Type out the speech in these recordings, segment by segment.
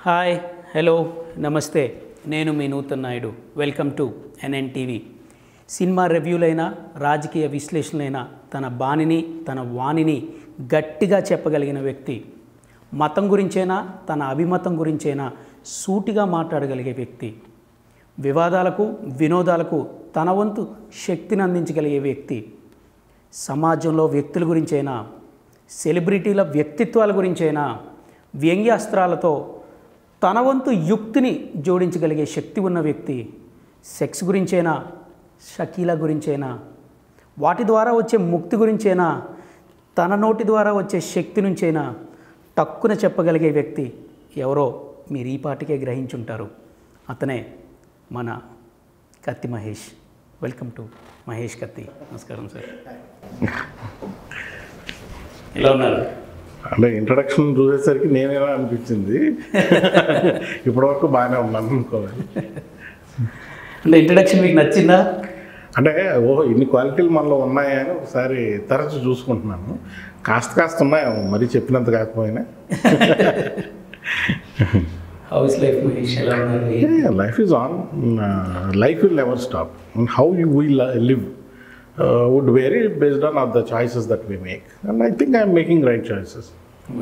Hi hello నమస్తే నేను మీ Nutan Naidu welcome to N N TV cinema రివ్యూలైనా రాజకీయ విశ్లేషణలైనా తన బాణిని తన వాణిని గట్టిగా చెప్పగలిగిన వ్యక్తి మతం గురించైనా తన అభిమతం గురించైనా సూటిగా మాట్లాడగలిగే వ్యక్తి వివాదాలకు వినోదాలకు తన వంతు శక్తిని అందించగలిగే వ్యక్తి సమాజంలో వ్యక్తుల గురించైనా సెలబ్రిటీల వ్యక్తిత్వాల గురించైనా వ్యంగ్యాస్త్రాలతో తన వంతు యుక్తిని జోడించగలిగే శక్తి ఉన్న వ్యక్తి సెక్స్ గురించైనా షకీల గురించైనా వాటి ద్వారా వచ్చే ముక్తి గురించైనా తన నోటి ద్వారా వచ్చే శక్తి నుంచైనా టక్కున చెప్పగలిగే వ్యక్తి ఎవరో మీరు ఈ పాటికే గ్రహించుంటారు అతనే మన కత్తి మహేష్ వెల్కమ్ టు మహేష్ కత్తి నమస్కారం సార్ ఎలా ఉన్నారు అంటే ఇంట్రడక్షన్ చూసేసరికి నేనేలా అనిపించింది ఇప్పటివరకు బాగానే ఉన్నాను అనుకోవాలి అంటే ఇంట్రడక్షన్ మీకు నచ్చిందా అంటే ఓహో ఇన్ని క్వాలిటీలు మనలో ఉన్నాయా అని ఒకసారి తరచు చూసుకుంటున్నాను కాస్త కాస్త ఉన్నాయేమో మరీ చెప్పినంత కాకపోయినా హౌస్ లైఫ్ మహేష్ ఎలా ఉన్నారు life is on life will never stop how you will live would vary based on of the choices that we make and I think I'm making right choices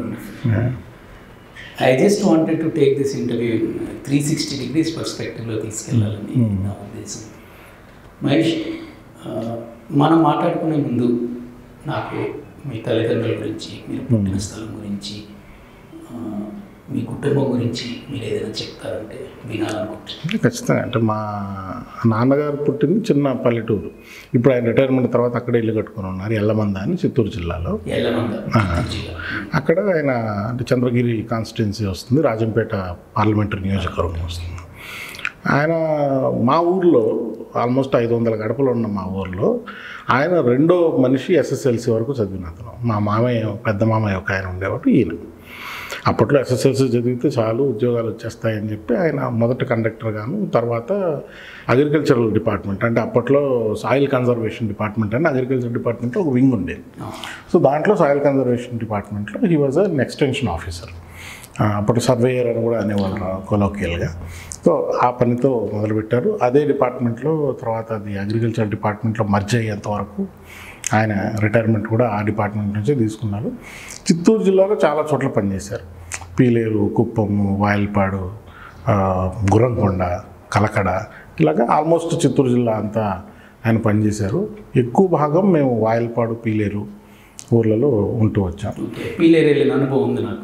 I just wanted to take this interview three sixty degrees పర్స్పెక్టివ్లో తీసుకెళ్ళాలని నా ఉద్దేశం మహేష్ ఆ, మనం మాట్లాడుకునే ముందు నాకు మీ తల్లిదండ్రుల గురించి మీరు పుట్టిన స్థలం గురించి ఆ, మీ కుటుంబం గురించి మీరు ఏదైనా చెప్తారంటే వినాలనుకుంటున్నాను ఖచ్చితంగా అంటే మా నాన్నగారు పుట్టింది చిన్న పల్లెటూరు ఇప్పుడు ఆయన రిటైర్మెంట్ తర్వాత అక్కడే ఇల్లు కట్టుకొని ఉన్నారు ఎల్లమంద అని చిత్తూరు జిల్లాలో ఎల్లమంద చిత్తూరు జిల్లా అక్కడ ఆయన అంటే చంద్రగిరి కాన్స్టిట్యున్సీ వస్తుంది రాజంపేట పార్లమెంటరీ నియోజకవర్గం వస్తుంది ఆయన మా ఊర్లో ఆల్మోస్ట్ ఐదు వందల గడపలు ఉన్న మా ఊర్లో ఆయన రెండో మనిషి ఎస్ఎస్ఎల్సి వరకు చదివిన అతను మా మామయ్య పెద్ద మామయ్య ఒక ఆయన ఉండేవాడు ఈయన అప్పట్లో ఎస్ఎస్ఎల్సి చదివితే చాలు ఉద్యోగాలు వచ్చేస్తాయని చెప్పి ఆయన మొదట కండక్టర్ గాను తర్వాత అగ్రికల్చరల్ డిపార్ట్మెంట్ అంటే అప్పట్లో సాయిల్ కన్జర్వేషన్ డిపార్ట్మెంట్ అని అగ్రికల్చర్ డిపార్ట్మెంట్లో ఒక వింగ్ ఉండేది సో దాంట్లో సాయిల్ కన్జర్వేషన్ డిపార్ట్మెంట్లో he was an extension officer అప్పుడు సర్వేయర్ అని కూడా అనేవాళ్ళు కొలోకియల్గా సో ఆ పనితో మొదలుపెట్టారు అదే డిపార్ట్మెంట్లో తర్వాత అది అగ్రికల్చర్ డిపార్ట్మెంట్లో మర్జ్ అయ్యేంత వరకు ఆయన రిటైర్మెంట్ కూడా ఆ డిపార్ట్మెంట్ నుంచే తీసుకున్నారు చిత్తూరు జిల్లాలో చాలా చోట్ల పనిచేశారు పీలేరు కుప్పము వాయల్పాడు ఆ, గుర్రంకొండ కలకడ ఇలాగా ఆల్మోస్ట్ చిత్తూరు జిల్లా అంతా ఆయన పనిచేశారు ఎక్కువ భాగం మేము వాయల్పాడు పీలేరు ఊర్లలో ఉంటూ వచ్చాం ఓకే పీలేరు వెళ్ళిన అనుభవం ఉంది నాకు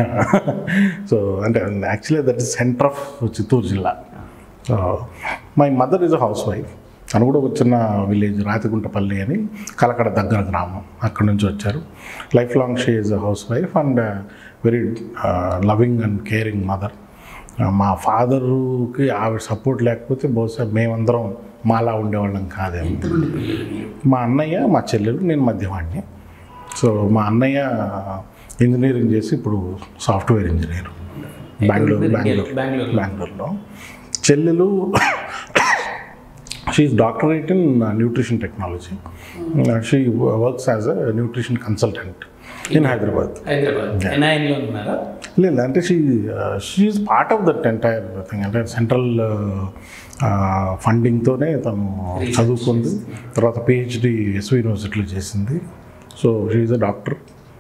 సో అంటే actually that is centre of Chittoor జిల్లా so my mother is a housewife తను కూడా ఒక చిన్న విలేజ్ రాతిగుంటపల్లి అని కలకడ దగ్గర గ్రామం అక్కడ నుంచి వచ్చారు lifelong she is a housewife and very loving and caring mother మా ఫాదరుకి ఆవిడ సపోర్ట్ లేకపోతే బహుశా మేమందరం మాలా ఉండేవాళ్ళం కాదేమో ఎంతమంది పిల్లలు మీరు మా అన్నయ్య మా చెల్లెలు నేను మధ్యవాడిని సో మా అన్నయ్య ఇంజనీరింగ్ చేసి ఇప్పుడు సాఫ్ట్వేర్ ఇంజనీర్ బెంగళూరు బెంగళూరు బెంగళూరు బెంగళూరులో చెల్లెలు she's doctorate in nutrition technology she works as a nutrition consultant in Hyderabad Hyderabad ఎన్ఐఎన్లో ఉన్నారా లేదు అంటే she she's part of that entire thing అంటే సెంట్రల్ ఫండింగ్తోనే తను చదువుకుంది తర్వాత పిహెచ్డి ఎస్వి యూనివర్సిటీలో చేసింది so she's a doctor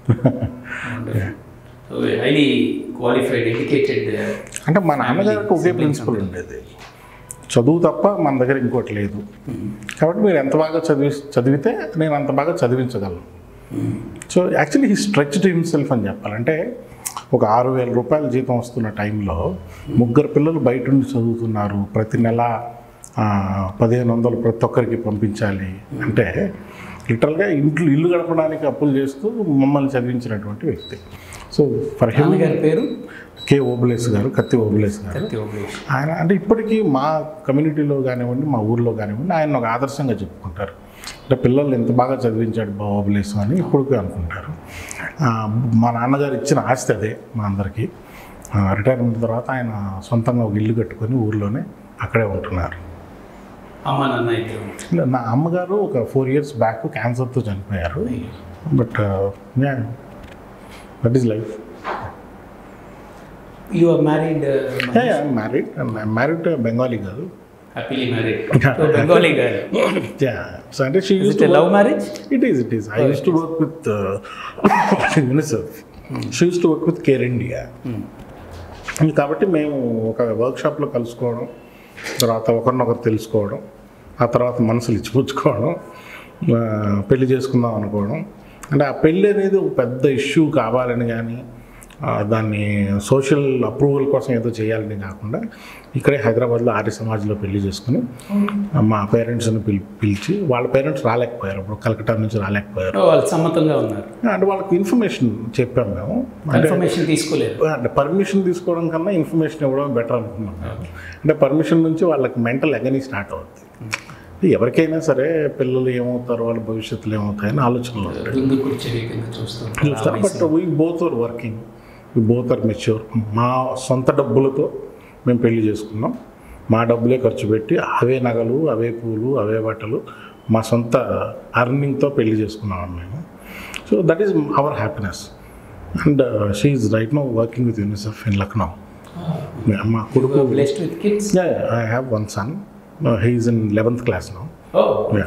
highly qualified educated అంటే మా నాన్నగారికి ఒకే ప్రిన్సిపల్ ఉండేది చదువు తప్ప మన దగ్గర ఇంకోటి లేదు కాబట్టి మీరు ఎంత బాగా చదివి చదివితే నేను అంత బాగా చదివించగలను so actually he stretched himself అని చెప్పాలంటే ఒక ఆరు వేల రూపాయల జీతం వస్తున్న టైంలో ముగ్గురు పిల్లలు బయట ఉండి చదువుతున్నారు ప్రతి నెల ఆ, పదిహేను వందలు ప్రతి ఒక్కరికి పంపించాలి అంటే లిటరల్గా ఇంట్లో ఇల్లు గడపడానికి అప్పులు చేస్తూ మమ్మల్ని చదివించినటువంటి వ్యక్తి సో ఫర్ హిమ్ గారి పేరు కే ఓబులేస్ గారు కత్తి ఓబులేస్ గారు కత్తి ఓబులేష్ ఆయన అంటే ఇప్పటికీ మా కమ్యూనిటీలో కానివ్వండి మా ఊర్లో కానివ్వండి ఆయన ఒక ఆదర్శంగా చెప్పుకుంటారు అంటే పిల్లల్ని ఎంత బాగా చదివించాడు బాబులేసు అని ఇప్పటికీ అనుకుంటారు ఆ, మా నాన్నగారు ఇచ్చిన ఆస్తి అదే మా అందరికీ రిటైర్మెంట్ తర్వాత ఆయన సొంతంగా ఒక ఇల్లు కట్టుకొని ఊర్లోనే అక్కడే ఉంటున్నారు అమ్మ నాన్న ఇద్దరు ఇలా నా అమ్మగారు ఒక ఫోర్ ఇయర్స్ బ్యాక్ క్యాన్సర్తో చనిపోయారు but that is life you are married married married Bengali కాదు happily married Bengali girl so అంటే she use it love marriage it is it is I used to work with UNICEF she used to work with care India కాబట్టి మేము ఒక వర్క్షాప్లో కలుసుకోవడం తర్వాత ఒకరినొకరు తెలుసుకోవడం ఆ తర్వాత మనసులు ఇచ్చిపుచ్చుకోవడం ఆ, పెళ్లి చేసుకుందాం అనుకోవడం అంటే ఆ పెళ్ళి అనేది ఒక పెద్ద ఇష్యూ కావాలని కానీ ఆ, దాన్ని సోషల్ అప్రూవల్ కోసం ఏదో చేయాలని కాకుండా ఇక్కడే హైదరాబాద్లో ఆర్య సమాజ్లో పెళ్లి చేసుకుని మా పేరెంట్స్ని పిలి పిలిచి వాళ్ళ పేరెంట్స్ రాలేకపోయారు అప్పుడు కలకట్టా నుంచి రాలేకపోయారు వాళ్ళు సమ్మతంగా ఉన్నారు అంటే వాళ్ళకి ఇన్ఫర్మేషన్ చెప్పాం మేము అంటే ఇన్ఫర్మేషన్ తీసుకోలేదు అంటే పర్మిషన్ తీసుకోవడం కన్నా ఇన్ఫర్మేషన్ ఇవ్వడం బెటర్ అనుకున్నాం మేము. అంటే పర్మిషన్ నుంచి వాళ్ళకి మెంటల్ ఎగనీ స్టార్ట్ అవుతుంది ఎవరికైనా సరే పిల్లలు ఏమవుతారు వాళ్ళ భవిష్యత్తులో ఏమవుతాయని ఆలోచనలు ఉంటాయి ముందు కూర్చొని కింద చూస్తాం చూస్తారు but we both are working we both are mature మా సొంత డబ్బులతో మేము పెళ్లి చేసుకున్నాం మా డబ్బులే ఖర్చు పెట్టి అవే నగలు అవే పూలు అవే బట్టలు మా సొంత అర్నింగ్తో పెళ్లి చేసుకున్నాం మేము so that is our happiness and she's right now working with UNICEF in Lucknow మా కొడుకు blessed with kids I have one son he's in eleventh class now oh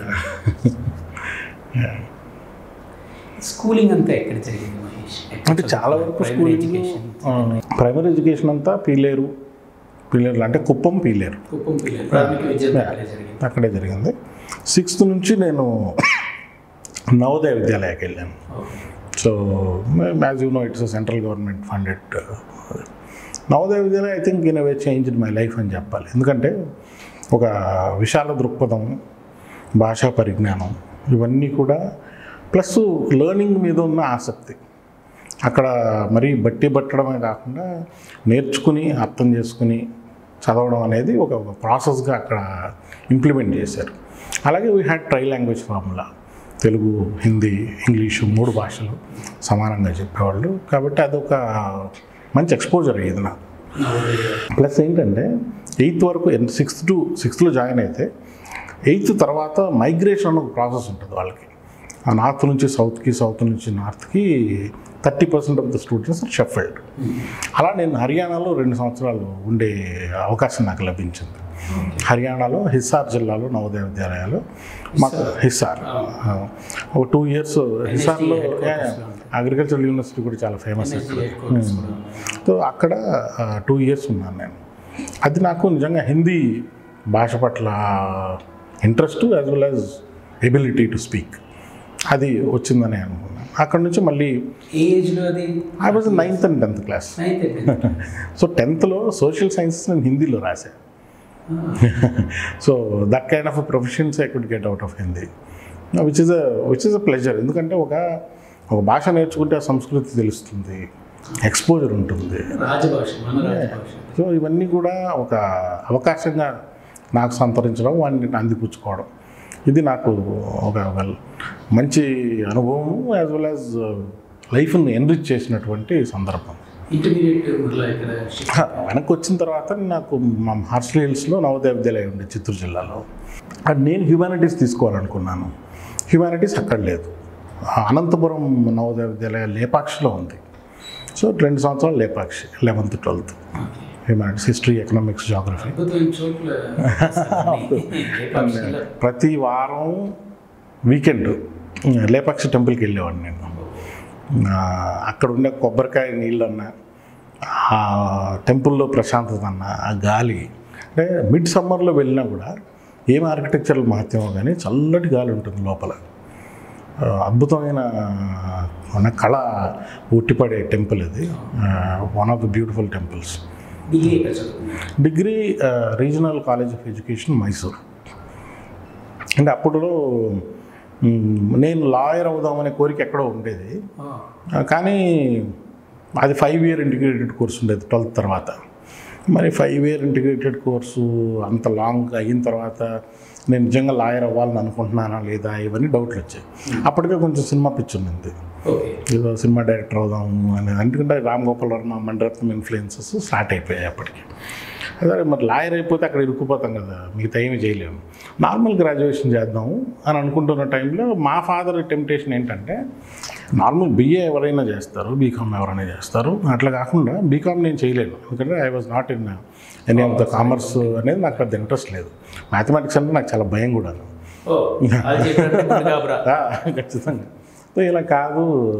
schooling అంతా ఎక్కడ జరిగింది మహేష్ ఎక్కడ అంటే చాలా వరకు Primary schooling education. Primary education అంతా పీలేరు పీలేరు అంటే కుప్పం పీలేరు కుప్పం పిల్లలు ప్రాథమిక విద్య అంతా అక్కడే జరిగింది అక్కడే జరిగింది సిక్స్త్ నుంచి నేను నవోదయ విద్యాలయకి వెళ్ళాను okay so as you know it's central government funded Navodaya Vidyalaya I think in a way change my life అని చెప్పాలి ఎందుకంటే ఒక విశాల దృక్పథం భాషా పరిజ్ఞానం ఇవన్నీ కూడా ప్లస్ లెర్నింగ్ మీద ఉన్న ఆసక్తి అక్కడ మరీ బట్టి పట్టడమే కాకుండా నేర్చుకుని అర్థం చేసుకుని చదవడం అనేది ఒక ఒక ప్రాసెస్గా అక్కడ ఇంప్లిమెంట్ చేశారు అలాగే we had tri language formula Telugu Hindi English మూడు భాషలు సమానంగా చెప్పేవాళ్ళు కాబట్టి అదొక మంచి ఎక్స్పోజర్ అయ్యేది నాకు నవోదయ ప్లస్ ఏంటంటే ఎయిత్ వరకు సిక్స్త్ టు సిక్స్త్లో జాయిన్ అయితే ఎయిత్ తర్వాత మైగ్రేషన్ అన్న ఒక ప్రాసెస్ ఉంటుంది వాళ్ళకి ఆ నార్త్ నుంచి సౌత్కి సౌత్ నుంచి నార్త్కి thirty percent of the students are shuffled అలా నేను హర్యానాలో రెండు సంవత్సరాలు ఉండే అవకాశం నాకు లభించింది హర్యానాలో హిస్సార్ జిల్లాలో నవోదయ విద్యాలయాలు మాకు హిస్సార్ ఆ, ఒక టూ ఇయర్స్ హిస్సార్లో అగ్రికల్చరల్ యూనివర్సిటీ కూడా చాలా ఫేమస్ అక్కడ హెడ్ క్వార్టర్స్ కూడా ఉన్నాయి. సో అక్కడ టూ ఇయర్స్ ఉన్నాను నేను అది నాకు నిజంగా హిందీ భాష పట్ల interest as well as ability to speak అది వచ్చిందని అనుకున్నాను అక్కడ నుంచి మళ్ళీ ఏ ఏజ్లో అది I was ninth and tenth class ninth so టెన్త్లో సోషల్ సైన్సెస్ నేను హిందీలో రాశాను so that kind of professions I could get out of Hindi which is a which is a pleasure ఎందుకంటే ఒక ఒక భాష నేర్చుకుంటే ఆ సంస్కృతి తెలుస్తుంది ఎక్స్పోజర్ ఉంటుంది రాజభాష మన రాజభాష సో ఇవన్నీ కూడా ఒక అవకాశంగా నాకు సంతరించడం వాడిని అందిపుచ్చుకోవడం ఇది నాకు ఒక ఒక మంచి అనుభవం యాజ్ వెల్ యాజ్ లైఫ్ని ఎన్రిచ్ చేసినటువంటి సందర్భం ఇంటర్మీడియట్ మళ్ళీ ఇక్కడ shift హ, వెనక్కి వచ్చిన తర్వాత నాకు మా హార్స్లీ హిల్స్లో నవోదయ విద్యాలయం ఉంది చిత్తూరు జిల్లాలో అది నేను హ్యుమానిటీస్ తీసుకోవాలనుకున్నాను హ్యుమానిటీస్ అక్కడ లేదు ఆ అనంతపురం నవోదయ విద్యాలయ లేపాక్షిలో ఉంది సో రెండు సంవత్సరాలు Lepakshi eleventh twelfth humanities history economics geography అద్భుతమైన చోట్ల లేపాక్షిలో ప్రతి వారం వీకెండ్ లేపాక్షి టెంపుల్కి వెళ్ళేవాడిని నేను ఆ, అక్కడ ఉండే కొబ్బరికాయ నీళ్ళన్న ఆ టెంపుల్లో ప్రశాంతత అన్న ఆ గాలి అంటే మిడ్ సమ్మర్లో వెళ్ళినా కూడా ఏం ఆర్కిటెక్చరల్ మహత్యమో కానీ చల్లటి గాలి ఉంటుంది లోపల ఆ, అద్భుతమైన మన కళ ఉట్టిపడే టెంపుల్ ఇది one of the beautiful temples degree ఎక్కడ చదువుకున్నారు degree regional college of education Mysore అంటే అప్పుడు మ్, నేను లాయర్ అవుదామనే కోరిక ఎక్కడో ఉండేది ఆ, కానీ అది ఫైవ్ ఇయర్ ఇంటిగ్రేటెడ్ కోర్స్ ఉండేది ట్వెల్త్ తర్వాత మరి ఫైవ్ ఇయర్ ఇంటిగ్రేటెడ్ కోర్సు అంత లాంగ్ అయిన తర్వాత నేను నిజంగా లాయర్ అవ్వాలని అనుకుంటున్నానా లేదా ఇవన్నీ డౌట్లు వచ్చాయి అప్పటికే కొంచెం సినిమా పిచ్చి ఉంది ఓకే ఏదో సినిమా డైరెక్టర్ అవుదాము అనేది ఎందుకంటే రామ్ గోపాల్ వర్మ మణిరత్నం ఇన్ఫ్లుయెన్సెస్ స్టార్ట్ అయిపోయాయి అప్పటికి అదే మరి లాయర్ అయిపోతే అక్కడ ఇరుక్కుపోతాం కదా మిగతా ఏమీ చేయలేము నార్మల్ గ్రాడ్యుయేషన్ చేద్దాము అని అనుకుంటున్న టైంలో మా ఫాదర్ టెంప్టేషన్ ఏంటంటే నార్మల్ బీఏ ఎవరైనా చేస్తారు బీకామ్ ఎవరైనా చేస్తారు అట్లా కాకుండా బీకామ్ నేను చేయలేను ఎందుకంటే I was not in any of the commerce అనేది నాకు పెద్ద ఇంట్రెస్ట్ లేదు మ్యాథమెటిక్స్ అంటే నాకు చాలా భయం కూడా ఓ అది చెప్పినట్టు ముందు కాబరా ఆ, ఖచ్చితంగా సో ఇలా కాదు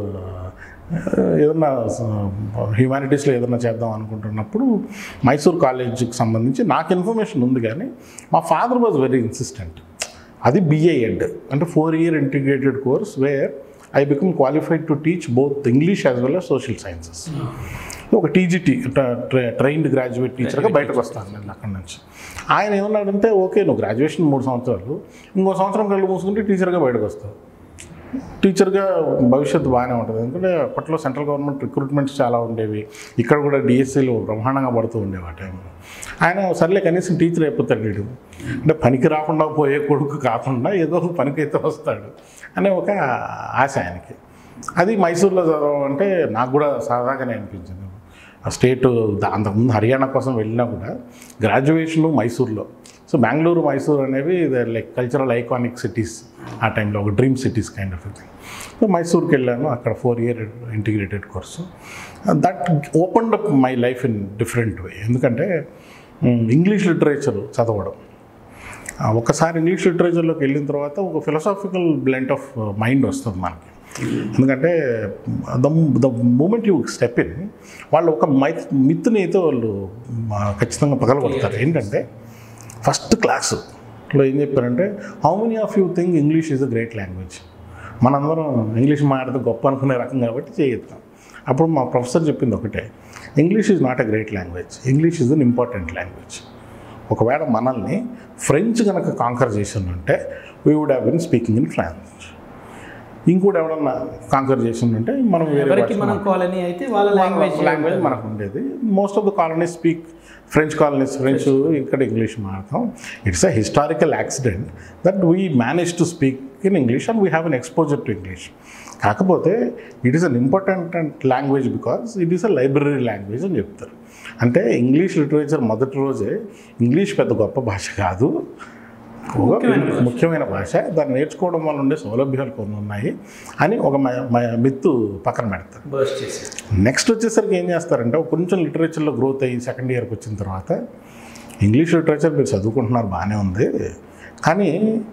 ఏదన్నా హ్యూమానిటీస్లో ఏదన్నా చేద్దాం అనుకుంటున్నప్పుడు మైసూర్ కాలేజీకి సంబంధించి నాకు ఇన్ఫర్మేషన్ ఉంది కానీ మా ఫాదర్ వాజ్ వెరీ ఇన్సిస్టెంట్ అది బిఏ ఎడ్ అంటే four year integrated course where I become qualified to teach both English as well as social sciences ఒక టీజీటీ ట్రైన్డ్ గ్రాడ్యుయేట్ టీచర్గా బయటకు వస్తాను నేను అక్కడి నుంచి ఆయన ఏమన్నాడంటే ఓకే నువ్వు గ్రాడ్యుయేషన్ మూడు సంవత్సరాలు ఇంకో సంవత్సరం కళ్ళు మూసుకుంటే టీచర్గా బయటకు వస్తావు టీచర్గా భవిష్యత్తు బాగానే ఉంటుంది ఎందుకంటే అప్పట్లో సెంట్రల్ గవర్నమెంట్ రిక్రూట్మెంట్స్ చాలా ఉండేవి ఇక్కడ కూడా డిఎస్సీలు బ్రహ్మాండంగా పడుతూ ఉండేవి ఆ టైంలో ఆయన సర్లే కనీసం టీచర్ అయిపోతాడు వీడు అంటే పనికి రాకుండా పోయే కొడుకు కాకుండా ఏదో ఒక పనికైతే వస్తాడు అనే ఒక ఆశ ఆయనకి అది మైసూర్లో చదవాలంటే నాకు కూడా సరదాగానే అనిపించింది ఆ స్టేట్ దా- అంతకుముందు హర్యానా కోసం వెళ్ళినా కూడా గ్రాడ్యుయేషన్ మైసూర్లో సో బెంగళూరు మైసూర్ అనేవి లైక్ కల్చరల్ ఐకానిక్ సిటీస్ ఆ టైంలో ఒక dream cities kind of thing so మైసూర్కి వెళ్ళాను అక్కడ four year integrated course that open up my life in different way ఎందుకంటే ఇంగ్లీష్ లిటరేచర్ చదవడం ఆ, ఒకసారి ఇంగ్లీష్ లిటరేచర్లోకి వెళ్ళిన తర్వాత ఒక ఫిలసాఫికల్ బ్లెంట్ ఆఫ్ మైండ్ వస్తుంది మనకి ఎందుకంటే the the moment you step in వాళ్ళు ఒక మై మిత్తుని అయితే వాళ్ళు ఆ, ఖచ్చితంగా పగలగొడతారు ఏంటంటే ఫస్ట్ క్లాసులో ఏం చెప్పారంటే how many of you think English is a great language మనందరం ఇంగ్లీష్ మాట్లాడితే గొప్ప అనుకునే రకం కాబట్టి చేయొద్దాం అప్పుడు మా ప్రొఫెసర్ చెప్పింది ఒకటే English is not a great language English is an important language ఒకవేళ మనల్ని ఫ్రెంచ్ కనుక కాంకర్ చేసి ఉంటే we would have been speaking in France ఇంకోటి ఎవడన్నా కాంకర్ చేసి ఉంటే మనం వేరే ఎవరికి భాష మనం కాలనీ అయితే వాళ్ళ లాంగ్వేజ్ లాంగ్వేజ్ మనకు ఉండేది most of the colonies speak French colonies French ఇక్కడ ఇంగ్లీష్ మాట్లాడతాం it's a historical accident that we manage to speak in English and we have an exposure to English కాకపోతే it is an important language because it is a library language అని చెప్తారు అంటే English literature మొదటి రోజే English పెద్ద గొప్ప భాష కాదు ఒక ముఖ్యమైన భాష దాన్ని నేర్చుకోవడం వల్ల ఉండే సౌలభ్యాలు కొన్ని ఉన్నాయి అని ఒక మ- మ- మిత్తు పక్కన పెడతారు బర్స్ట్ చేశారు నెక్స్ట్ వచ్చేసరికి ఏం చేస్తారంటే ఒక కొంచెం లిటరేచర్లో గ్రోత్ అయ్యి సెకండ్ ఇయర్కి వచ్చిన తర్వాత ఇంగ్లీష్ లిటరేచర్ మీరు చదువుకుంటున్నారు బాగానే ఉంది కానీ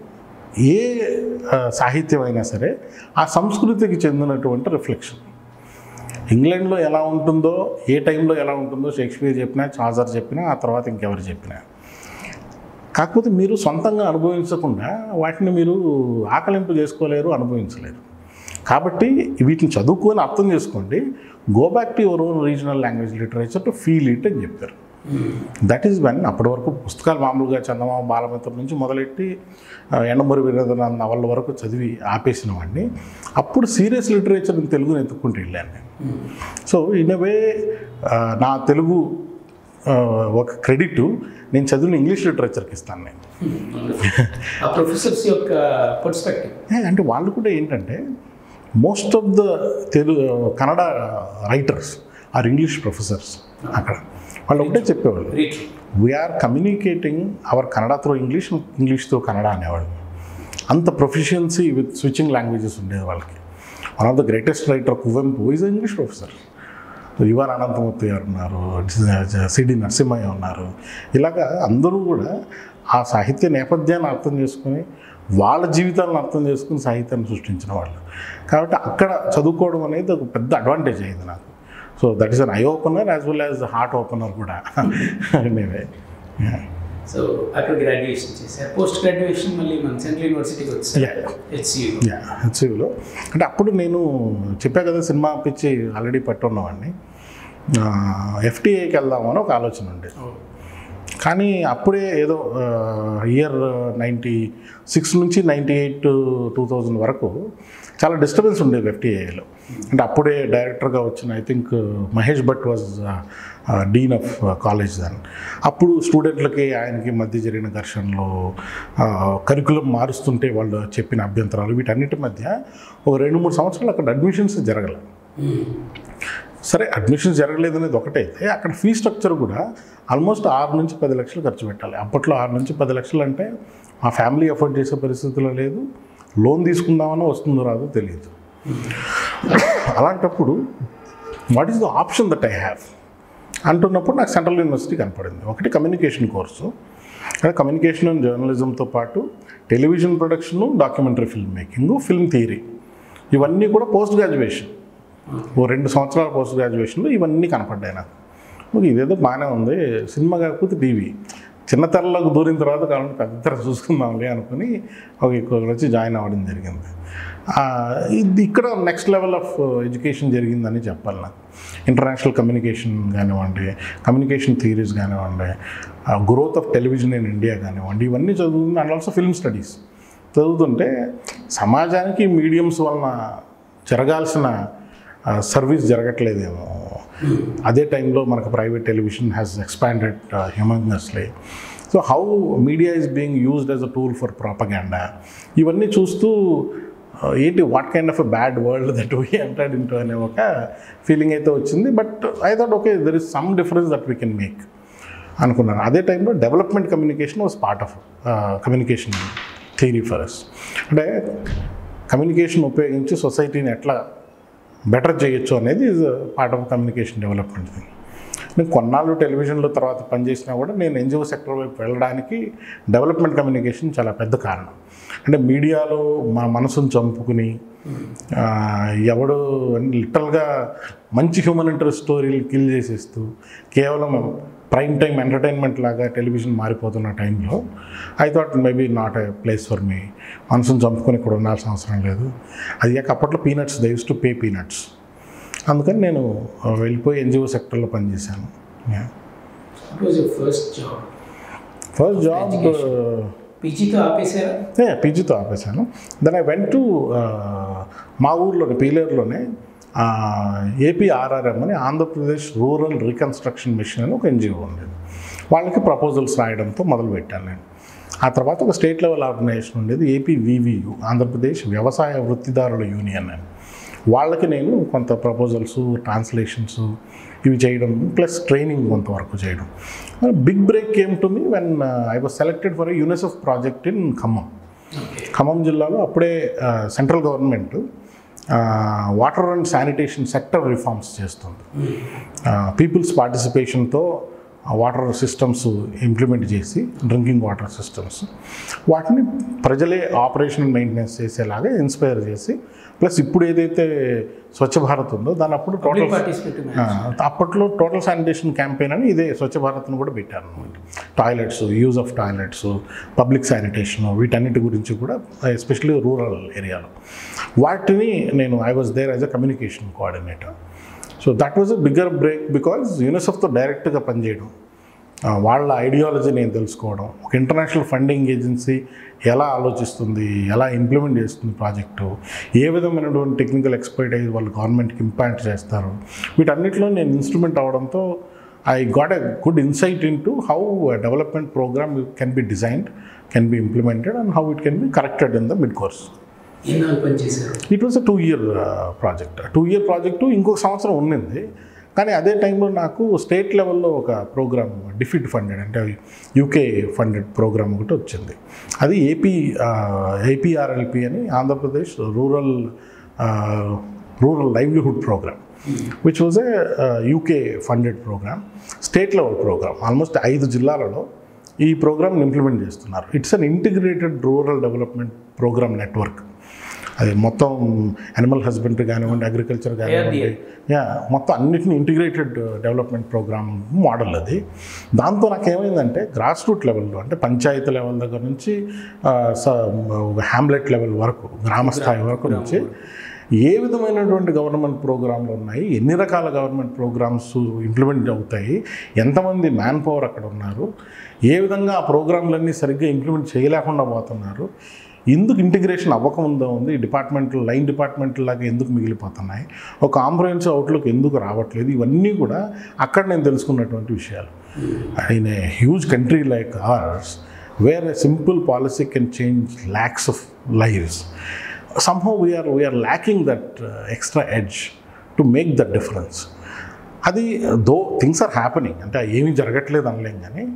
ఏ ఆ, సాహిత్యం అయినా సరే ఆ సంస్కృతికి చెందినటువంటి రిఫ్లెక్షన్ ఇంగ్లాండ్లో ఎలా ఉంటుందో ఏ టైంలో ఎలా ఉంటుందో షేక్స్పియర్ చెప్పినా చాజర్ చెప్పినా ఆ తర్వాత ఇంకెవరు చెప్పినా కాకపోతే మీరు సొంతంగా అనుభవించకుండా వాటిని మీరు ఆకలింపు చేసుకోలేరు అనుభవించలేరు కాబట్టి వీటిని చదువుకొని అర్థం చేసుకోండి go back to your own regional language literature to feel it అని చెప్పారు దట్ ఈస్ వెన్ అప్పటి వరకు పుస్తకాలు మామూలుగా చందమామ బాలమిత్రం నుంచి మొదలెట్టి ఆ, ఎండమూరి వీరేంద్రనాథ్ నవళ్ళ వరకు చదివి ఆపేసిన వాడిని అప్పుడు సీరియస్ లిటరేచర్ తెలుగుని ఎత్తుక్కుంటూ వెళ్ళాను నేను సో ఇన్ అ వే నా తెలుగు ఆ, ఒక క్రెడిట్ నేను చదివిన ఇంగ్లీష్ లిటరేచర్కి ఇస్తాను నేను ఆ ప్రొఫెసర్స్ యొక్క పర్స్పెక్టివ్ ఏ, అంటే వాళ్ళు కూడా ఏంటంటే most of the Telugu Kannada writers are English professors అక్కడ వాళ్ళు ఒకటే చెప్పేవాళ్ళు reach we're communicating our Kannada through English English through Kannada అనేవాళ్ళు అంత ప్రొఫిషియన్సీ విత్ స్విచ్చింగ్ లాంగ్వేజెస్ ఉండేది వాళ్ళకి one of the greatest writer Kuvempu is English professor U R Ananthamurthy garu ఉన్నారు సిడి నరసింహయ్య ఉన్నారు ఇలాగా అందరూ కూడా ఆ సాహిత్య నేపథ్యాన్ని అర్థం చేసుకుని వాళ్ళ జీవితాలను అర్థం చేసుకుని సాహిత్యాన్ని సృష్టించిన వాళ్ళు కాబట్టి అక్కడ చదువుకోవడం అనేది ఒక పెద్ద అడ్వాంటేజ్ అయింది నాకు so that is an eye opener as well as heart opener కూడా నేనే సో అక్కడ గ్రాడ్యుయేషన్ చేశారు పోస్ట్ గ్రాడ్యుయేషన్ మళ్ళీ మన సెంట్రల్ యూనివర్సిటీకి వచ్చారు Yeah. హెచ్సియు హెచ్సివిలో అంటే అప్పుడు నేను చెప్పా కదా సినిమా పిచ్చి ఆల్రెడీ పట్టున్నవాడిని ఎఫ్టీఏకి వెళ్దామని ఒక ఆలోచన ఉండేది కానీ అప్పుడే ఏదో ఇయర్ నైంటీ సిక్స్ నుంచి నైంటీ ఎయిట్ టూ థౌజండ్ వరకు చాలా డిస్టర్బెన్స్ ఉండేది ఎఫ్టీఏలో అంటే అప్పుడే డైరెక్టర్గా వచ్చిన I think Mahesh Bhatt was dean of college then అప్పుడు స్టూడెంట్లకి ఆయనకి మధ్య జరిగిన ఘర్షణలు కరికులం మారుస్తుంటే వాళ్ళు చెప్పిన అభ్యంతరాలు వీటన్నిటి మధ్య ఒక రెండు మూడు సంవత్సరాలు అక్కడ అడ్మిషన్స్ జరగలేదు సరే అడ్మిషన్ జరగలేదు అనేది ఒకటైతే అక్కడ ఫీ స్ట్రక్చర్ కూడా ఆల్మోస్ట్ ఆరు నుంచి పది లక్షలు ఖర్చు పెట్టాలి అప్పట్లో ఆరు నుంచి పది లక్షలు అంటే మా ఫ్యామిలీ ఎఫోర్డ్ చేసే పరిస్థితిలో లేదు లోన్ తీసుకుందామని వస్తుందో రాదో తెలియదు అలాంటప్పుడు what is the option that I have అంటున్నప్పుడు నాకు సెంట్రల్ యూనివర్సిటీ కనపడింది ఒకటి కమ్యూనికేషన్ కోర్సు అంటే కమ్యూనికేషన్ అండ్ జర్నలిజంతో పాటు television production documentary film making film theory ఇవన్నీ కూడా పోస్ట్ గ్రాడ్యుయేషన్ ఓ రెండు సంవత్సరాల పోస్ట్ గ్రాడ్యుయేషన్లో ఇవన్నీ కనపడ్డాయి నాకు ఓకే, ఇదేదో బాగానే ఉంది సినిమా కాకపోతే టీవీ చిన్న తెరలోకి దూరిన తర్వాత కావాలంటే పెద్ద తెర చూసుకుందాంలే అనుకుని ఒక ఇక్కడ వచ్చి జాయిన్ అవ్వడం జరిగింది ఆ, ఇది ఇక్కడ నెక్స్ట్ లెవెల్ ఆఫ్ ఎడ్యుకేషన్ జరిగిందని చెప్పాలి నాకు ఇంటర్నేషనల్ కమ్యూనికేషన్ కానివ్వండి కమ్యూనికేషన్ థియరీస్ కానివ్వండి growth of television in India కానివ్వండి ఇవన్నీ చదువుతుంది అండ్ ఆల్సో ఫిల్మ్ స్టడీస్ చదువుతుంటే సమాజానికి మీడియంస్ వలన జరగాల్సిన సర్వీస్ జరగట్లేదేమో అదే టైంలో మనకు private television has expanded humongously so how media is being used as a tool for propaganda ఇవన్నీ చూస్తూ ఆ, ఏంటి what kind of a bad world that we entered into అనే ఒక ఫీలింగ్ అయితే వచ్చింది but I thought okay there is some difference that we can make అనుకున్నాను అదే టైంలో development communication was part of communication theory for us అంటే communication ఉపయోగించి సొసైటీని ఎట్లా బెటర్ చేయొచ్చు అనేది is part of communication development నేను కొన్నాళ్ళు టెలివిజన్లో తర్వాత పనిచేసినా కూడా నేను ఎన్జిఓ సెక్టర్ వైపు వెళ్ళడానికి డెవలప్మెంట్ కమ్యూనికేషన్ చాలా పెద్ద కారణం అంటే మీడియాలో మా మనసును చంపుకుని ఆ, ఎవడు లిటరల్గా మంచి హ్యూమన్ ఇంట్రెస్ట్ స్టోరీలు కిల్ చేసేస్తూ కేవలం ప్రైమ్ టైం ఎంటర్టైన్మెంట్ లాగా టెలివిజన్ మారిపోతున్న టైంలో I thought maybe not a place for me మనసును చంపుకొని ఇక్కడ ఉండాల్సిన అవసరం లేదు అది కాక అప్పట్లో peanuts they use to pay peanuts అందుకని నేను ఆ, వెళ్ళిపోయి ఎన్జిఓ సెక్టర్లో పనిచేశాను it was your first job first job పీజీతో ఆపేశారా పీజీతో ఆపేశాను దెన్ ఐ వెంట్ టు మా ఊర్లోనే పీలేరులోనే ఏపీఆర్ఆర్ఎం అని ఆంధ్రప్రదేశ్ రూరల్ రీకన్స్ట్రక్షన్ మిషన్ అని ఒక ఎన్జిఓ ఉండేది వాళ్ళకి ప్రపోజల్స్ రాయడంతో మొదలుపెట్టాను నేను ఆ తర్వాత ఒక స్టేట్ లెవెల్ ఆర్గనైజేషన్ ఉండేది ఏపీ వివియు ఆంధ్రప్రదేశ్ వ్యవసాయ వృత్తిదారుల యూనియన్ అని వాళ్ళకి నేను కొంత ప్రపోజల్స్ ట్రాన్స్లేషన్స్ ఇవి చేయడం ప్లస్ ట్రైనింగ్ కొంతవరకు చేయడం big break came to me when I was selected for UNICEF project in Khammam Khammam జిల్లాలో అప్పుడే central government water and sanitation sector reforms చేస్తుంది పీపుల్స్ పార్టిసిపేషన్తో వాటర్ సిస్టమ్స్ ఇంప్లిమెంట్ చేసి డ్రింకింగ్ వాటర్ సిస్టమ్స్ వాటిని ప్రజలే ఆపరేషన్ మెయింటెనెన్స్ చేసేలాగా ఇన్స్పైర్ చేసి ప్లస్ ఇప్పుడు ఏదైతే స్వచ్ఛ భారత్ ఉందో దాని అప్పుడు టోటల్ పార్టిసిపేట్ ఆ, అప్పట్లో టోటల్ శానిటేషన్ క్యాంపెయిన్ అని ఇదే స్వచ్ఛ భారత్ను కూడా పెట్టారు అనమాట toilets use of toilets public sanitation వీటన్నిటి గురించి కూడా ఎస్పెషల్లీ రూరల్ ఏరియాలో వాటిని నేను I was there as a communication coordinator so that was a bigger break because యూనిసెఫ్తో డైరెక్ట్గా పనిచేయడం ఆ, వాళ్ళ ఐడియాలజీ నేను తెలుసుకోవడం ఒక ఇంటర్నేషనల్ ఫండింగ్ ఏజెన్సీ ఎలా ఆలోచిస్తుంది ఎలా ఇంప్లిమెంట్ చేస్తుంది ప్రాజెక్టు ఏ విధమైనటువంటి టెక్నికల్ ఎక్స్పర్టైజ్ వాళ్ళు గవర్నమెంట్కి ఇంపాక్ట్ చేస్తారు వీటన్నిటిలో నేను ఇన్స్ట్రుమెంట్ అవడంతో I got a good insight into how development program can be designed can be implemented and how it can be corrected in the mid course ఎన్నాళ్ళు పనిచేశారు it was a two year project two year project ఇంకొక సంవత్సరం ఉండింది కానీ అదే టైంలో నాకు state లెవెల్లో ఒక ప్రోగ్రామ్ డిఫిట్ ఫండెడ్ అంటే యూకే ఫండెడ్ ప్రోగ్రామ్ ఒకటి వచ్చింది అది ఏపీ ఏపీఆర్ఎల్పి అని Andhra Pradesh rural rural livelihood programme which was a UK funded programme state level programme almost ఐదు జిల్లాలలో ఈ ప్రోగ్రామ్ని ఇంప్లిమెంట్ చేస్తున్నారు it's an integrated rural development programme network అది మొత్తం యానిమల్ హస్బెండరీ కానివ్వండి అగ్రికల్చర్ కానివ్వండి యా మొత్తం అన్నిటిని ఇంటిగ్రేటెడ్ డెవలప్మెంట్ ప్రోగ్రామ్ మోడల్ అది దాంతో నాకు ఏమైందంటే గ్రాస్ రూట్ లెవెల్లో అంటే పంచాయతీ లెవెల్ దగ్గర నుంచి హ్యామ్లెట్ లెవెల్ వరకు గ్రామ స్థాయి వరకు నుంచి ఏ విధమైనటువంటి గవర్నమెంట్ ప్రోగ్రాంలు ఉన్నాయి ఎన్ని రకాల గవర్నమెంట్ ప్రోగ్రామ్స్ ఇంప్లిమెంట్ అవుతాయి ఎంతమంది మ్యాన్ పవర్ అక్కడ ఉన్నారు ఏ విధంగా ఆ ప్రోగ్రాంలన్నీ సరిగ్గా ఇంప్లిమెంట్ చేయలేకుండా పోతున్నారు ఎందుకు ఇంటిగ్రేషన్ అవ్వకముందో ఉంది ఈ డిపార్ట్మెంట్లు లైన్ డిపార్ట్మెంట్ లాగా ఎందుకు మిగిలిపోతున్నాయి ఒక కాంప్రహెన్సివ్ అవుట్లుక్ ఎందుకు రావట్లేదు ఇవన్నీ కూడా అక్కడ నేను తెలుసుకున్నటువంటి విషయాలు in a huge country like ours where a simple policy can change lakhs of lives somehow we are we are lacking that uh, extra edge to make that difference అది దో థింగ్స్ ఆర్ హ్యాపెనింగ్ అంటే ఏమీ జరగట్లేదు అనలేం కానీ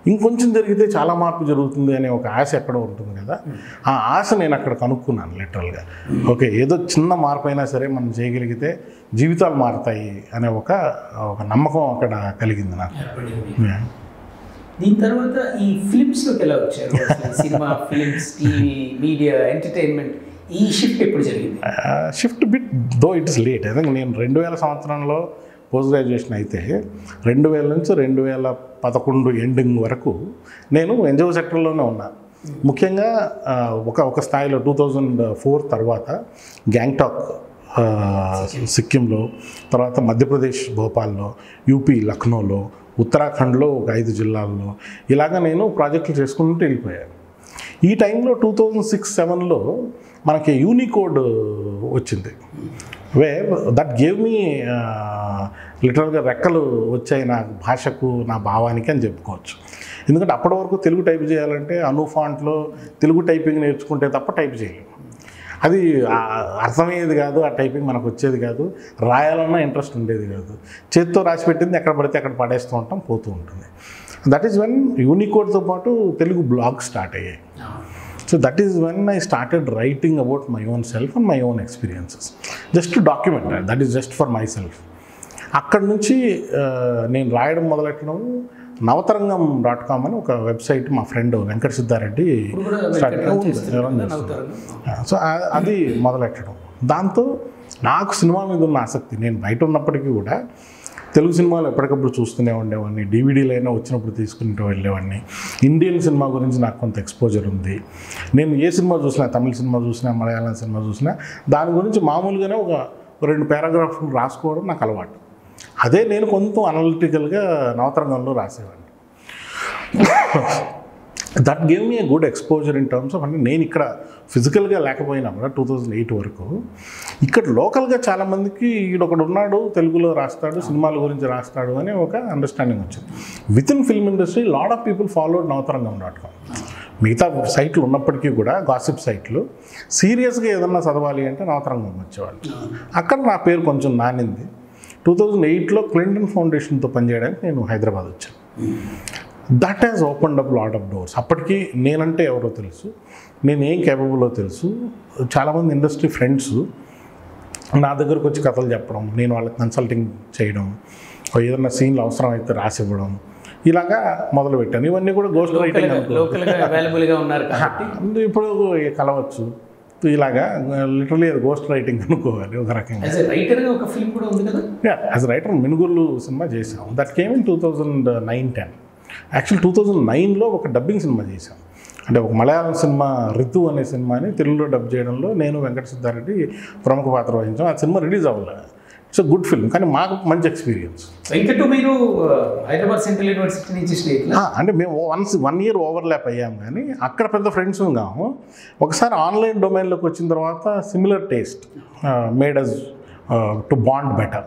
ఇంకొంచెం జరిగితే చాలా మార్పు జరుగుతుంది అనే ఒక ఆశ ఎక్కడో ఉంటుంది కదా ఆ ఆశ నేను అక్కడ కనుక్కున్నాను లిటరల్గా ఓకే ఏదో చిన్న మార్పు అయినా సరే మనం చేయగలిగితే జీవితాలు మారుతాయి అనే ఒక ఒక నమ్మకం అక్కడ కలిగింది నాకు Yeah. దీని తర్వాత ఈ ఫిలిమ్స్లోకి ఎలా వచ్చారు అసలు cinema films TV media entertainment ఈ షిఫ్ట్ ఎప్పుడు జరిగింది shift but though it is late I think నేను రెండు వేల సంవత్సరంలో పోస్ట్ గ్రాడ్యుయేషన్ అయితే రెండు వేల నుంచి రెండు వేల పదకొండు ఎండింగ్ వరకు నేను ఎన్జిఓ సెక్టర్లోనే ఉన్నా ముఖ్యంగా ఆ, ఒక ఒక స్థాయిలో టూ థౌజండ్ ఫోర్ తర్వాత గ్యాంగ్టాక్ ఆ, సిక్కింలో తర్వాత మధ్యప్రదేశ్ భోపాల్లో యూపీ లక్నోలో ఉత్తరాఖండ్లో ఒక ఐదు జిల్లాల్లో ఇలాగ నేను ప్రాజెక్టులు చేసుకుంటూ వెళ్ళిపోయాను ఈ టైంలో టూ థౌజండ్ సిక్స్ సెవెన్లో మనకి యూనికోడ్ వచ్చింది వేర్ దట్ గేవ్ మీ లిటరల్గా రెక్కలు వచ్చాయి నా భాషకు నా భావానికి అని చెప్పుకోవచ్చు ఎందుకంటే అప్పటి వరకు తెలుగు టైప్ చేయాలంటే అను ఫాంట్లో తెలుగు టైపింగ్ నేర్చుకుంటే తప్ప టైప్ చేయలేము అది ఆ అర్థమయ్యేది కాదు ఆ టైపింగ్ మనకు వచ్చేది కాదు రాయాలన్నా ఇంట్రెస్ట్ ఉండేది కాదు చేత్తో రాసి పెట్టింది ఎక్కడ పడితే అక్కడ పడేస్తూ ఉంటాం పోతూ ఉంటుంది దట్ ఈస్ వెన్ యూనికోడ్తో పాటు తెలుగు బ్లాగ్ స్టార్ట్ అయ్యాయి so that is when I started writing about my own self and my own experiences just document that is just for my self అక్కడి నుంచి ఆ, నేను రాయడం మొదలెట్టడం నవతరంగం డాట్ కామ్ అని ఒక వెబ్సైట్ మా ఫ్రెండ్ వెంకట సిద్ధారెడ్డి ఇప్పుడు కూడా స్టార్ట్ వెంకట్ ఉంది, చేస్తున్నారు రన్ కదా, చేస్తున్నారు. నవ్వుతారు. సో ఆ- అది మొదలెట్టడం దాంతో నాకు సినిమా మీద ఉన్న ఆసక్తి నేను బయట ఉన్నప్పటికీ కూడా తెలుగు సినిమాలు ఎప్పటికప్పుడు చూస్తూనే ఉండేవాడిని డివిడీలు అయినా వచ్చినప్పుడు తీసుకుంటూ వెళ్ళేవాడిని ఇండియన్ సినిమా గురించి నాకు కొంత ఎక్స్పోజర్ ఉంది నేను ఏ సినిమా చూసినా తమిళ సినిమా చూసినా మలయాళం సినిమా చూసినా దాని గురించి మామూలుగానే ఒక రెండు పారాగ్రాఫ్లు రాసుకోవడం నాకు అలవాటు అదే నేను కొంత అనలిటికల్గా నవతరంగంలో రాసేవాడిని that gave me a good exposure in terms of అంటే నేను ఇక్కడ ఫిజికల్గా లేకపోయినా కూడా టూ థౌజండ్ ఎయిట్ వరకు ఇక్కడ లోకల్గా చాలామందికి ఈడొకడు ఉన్నాడు తెలుగులో రాస్తాడు సినిమాల గురించి రాస్తాడు అనే ఒక అండర్స్టాండింగ్ వచ్చింది with in film industry lot of people followed Navatarangam dot com మిగతా సైట్లు ఉన్నప్పటికీ కూడా గాసిప్ సైట్లు సీరియస్గా ఏదన్నా చదవాలి అంటే నవతరంగం వచ్చేవాళ్ళు అక్కడ నా పేరు కొంచెం నానింది టూ థౌజండ్ ఎయిట్లో క్లింటన్ ఫౌండేషన్తో పనిచేయడానికి నేను హైదరాబాద్ వచ్చాను that has open up lot of doors అప్పటికి నేనంటే ఎవరో తెలుసు నేను ఏం కేపబుల్లో తెలుసు చాలామంది ఇండస్ట్రీ ఫ్రెండ్స్ నా దగ్గరకు వచ్చి కథలు చెప్పడం నేను వాళ్ళకి కన్సల్టింగ్ చేయడం ఏదైనా సీన్లు అవసరం అయితే రాసివ్వడం ఇలాగా మొదలుపెట్టాను ఇవన్నీ కూడా గోస్ట్ రైటింగ్ అనుకో లోకల్గా అవైలబుల్గా ఉన్నారు కాబట్టి అందు ఇప్పుడు కలవచ్చు ఇలాగా లిటరలీ అది గోస్ట్ రైటింగ్ అనుకోవాలి ఒక రకంగా యాజ్ ఎ రైటర్గా ఒక ఫిల్మ్ కూడా ఉంది కదా యాజ్ రైటర్ మినుగుర్లు సినిమా చేసాం that came in two thousand nine ten actual two thousand నైన్లో ఒక డబ్బింగ్ సినిమా చేశాం అంటే ఒక మలయాళం సినిమా రితు అనే సినిమాని తెలుగులో డబ్ చేయడంలో నేను వెంకట సిద్ధారెడ్డి ప్రముఖ పాత్ర వహించాం ఆ సినిమా రిలీజ్ అవ్వలేదు ఇట్స్ గుడ్ ఫిల్మ్ కానీ మాకు మంచి ఎక్స్పీరియన్స్ వెంకట్ మీరు ఆ, హైదరాబాద్ సెంట్రల్ యూనివర్సిటీ నుంచి స్టేట్ అంటే మేము వన్స్ వన్ ఇయర్ ఓవర్లాప్ అయ్యాం కానీ అక్కడ పెద్ద ఫ్రెండ్స్ కాము ఒకసారి ఆన్లైన్ డొమైన్లోకి వచ్చిన తర్వాత similar taste made us to bond better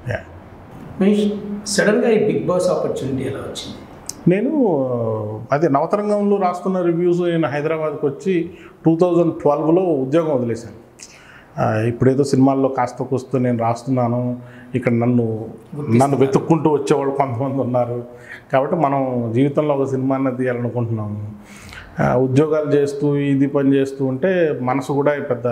Mahesh సడన్గా ఈ బిగ్ బాస్ ఆపర్చునిటీ ఎలా వచ్చింది నేను అదే నవతరంగంలో రాస్తున్న రివ్యూస్ నేను హైదరాబాద్కి వచ్చి టూ థౌజండ్ ట్వెల్వ్లో ఉద్యోగం వదిలేశాను ఆ, ఇప్పుడేదో సినిమాల్లో కాస్త కూస్తూ నేను రాస్తున్నాను ఇక్కడ నన్ను నన్ను వెతుక్కుంటూ వచ్చేవాళ్ళు కొంతమంది ఉన్నారు కాబట్టి మనం జీవితంలో ఒక సినిమాని తీయాలనుకుంటున్నాము ఆ, ఉద్యోగాలు చేస్తూ ఇది పని చేస్తూ ఉంటే మనసు కూడా పెద్ద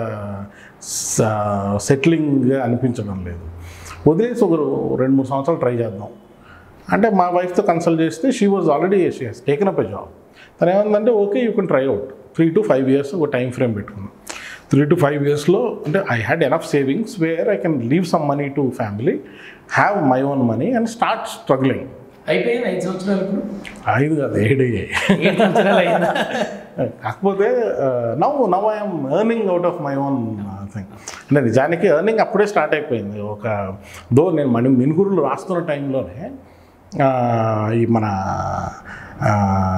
సెటిలింగ్గా అనిపించడం లేదు వదిలేసి ఒక రెండు మూడు సంవత్సరాలు ట్రై చేద్దాం అంటే మా వైఫ్తో కన్సల్ట్ చేస్తే she was already she has taken up a job తను ఏమందంటే okay you can try out three to five years ఒక టైం ఫ్రేమ్ పెట్టుకున్నాం త్రీ టు ఫైవ్ ఇయర్స్లో అంటే I had enough savings where I can leave some money to family have my own money and start struggling అయిపోయింది ఐదు సంవత్సరాలు ఇప్పుడు ఐదు కాదు ఏడు అయ్యాయి ఏడు సంవత్సరాలు అయిందా కాకపోతే now now I'm earning out of my own thing అంటే నిజానికి ఎర్నింగ్ అప్పుడే స్టార్ట్ అయిపోయింది ఒక దో నేను మణి మినుగురులు రాస్తున్న టైంలోనే ఆ, ఈ మన ఆ,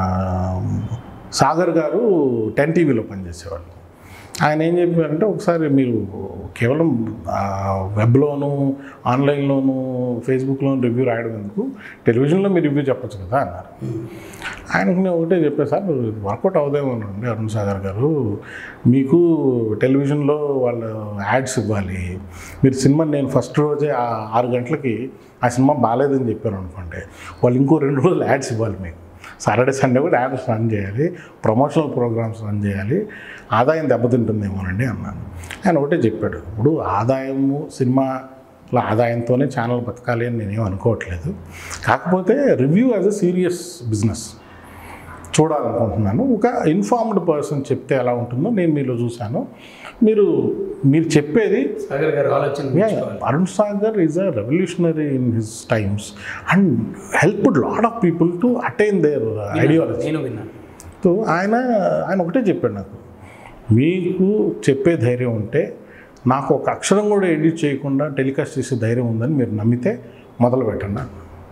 సాగర్ గారు టెన్ టీవీలో పనిచేసేవాళ్ళు ఆయన ఏం చెప్పారంటే ఒకసారి మీరు కేవలం ఆ, వెబ్లోను ఆన్లైన్లోను ఫేస్బుక్లోను రివ్యూ రాయడం ఎందుకు టెలివిజన్లో మీరు రివ్యూ చెప్పొచ్చు కదా అన్నారు ఆయనకు నేను ఒకటే చెప్పాను సార్ వర్కౌట్ అవుదేమోనండి అరుణ్ సాగర్ గారు మీకు టెలివిజన్లో వాళ్ళు యాడ్స్ ఇవ్వాలి మీరు సినిమా నేను ఫస్ట్ రోజే ఆ ఆరు గంటలకి ఆ సినిమా బాగాలేదని చెప్పాను అనుకోండి వాళ్ళు ఇంకో రెండు రోజులు యాడ్స్ ఇవ్వాలి మీకు సాటర్డే సండే కూడా యాడ్స్ రన్ చేయాలి ప్రమోషనల్ ప్రోగ్రామ్స్ రన్ చేయాలి ఆదాయం దెబ్బతింటుందేమోనండి అన్నాను ఆయన ఒకటే చెప్పాడు ఇప్పుడు ఆదాయము సినిమాల ఆదాయంతోనే ఛానల్ బతకాలి అని నేనేం అనుకోవట్లేదు కాకపోతే review as a serious business చూడాలనుకుంటున్నాను ఒక ఇన్ఫార్మ్డ్ పర్సన్ చెప్తే ఎలా ఉంటుందో నేను మీలో చూశాను మీరు మీరు చెప్పేది సాగర్ గారు ఆలోచన Yeah, ఉంచుకోవాలి. Arun Sagar is a revolutionary in his times and helped lot of people to attain their uh, ideology. నేను విన్నాను సో ఆయన ఆయన ఒకటే చెప్పాడు నాకు మీకు చెప్పే ధైర్యం ఉంటే నాకు ఒక అక్షరం కూడా ఎడిట్ చేయకుండా టెలికాస్ట్ చేసే ధైర్యం ఉందని మీరు నమ్మితే మొదలు పెట్టండి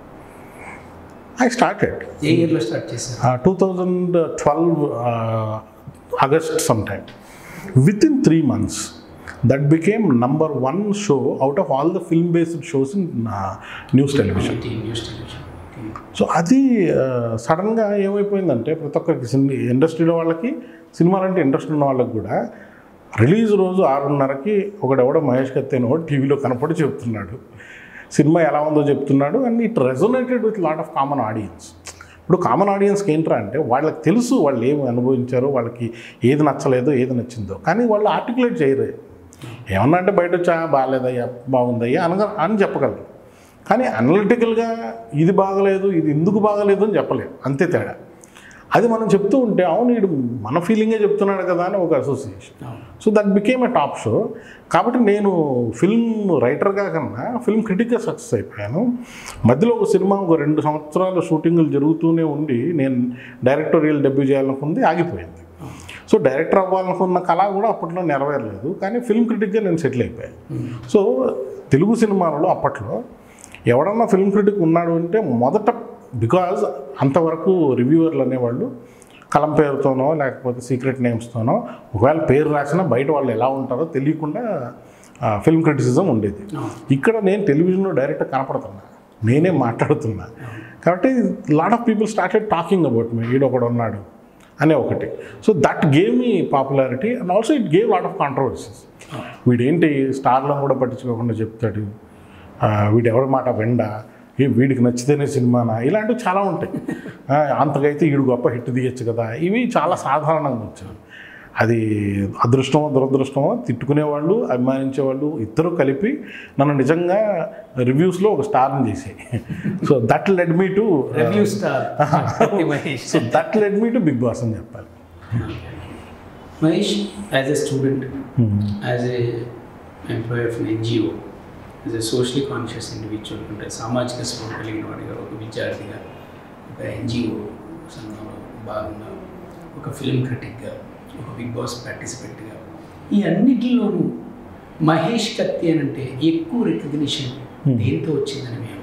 ఐ స్టార్టెడ్ ఏ ఇయర్లో స్టార్ట్ చేశారు two thousand twelve August some time with in three months that became number one show out of all the film based shows in news television news television so అది సడన్గా ఏమైపోయిందంటే ప్రతి ఒక్కరికి cinema ఇండస్ట్రీలో వాళ్ళకి సినిమాలంటే ఇంట్రెస్ట్ ఉన్న వాళ్ళకి కూడా రిలీజ్ రోజు ఆరున్నరకి ఒకడెవడో మహేష్ కత్తేనో టీవీలో కనపడి చెప్తున్నాడు సినిమా ఎలా ఉందో చెప్తున్నాడు and it resonated with lot of common audience ఇప్పుడు కామన్ ఆడియన్స్కి ఏంట్రా అంటే వాళ్ళకి తెలుసు వాళ్ళు ఏమి అనుభవించారో వాళ్ళకి ఏది నచ్చలేదో ఏది నచ్చిందో కానీ వాళ్ళు ఆర్టికులేట్ చేయరు ఏమన్నా అంటే బయట వచ్చా బాగాలేదయ్యా బాగుందయ్యా అనగా అని చెప్పగలరు కానీ అనలిటికల్గా ఇది బాగలేదు ఇది ఎందుకు బాగలేదు అని చెప్పలేము అంతే తేడా అది మనం చెప్తూ ఉంటే అవును వీడు మన ఫీలింగే చెప్తున్నాడు కదా అని ఒక association so that became a top show కాబట్టి నేను ఫిల్మ్ రైటర్గా కన్నా ఫిల్మ్ క్రిటిక్గా సక్సెస్ అయిపోయాను మధ్యలో ఒక సినిమా ఒక రెండు సంవత్సరాలు షూటింగులు జరుగుతూనే ఉండి నేను డైరెక్టోరియల్ డెబ్యూ చేయాలనుకుంది ఆగిపోయింది సో డైరెక్టర్ అవ్వాలనుకున్న కళ కూడా అప్పట్లో నెరవేరలేదు కానీ ఫిల్మ్ క్రిటిక్గా నేను సెటిల్ అయిపోయాను సో తెలుగు సినిమాలలో అప్పట్లో ఎవడన్నా ఫిల్మ్ క్రిటిక్ ఉన్నాడు అంటే మొదట బికాజ్ అంతవరకు రివ్యూవర్లు అనేవాళ్ళు కలం పేరుతోనో లేకపోతే సీక్రెట్ నేమ్స్తోనో ఒకవేళ పేరు రాసినా బయట వాళ్ళు ఎలా ఉంటారో తెలియకుండా ఫిల్మ్ క్రిటిసిజం ఉండేది ఇక్కడ నేను టెలివిజన్లో డైరెక్ట్ కనపడుతున్నా నేనే మాట్లాడుతున్నా కాబట్టి lot of people started talking about me వీడు ఒకడు ఉన్నాడు అనే ఒకటి so that gave me popularity and also it gave lot of controversies వీడేంటి స్టార్లను కూడా పట్టించుకోకుండా చెప్తాడు ఆ, వీడు ఎవరి మాట వెండా ఏ వీడికి నచ్చితేనే సినిమానా ఇలాంటివి చాలా ఉంటాయి ఆ, అంతకైతే వీడు గొప్ప హిట్ తీయచ్చు కదా ఇవి చాలా సాధారణంగా వచ్చాయి అది అదృష్టమో దురదృష్టమో తిట్టుకునేవాళ్ళు అభిమానించేవాళ్ళు ఇద్దరు కలిపి నన్ను నిజంగా రివ్యూస్లో ఒక స్టార్ని చేసాయి so that led me to review star Mahesh so that led me to big boss అని చెప్పాలి Mahesh as a student as a employee of NGO as a socially conscious individual అంటే సామాజిక స్పృహ కలిగిన వాడిగా ఒక విద్యార్థిగా ఒక ఎన్జిఓ సంఘంలో భాగంగా ఒక ఫిల్మ్ క్రిటిక్గా ఒక బిగ్ బాస్ పార్టిసిపెంట్గా ఈ అన్నిటిలోనూ మహేష్ కత్తి అని అంటే ఎక్కువ రికగ్నిషన్ దేంతో వచ్చిందని మేము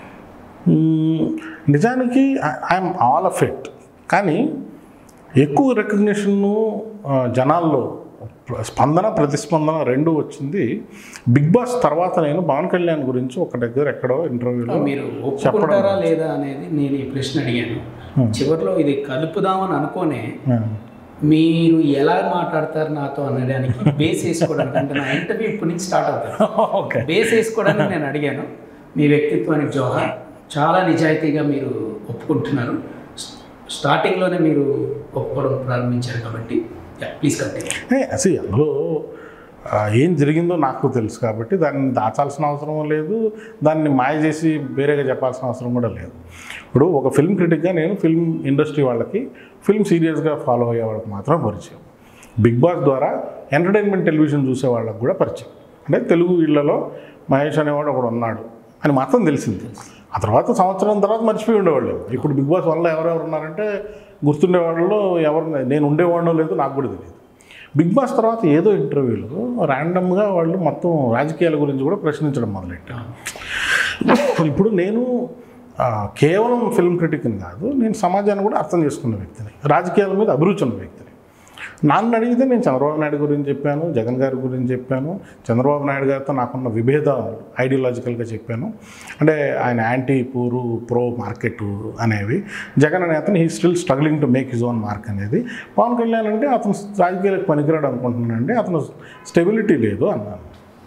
మ్మ్. నిజానికి ఐఎమ్ ఆల్ ఆఫ్ ఇట్ కానీ ఎక్కువ రికగ్నిషన్ను ఆ, జనాల్లో ప్ర- స్పందన ప్రతిస్పందన రెండు వచ్చింది బిగ్ బాస్ తర్వాత నేను పవన్ కళ్యాణ్ గురించి ఒక దగ్గర ఎక్కడో ఇంటర్వ్యూలో మీరు ఒప్పుకుంటారా లేదా అనేది నేను ఈ ప్రశ్న అడిగాను చివరిలో ఇది కలుపుదామని అనుకోనే మీరు ఎలా మాట్లాడతారు నాతో అనడానికి బేస్ వేసుకోవడానికి అంటే నా ఇంటర్వ్యూ ఇప్పటి నుంచి స్టార్ట్ అవుతుంది ఓకే బేస్ వేసుకోవడానికి నేను అడిగాను మీ వ్యక్తిత్వానికి జోహార్ చాలా నిజాయితీగా మీరు ఒప్పుకుంటున్నారు స్టార్టింగ్లోనే మీరు ఒప్పుకోవడం ప్రారంభించారు కాబట్టి ప్లీజ్ కంటిన్యూ అసలు అందులో ఆ, ఏం జరిగిందో నాకు తెలుసు కాబట్టి దాన్ని దాచాల్సిన అవసరం లేదు దాన్ని మాయ చేసి వేరేగా చెప్పాల్సిన అవసరం కూడా లేదు ఇప్పుడు ఒక ఫిల్మ్ క్రిటిక్గా నేను ఫిల్మ్ ఇండస్ట్రీ వాళ్ళకి ఫిల్మ్ సీరియస్గా ఫాలో అయ్యే వాళ్ళకి మాత్రం పరిచయం బిగ్ బాస్ ద్వారా ఎంటర్టైన్మెంట్ టెలివిజన్ చూసే వాళ్ళకి కూడా పరిచయం అంటే తెలుగు ఇళ్లలో మహేష్ అనేవాడు ఒకడు ఉన్నాడు అని మాత్రం తెలిసింది ఆ తర్వాత సంవత్సరం తర్వాత మర్చిపోయి ఉండేవాళ్ళు ఇప్పుడు బిగ్ బాస్ వల్ల ఎవరెవరు ఉన్నారంటే గుర్తుండే వాళ్ళు ఎవరు నేను ఉండేవాడో లేదో నాకు కూడా తెలియదు బిగ్ బాస్ తర్వాత ఏదో ఇంటర్వ్యూలో ర్యాండమ్గా వాళ్ళు మొత్తం రాజకీయాల గురించి కూడా ప్రశ్నించడం మొదలెట్టారు ఇప్పుడు నేను ఆ, కేవలం ఫిల్మ్ క్రిటిక్ని కాదు నేను సమాజాన్ని కూడా అర్థం చేసుకున్న వ్యక్తిని రాజకీయాల మీద అభిరుచి ఉన్న వ్యక్తిని నన్ను అడిగితే నేను చంద్రబాబు నాయుడు గురించి చెప్పాను జగన్ గారి గురించి చెప్పాను చంద్రబాబు నాయుడు గారితో నాకున్న విభేదాలు ఐడియాలజికల్గా చెప్పాను అంటే ఆయన యాంటీ పూరు ప్రో మార్కెట్ అనేవి జగన్ అనే అతను he still struggling to make his own mark అనేది పవన్ కళ్యాణ్ అంటే అతను రాజకీయాలకు పనికిరాడు అనుకుంటున్నానండి అతను స్టెబిలిటీ లేదు అన్నాను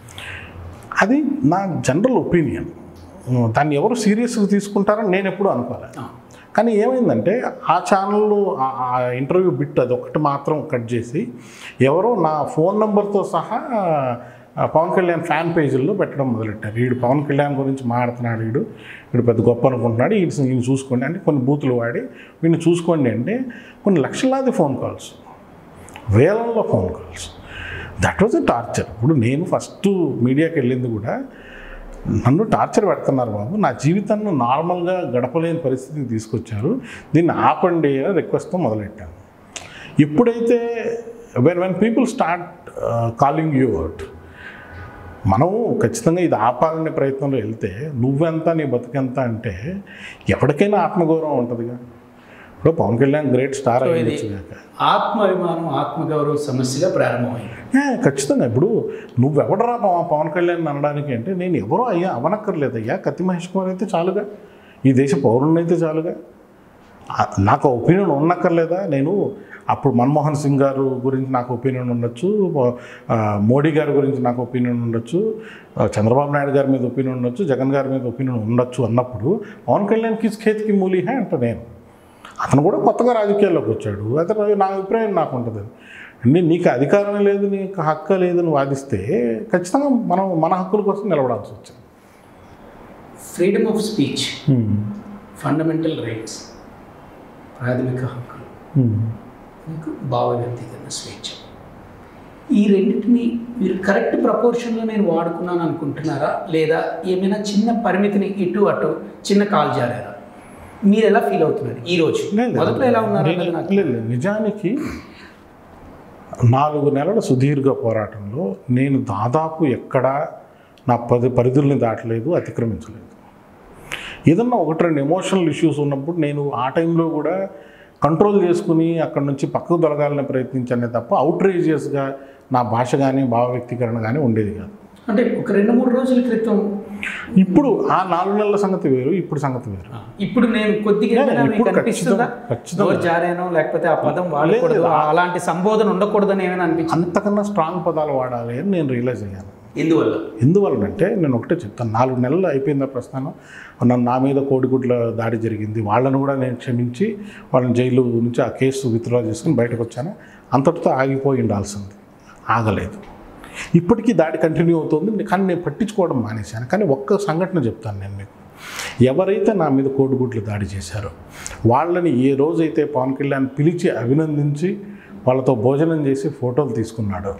అది నా జనరల్ ఒపీనియన్ దాన్ని ఎవరు సీరియస్గా తీసుకుంటారని నేను ఎప్పుడూ అనుకోలేదు కానీ ఏమైందంటే ఆ ఛానల్లో ఆ- ఆ ఇంటర్వ్యూ బిట్ అది ఒకటి మాత్రం కట్ చేసి ఎవరో నా ఫోన్ నెంబర్తో సహా ఆ పవన్ కళ్యాణ్ ఫ్యాన్ పేజీల్లో పెట్టడం మొదలెట్టారు వీడు పవన్ కళ్యాణ్ గురించి మాడుతున్నాడు వీడు వీడు పెద్ద గొప్ప అనుకుంటున్నాడు వీడు ఈయన చూసుకోండి అంటే కొన్ని బూతులు వాడి వీడిని చూసుకోండి అంటే కొన్ని లక్షలాది ఫోన్ కాల్స్ వేలల్లో phone calls that was a torture ఇప్పుడు నేను ఫస్ట్ మీడియాకి వెళ్ళింది కూడా నన్ను టార్చర్ పెడుతున్నారు బాబు నా జీవితాన్ని నార్మల్గా గడపలేని పరిస్థితికి తీసుకొచ్చారు దీన్ని ఆపండి అని రిక్వెస్ట్తో మొదలెట్టాను ఎప్పుడైతే when when people start calling you out మనం ఖచ్చితంగా ఇది ఆపాలనే ప్రయత్నంలో వెళ్తే నువ్వెంత నీ బతుకెంత అంటే ఎవరికైనా ఆత్మగౌరవం ఉంటుందిగా ఇప్పుడు Pavan Kalyan great star so ఇది అయ్యొచ్చు కాక ఆత్మాభిమానం ఆత్మగౌరవ సమస్యగా ప్రారంభమైంది ఏ, ఖచ్చితంగా ఇప్పుడు నువ్వెవడరా పవ- పవన్ కళ్యాణ్ అనడానికి అంటే నేను ఎవరో అయ్యా అవనక్కర్లేదు అయ్యా కత్తి మహేష్ కుమార్ అయితే చాలుగా ఈ దేశ పౌరుని అయితే చాలుగా ఆ- నాకు ఒపీనియన్ ఉన్నక్కర్లేదా నేను అప్పుడు మన్మోహన్ సింగ్ గారు గురించి నాకు ఒపీనియన్ ఉండొచ్చు ఆ, మోడీ గారి గురించి నాకు ఒపీనియన్ ఉండొచ్చు ఆ, చంద్రబాబు నాయుడు గారి మీద ఒపీనియన్ ఉండొచ్చు జగన్ గారి మీద ఒపీనియన్ ఉండొచ్చు అన్నప్పుడు పవన్ కళ్యాణ్ కిస్ ఖేత్కి మూలి హే అంట నేను అతను కూడా కొత్తగా రాజకీయాల్లోకి వచ్చాడు అతను నా అభిప్రాయం నాకు ఉంటుంది అంటే నీకు అధికారం లేదు నీకు హక్కు లేదని వాదిస్తే ఖచ్చితంగా మనం మన హక్కుల కోసం నిలబడాల్సి వచ్చింది freedom of speech fundamental rights ప్రాథమిక హక్కులు మీకు భావ వ్యక్తీకరణ స్వేచ్ఛ ఈ రెండింటిని మీరు కరెక్ట్ ప్రపోర్షన్లో నేను వాడుకున్నాను అనుకుంటున్నారా లేదా ఏమైనా చిన్న పరిమితిని ఇటు అటు చిన్న కాల్ జారారా మీరు ఎలా ఫీల్ అవుతున్నారు ఈ రోజు లేదు. మొదట్లో ఎలా ఉన్నారు అన్నది నాకు లేదు, లేదు. నిజానికి నాలుగు నెలల సుదీర్ఘ పోరాటంలో నేను దాదాపు ఎక్కడా నా పది పరిధుల్ని దాటలేదు అతిక్రమించలేదు ఏదన్నా ఒకటి రెండు ఎమోషనల్ ఇష్యూస్ ఉన్నప్పుడు నేను ఆ టైంలో కూడా కంట్రోల్ చేసుకుని అక్కడి నుంచి పక్కకు దొరకాలని ప్రయత్నించానే తప్ప అవుట్రేజియస్గా నా భాష కానీ భావ వ్యక్తీకరణ కానీ ఉండేది కాదు అంటే ఒక రెండు మూడు రోజుల క్రితం ఇప్పుడు ఆ నాలుగు నెలల సంగతి వేరు ఇప్పుడు సంగతి వేరు ఆ, ఇప్పుడు నేను కొద్దిగా లేదు, ఏమైనా మీకు ఇప్పుడు అనిపిస్తుందా ఖచ్చితంగా- ఖచ్చితంగా. నోరు జారానో లేకపోతే ఆ పదం వాడకూడదు లేదు. అలాంటి సంబోధన ఉండకూడదని ఏమైనా అనిపించింది అంతకన్నా స్ట్రాంగ్ పదాలు వాడాలి అని నేను రియలైజ్ అయ్యాను ఎందువల్ల ఎందువలనంటే నేను ఒకటే చెప్తాను నాలుగు నెలలు అయిపోయిందా ప్రస్థానం నన్ను నా మీద కోడిగుడ్ల దాడి జరిగింది వాళ్ళను కూడా నేను క్షమించి వాళ్ళని జైలు నుంచి ఆ కేసు విత్డ్రా చేసుకుని బయటకు వచ్చాను అంతటితో ఆగిపోయి ఉండాల్సింది ఆగలేదు ఇప్పటికీ దాడి కంటిన్యూ అవుతుంది కానీ నేను పట్టించుకోవడం మానేశాను కానీ ఒక్క సంఘటన చెప్తాను నేను మీకు ఎవరైతే నా మీద కోడిగుడ్లు దాడి చేశారో వాళ్ళని ఏ రోజైతే పవన్ కళ్యాణ్ పిలిచి అభినందించి వాళ్ళతో భోజనం చేసి ఫోటోలు తీసుకున్నాడో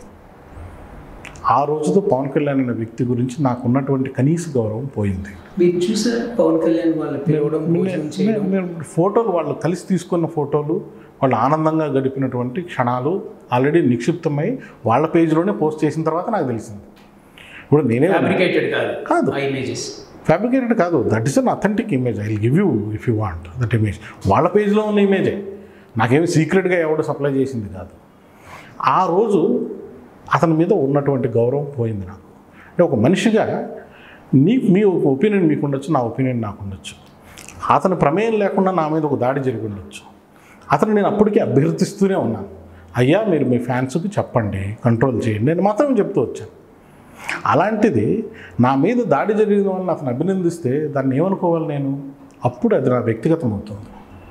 ఆ రోజుతో పవన్ కళ్యాణ్ అనే వ్యక్తి గురించి నాకున్నటువంటి కనీస గౌరవం పోయింది మీరు చూసారు పవన్ కళ్యాణ్ వాళ్ళు పిలవడం భోజనం చేయడం నేను- నేను ఫోటోలు వాళ్ళు కలిసి తీసుకున్న ఫోటోలు వాళ్ళు ఆనందంగా గడిపినటువంటి క్షణాలు ఆల్రెడీ నిక్షిప్తమై వాళ్ళ పేజీలోనే పోస్ట్ చేసిన తర్వాత నాకు తెలిసింది ఇప్పుడు నేనే ఫ్యాబ్రికేటెడ్ కాదు కాదు. ఆ ఇమేజెస్ ఫ్యాబ్రికేటెడ్ కాదు that is an authentic image I give you if you want that image వాళ్ళ పేజ్లో ఉన్న ఇమేజే నాకేమి సీక్రెట్గా ఎవడు సప్లై చేసింది కాదు ఆ రోజు అతని మీద ఉన్నటువంటి గౌరవం పోయింది నాకు అంటే ఒక మనిషిగా నీ మీ ఒపీనియన్ మీకు ఉండొచ్చు నా ఒపీనియన్ నాకు ఉండొచ్చు అతని ప్రమేయం లేకుండా నా మీద ఒక దాడి జరిగి ఉండొచ్చు అతను నేను అప్పటికీ అభ్యర్థిస్తూనే ఉన్నాను అయ్యా మీరు మీ ఫ్యాన్స్కి చెప్పండి కంట్రోల్ చేయండి నేను మాత్రమే చెప్తూ వచ్చాను అలాంటిది నా మీద దాడి జరిగిన వాళ్ళని అతను అభినందిస్తే దాన్ని ఏమనుకోవాలి నేను అప్పుడు అది నా వ్యక్తిగతం అవుతుంది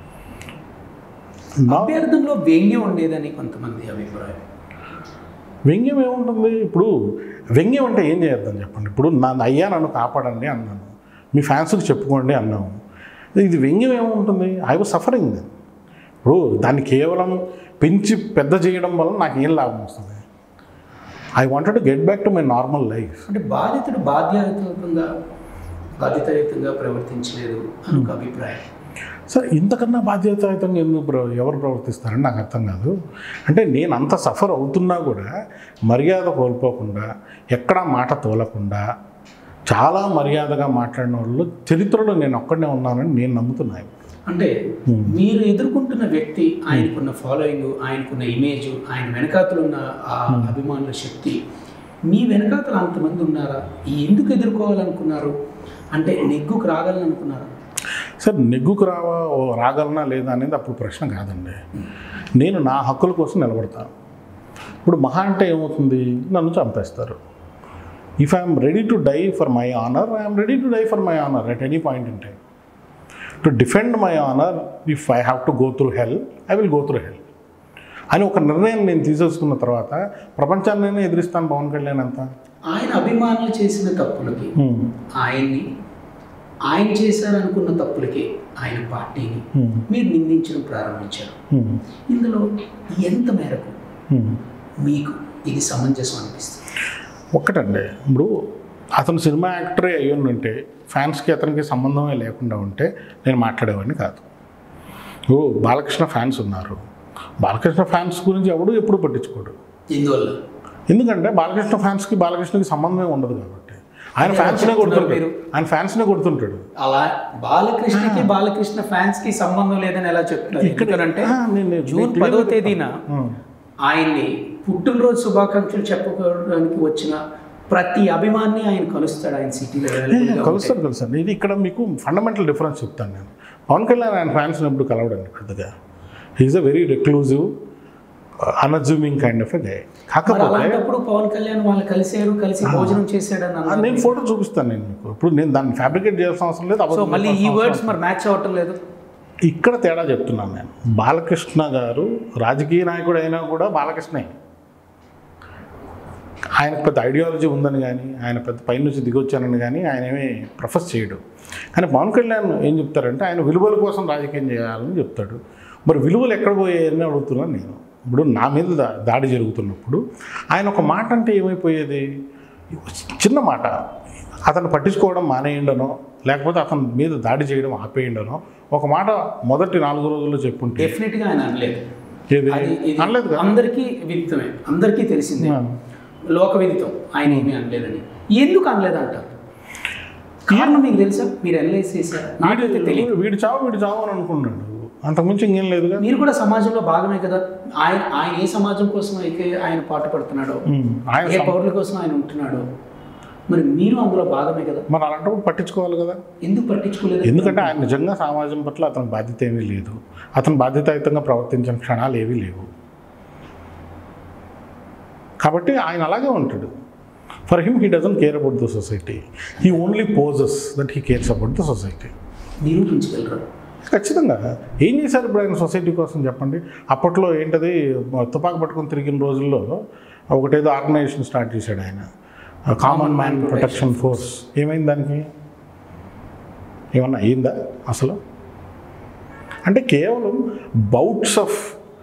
నా అభ్యర్థంలో వ్యంగ్యం ఉండేదని కొంతమంది అభిప్రాయం వ్యంగ్యం ఏముంటుంది ఇప్పుడు వ్యంగ్యం అంటే ఏం చేద్దాం చెప్పండి ఇప్పుడు నా అయ్యా నన్ను కాపాడండి అన్నాను మీ ఫ్యాన్స్కి చెప్పుకోండి అన్నాము ఇది వ్యంగ్యం ఏముంటుంది ఐ వాజ్ సఫరింగ్ దెన్ ఇప్పుడు దాన్ని కేవలం పెంచి పెద్ద చేయడం వల్ల నాకు ఏం లాభం వస్తుంది I wanted to get back to my normal life అంటే బాధితుడు బాధ్యతాయుతంగా బాధ్యతాయుతంగా ప్రవర్తించలేదు అని ఒక అభిప్రాయం సార్ ఇంతకన్నా బాధ్యతాయుతంగా ఎందుకు ప్ర ఎవరు ప్రవర్తిస్తారని నాకు అర్థం కాదు అంటే నేను అంత సఫర్ అవుతున్నా కూడా మర్యాద కోల్పోకుండా ఎక్కడా మాట తోలకుండా చాలా మర్యాదగా మాట్లాడిన వాళ్ళు చరిత్రలో నేను ఒక్కడనే ఉన్నానని నేను నమ్ముతున్నాను అంటే మీరు ఎదుర్కొంటున్న వ్యక్తి ఆయనకున్న ఫాలోయింగ్ ఆయనకున్న ఇమేజ్ ఆయన వెనకాతలు ఉన్న ఆ అభిమానుల శక్తి మీ వెనకాతలు అంతమంది ఉన్నారా ఎందుకు ఎదుర్కోవాలనుకున్నారు అంటే నెగ్గుకు రాగలనుకున్నారా సార్ నెగ్గుకు రావా ఓ రాగలనా లేదా అనేది అప్పుడు ప్రశ్న కాదండి నేను నా హక్కుల కోసం నిలబడతాను ఇప్పుడు మహా అంటే ఏమవుతుంది నన్ను చంపేస్తారు if I'm ready to die for my honour I'm ready to die for my honour at any point in time to defend my honour if I have to go through hell I will go through hell అని ఒక నిర్ణయం నేను తీసేసుకున్న తర్వాత ప్రపంచాన్ని ఎదిరిస్తాను పవన్ కళ్యాణ్ అంత ఆయన అభిమానులు చేసిన తప్పులకి ఆయన్ని ఆయన చేశారనుకున్న తప్పులకి ఆయన పార్టీని మీరు నిందించడం ప్రారంభించారు ఇందులో ఎంత మేరకు మీకు ఇది సమంజసం అనిపిస్తుంది ఒక్కటండి ఇప్పుడు అతను సినిమా యాక్టరే అయ్యి ఉంటే ఫ్యాన్స్కి అతనికి సంబంధమే లేకుండా ఉంటే నేను మాట్లాడేవాడిని కాదు ఓ బాలకృష్ణ ఫ్యాన్స్ ఉన్నారు బాలకృష్ణ ఫ్యాన్స్ గురించి ఎవడు ఎప్పుడు పట్టించుకోడు ఇందువల్ల ఎందుకంటే బాలకృష్ణ ఫ్యాన్స్కి బాలకృష్ణకి సంబంధమే ఉండదు కాబట్టి ఆయన అదే ఫ్యాన్స్నే చెప్తున్నారు కొడుతుంటాడు మీరు. ఆయన ఫ్యాన్స్నే కొడుతుంటాడు అలా బాలకృష్ణకి బాలకృష్ణ ఫ్యాన్స్ కి సంబంధం లేదని ఎలా చెప్తున్నారు ఇక్కడ- ఎందుకంటే ఆ, నేను- నేను జూన్ clear పదో గా తేదీన ఉం. ఆయన్ని పుట్టినరోజు శుభాకాంక్షలు చెప్పుకోవడానికి వచ్చిన ప్రతి అభిమాన్ని ఆయన కలుస్తాడు ఆయన సిటీలో కలుస్తాను కలుస్తాను ఇది ఇక్కడ మీకు ఫండమెంటల్ డిఫరెన్స్ చెప్తాను నేను పవన్ కళ్యాణ్ ఆయన ఫ్యాన్స్ ఎప్పుడు కలవడండి పెద్దగా he is a very reclusive unassuming kind of a guy కాకపోతే అలాంటప్పుడు పవన్ కళ్యాణ్ వాళ్ళు కలిసారు కలిసి భోజనం చేశాడని ఆ, అన్నారు నేను ఫోటో చూపిస్తాను నేను మీకు ఇప్పుడు నేను దాన్ని ఫ్యాబ్రికేట్ చేయాల్సిన అవసరం లేదు సో అబద్ధం మళ్ళీ ఈ చెప్పాల్సిన వర్డ్స్ మరి మ్యాచ్ అవ్వటం లేదు ఇక్కడ తేడా చెప్తున్నాను నేను బాలకృష్ణ గారు రాజకీయ నాయకుడు అయినా కూడా బాలకృష్ణే ఆయనకు పెద్ద ఐడియాలజీ ఉందని కానీ ఆయన పెద్ద పై నుంచి దిగొచ్చానని కానీ ఆయన ఏమీ ప్రొఫెస్ చేయడు కానీ పవన్ కళ్యాణ్ ఏం చెప్తారంటే ఆయన విలువల కోసం రాజకీయం చేయాలని చెప్తాడు మరి విలువలు ఎక్కడ పోయాయని అడుగుతున్నాను నేను ఇప్పుడు నా మీద దా- దాడి జరుగుతున్నప్పుడు ఆయన ఒక మాట అంటే ఏమైపోయేది చిన్న మాట అతను పట్టించుకోవడం మానేయండనో లేకపోతే అతని మీద దాడి చేయడం ఆపేయండనో ఒక మాట మొదటి నాలుగు రోజుల్లో చెప్పుంటే డెఫినెట్ గా ఆయన అనలేదు ఏది అది ఇది అనలేదు కదా అందరికీ విదితమే అందరికీ తెలిసిందే ఆ. లోక విదితం ఆయన ఏమీ అనలేదని ఎందుకు అనలేదు అంటారు కారణం మీకు తెలుసా మీరు అనలైజ్ చేశారా నాకైతే తెలియదు వీడు వీడు చావు వీడు చావు అని అనుకున్నాడు అంతకుమించి ఇంకేం లేదుగా మీరు కూడా సమాజంలో భాగమే కదా ఆయన ఆయన ఏ సమాజం కోసం అయితే ఆయన పాటు పడుతున్నాడో ఉమ్, ఆయన ఏ పౌరుల కోసం ఆయన ఉంటున్నాడో మరి మీరు అందులో భాగమే కదా మరి అలాంటప్పుడు పట్టించుకోవాలి కదా ఎందుకు పట్టించుకోలేదు ఎందుకంటే ఆయన నిజంగా సమాజం పట్ల అతని బాధ్యత ఏమీ లేదు అతను బాధ్యతాయుతంగా ప్రవర్తించిన క్షణాలు ఏవీ లేవు కాబట్టి ఆయన అలాగే ఉంటాడు for him he doesn't care about the society he only poses that he cares about the society నిరూపించగలరు ఖచ్చితంగా ఏం చేశారు ఇప్పుడు ఆయన సొసైటీ కోసం చెప్పండి అప్పట్లో ఏంటది తుపాకు పట్టుకొని తిరిగిన రోజుల్లో ఒకటేదో ఆర్గనైజేషన్ స్టార్ట్ చేశాడు ఆయన కామన్ మ్యాన్ ప్రొటెక్షన్ ఫోర్స్ ఏమైంది దానికి ఏమన్నా అయిందా అసలు అంటే కేవలం బౌట్స్ ఆఫ్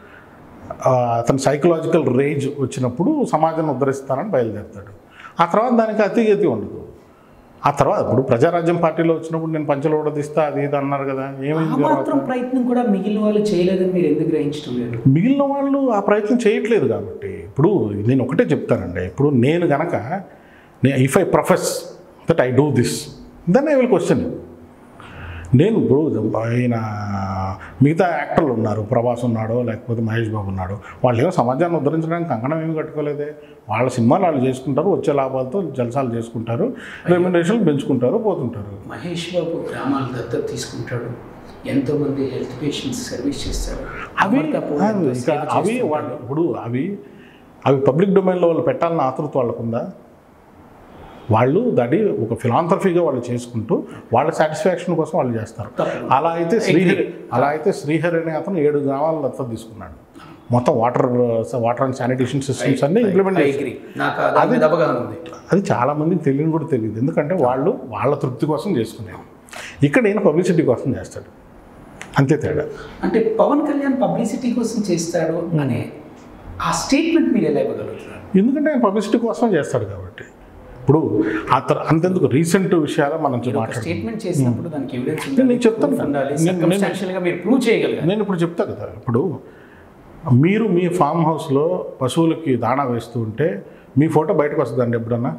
అతని సైకలాజికల్ రేంజ్ వచ్చినప్పుడు సమాజాన్ని ఉద్ధరిస్తానని బయలుదేరుతాడు ఆ తర్వాత దానికి అతిగతి ఉండదు ఆ తర్వాత ఇప్పుడు ప్రజారాజ్యం పార్టీలో వచ్చినప్పుడు నేను పంచలు ఊడదీస్తా అది ఇది అన్నారు కదా ఆ ఏమైంది తర్వాత మాత్రం ప్రయత్నం కూడా మిగిలిన వాళ్ళు చేయలేదని మీరు ఎందుకు గ్రహించడం లేదు మిగిలిన వాళ్ళు ఆ ప్రయత్నం చేయట్లేదు కాబట్టి ఇప్పుడు నేను ఒకటే చెప్తానండి ఇప్పుడు నేను గనక if I profess that I do this then I will question నేను ఇప్పుడు ఆయన మిగతా యాక్టర్లు ఉన్నారు ప్రభాస్ ఉన్నాడో లేకపోతే మహేష్ బాబు ఉన్నాడు వాళ్ళు ఏమో సమాజాన్ని ఉద్ధరించడానికి కంకణం ఏమి కట్టుకోలేదే వాళ్ళ సినిమాలు వాళ్ళు చేసుకుంటారు వచ్చే లాభాలతో జలసాలు చేసుకుంటారు రెమ్యునరేషన్లు పెంచుకుంటారు పోతుంటారు మహేష్ బాబు గ్రామాలు దత్తత తీసుకుంటాడు ఎంతో మంది హెల్త్ పేషెంట్స్ సర్వీస్ చేస్తాడు అవి అమర్తా పోల్ ఆ, ఎంతో ఇంకా సేవ అవి చేస్తుంటాడు. వాళ్ళు ఇప్పుడు అవి అవి పబ్లిక్ డొమైన్లో వాళ్ళు పెట్టాలన్న ఆతృత వాళ్ళకుందా వాళ్ళు దాడి ఒక ఫిలాంథ్రఫీగా వాళ్ళు చేసుకుంటూ వాళ్ళ సాటిస్ఫాక్షన్ కోసం వాళ్ళు చేస్తారు తప్పదు. అలా అయితే శ్రీహరి అలా అయితే శ్రీహరి అనే అతను ఏడు గ్రామాల దత్తత తీసుకున్నాడు మొత్తం water water and sanitation systems అన్ని ఇంప్లిమెంట్ I చేశారు agree. నాకు దాని మీద అవగాహన ఉంది అది చాలా మందికి తెలియని కూడా తెలియదు ఎందుకంటే వాళ్ళు వాళ్ళ తృప్తి కోసం చేసుకునేది ఇక్కడ నేను పబ్లిసిటీ కోసం చేస్తాడు అంతే తేడా అంటే పవన్ కళ్యాణ్ పబ్లిసిటీ కోసం చేస్తాడు అనే ఆ స్టేట్మెంట్ మీరు ఎలా ఇవ్వగలుగుతున్నారు ఎందుకంటే ఆయన పబ్లిసిటీ కోసం చేస్తాడు కాబట్టి ఇప్పుడు ఆ తర అంతెందుకు రీసెంట్ విషయాలు మనం ఒక మాట్లాడుతున్నాం స్టేట్మెంట్ చేసినప్పుడు దానికి ఎవిడెన్స్ నేను నీకు చెప్తాను. ఉండాలి నేను- నేను- Circumstantial గా మీరు ప్రూవ్ చేయగలగాలి నేను ఇప్పుడు చెప్తా కదా ఇప్పుడు మీరు మీ ఫామ్ హౌస్లో పశువులకి దాణా వేస్తూ ఉంటే మీ ఫోటో బయటకు వస్తుందండి ఎప్పుడన్నా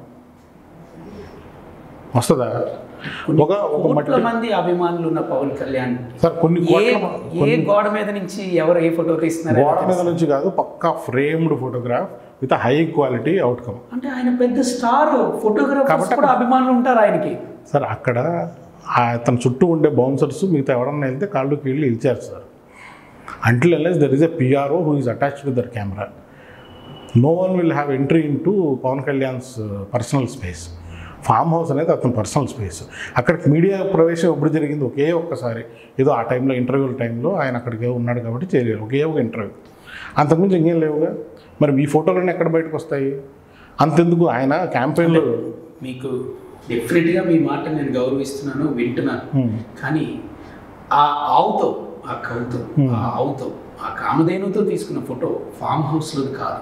వస్తుందా ఒక ఒక కోట్ల మట్టి మంది అభిమానులు ఉన్న పవన్ కళ్యాణ్ సార్ కొన్ని ఏ కోట్ల ఏ గోడ మీద నుంచి ఎవరు ఏ ఫోటో తీస్తున్నారు గోడ మీద నుంచి కాదు పక్కా framed photograph with high quality outcome అంటే ఆయన పెద్ద స్టార్ ఫోటోగ్రాఫర్స్ కాబట్టి కూడా అభిమానులు ఉంటారు ఆయనకి సార్ అక్కడ ఆ తన చుట్టూ ఉండే బౌన్సర్స్ మిగతా ఎవడన్నా వెళ్తే కాళ్ళు కీళ్ళు ఇల్చారు sir until else there is a PRO who is attached to their camera no one will have entry into Pawan Kalyan's personal space farm house అనేది అతని పర్సనల్ స్పేస్ అక్కడికి మీడియా ప్రవేశం ఎప్పుడు జరిగింది ఒకే ఒక్కసారి ఏదో ఆ టైంలో ఇంటర్వ్యూల టైంలో ఆయన అక్కడికి ఉన్నాడు కాబట్టి చేయలేదు ఒకే ఒక ఇంటర్వ్యూ అంతకుమించి ఇంకేం లేవుగా మరి మీ ఫోటోలన్నీ ఎక్కడ బయటకు వస్తాయి అంతెందుకు ఆయన క్యాంపెయిన్లో మీకు డెఫినెట్గా మీ మాట నేను గౌరవిస్తున్నాను వింటున్నాను కానీ ఆ ఆవుతో ఆ కవుతో ఆ ఆవుతో ఆ కామధేనుతో తీసుకున్న ఫోటో ఫామ్ హౌస్లో కాదు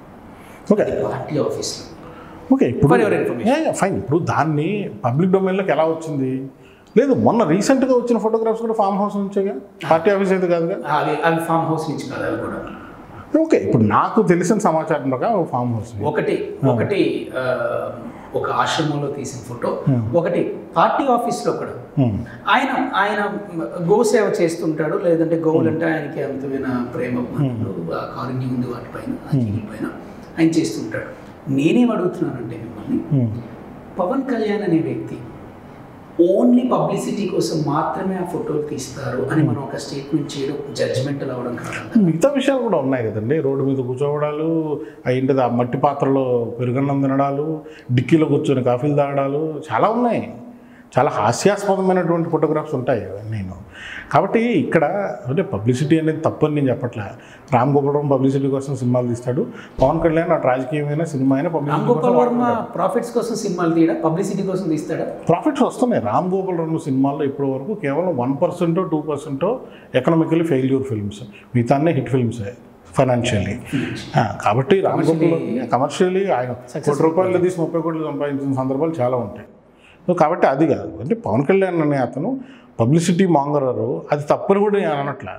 ఓకే అది పార్టీ ఆఫీస్లో ఓకే ఇప్పుడు For your information. ఫైన్ ఇప్పుడు దాన్ని పబ్లిక్ డొమైన్లోకి ఎలా వచ్చింది లేదు మొన్న రీసెంట్గా వచ్చిన ఫోటోగ్రాఫ్స్ కూడా ఫామ్ హౌస్ నుంచేగా పార్టీ ఆఫీస్ అయితే కాదుగా అవి అవి ఫామ్ హౌస్ నుంచి కాదు అవి కూడా ఓకే ఇప్పుడు నాకు తెలిసిన సమాచారం ప్రకారం ఫామ్ హౌస్ ఒకటి ఒకటి ఆ, ఒక ఆశ్రమంలో తీసిన ఫోటో ఒకటి పార్టీ ఆఫీస్లో కూడా ఆయన ఆయన గోసేవ చేస్తుంటాడు లేదంటే గోవులంటే ఆయనకి అమితమైన ప్రేమ అభిమానాలు, ఆ కారుణ్యం ఉంది వాటిపైన ఆ జీవి పైన ఆయన చేస్తుంటాడు నేనేం అడుగుతున్నానంటే మిమ్మల్ని పవన్ కళ్యాణ్ అనే వ్యక్తి ఓన్లీ పబ్లిసిటీ కోసం మాత్రమే ఆ ఫోటోలు తీస్తారు అని మనం ఒక స్టేట్మెంట్ చేయడం జడ్జ్మెంటల్ అవ్వడం కాదంట మిగతా విషయాలు కూడా ఉన్నాయి కదండి రోడ్డు మీద కూర్చోవడాలు ఏంటిది ఆ మట్టి పాత్రలో పెరుగన్నం తినడాలు డిక్కీలో కూర్చొని కాఫీలు తాగడాలు చాలా ఉన్నాయి చాలా హాస్యాస్పదమైనటువంటి ఫోటోగ్రాఫ్స్ ఉంటాయి నేను కాబట్టి ఇక్కడ అంటే పబ్లిసిటీ అనేది తప్పని నేను చెప్పట్లే రామ్ గోపాలం పబ్లిసిటీ కోసం సినిమాలు తీస్తాడు పవన్ కళ్యాణ్ అటు రాజకీయమైన సినిమా అయినా రామ్ పబ్లిసిటీ గోపాల్ కోసం వర్మ ప్రాఫిట్స్ కోసం సినిమాలు తీయడా పబ్లిసిటీ కోసం తీస్తాడా ప్రాఫిట్స్ వస్తున్నాయి రామ్ గోపాల్ వర్మ సినిమాల్లో ఇప్పటి వరకు కేవలం వన్ పర్సెంటో టూ పర్సెంటో ఎకనామికలీ ఫెయిల్యూర్ ఫిల్మ్స్ మిగతానే హిట్ ఫిల్మ్స్ ఫైనాన్షియల్లీ కాబట్టి రామ్ గోపాల్ కమర్షియల్లీ ఆయన కోటి రూపాయలు తీసి ముప్పై కోట్లు సంపాదించిన సందర్భాలు చాలా ఉంటాయి సో కాబట్టి అది కాదు అంటే పవన్ కళ్యాణ్ అనే అతను పబ్లిసిటీ మాంగరరు అది తప్పని కూడా నేను అనట్లే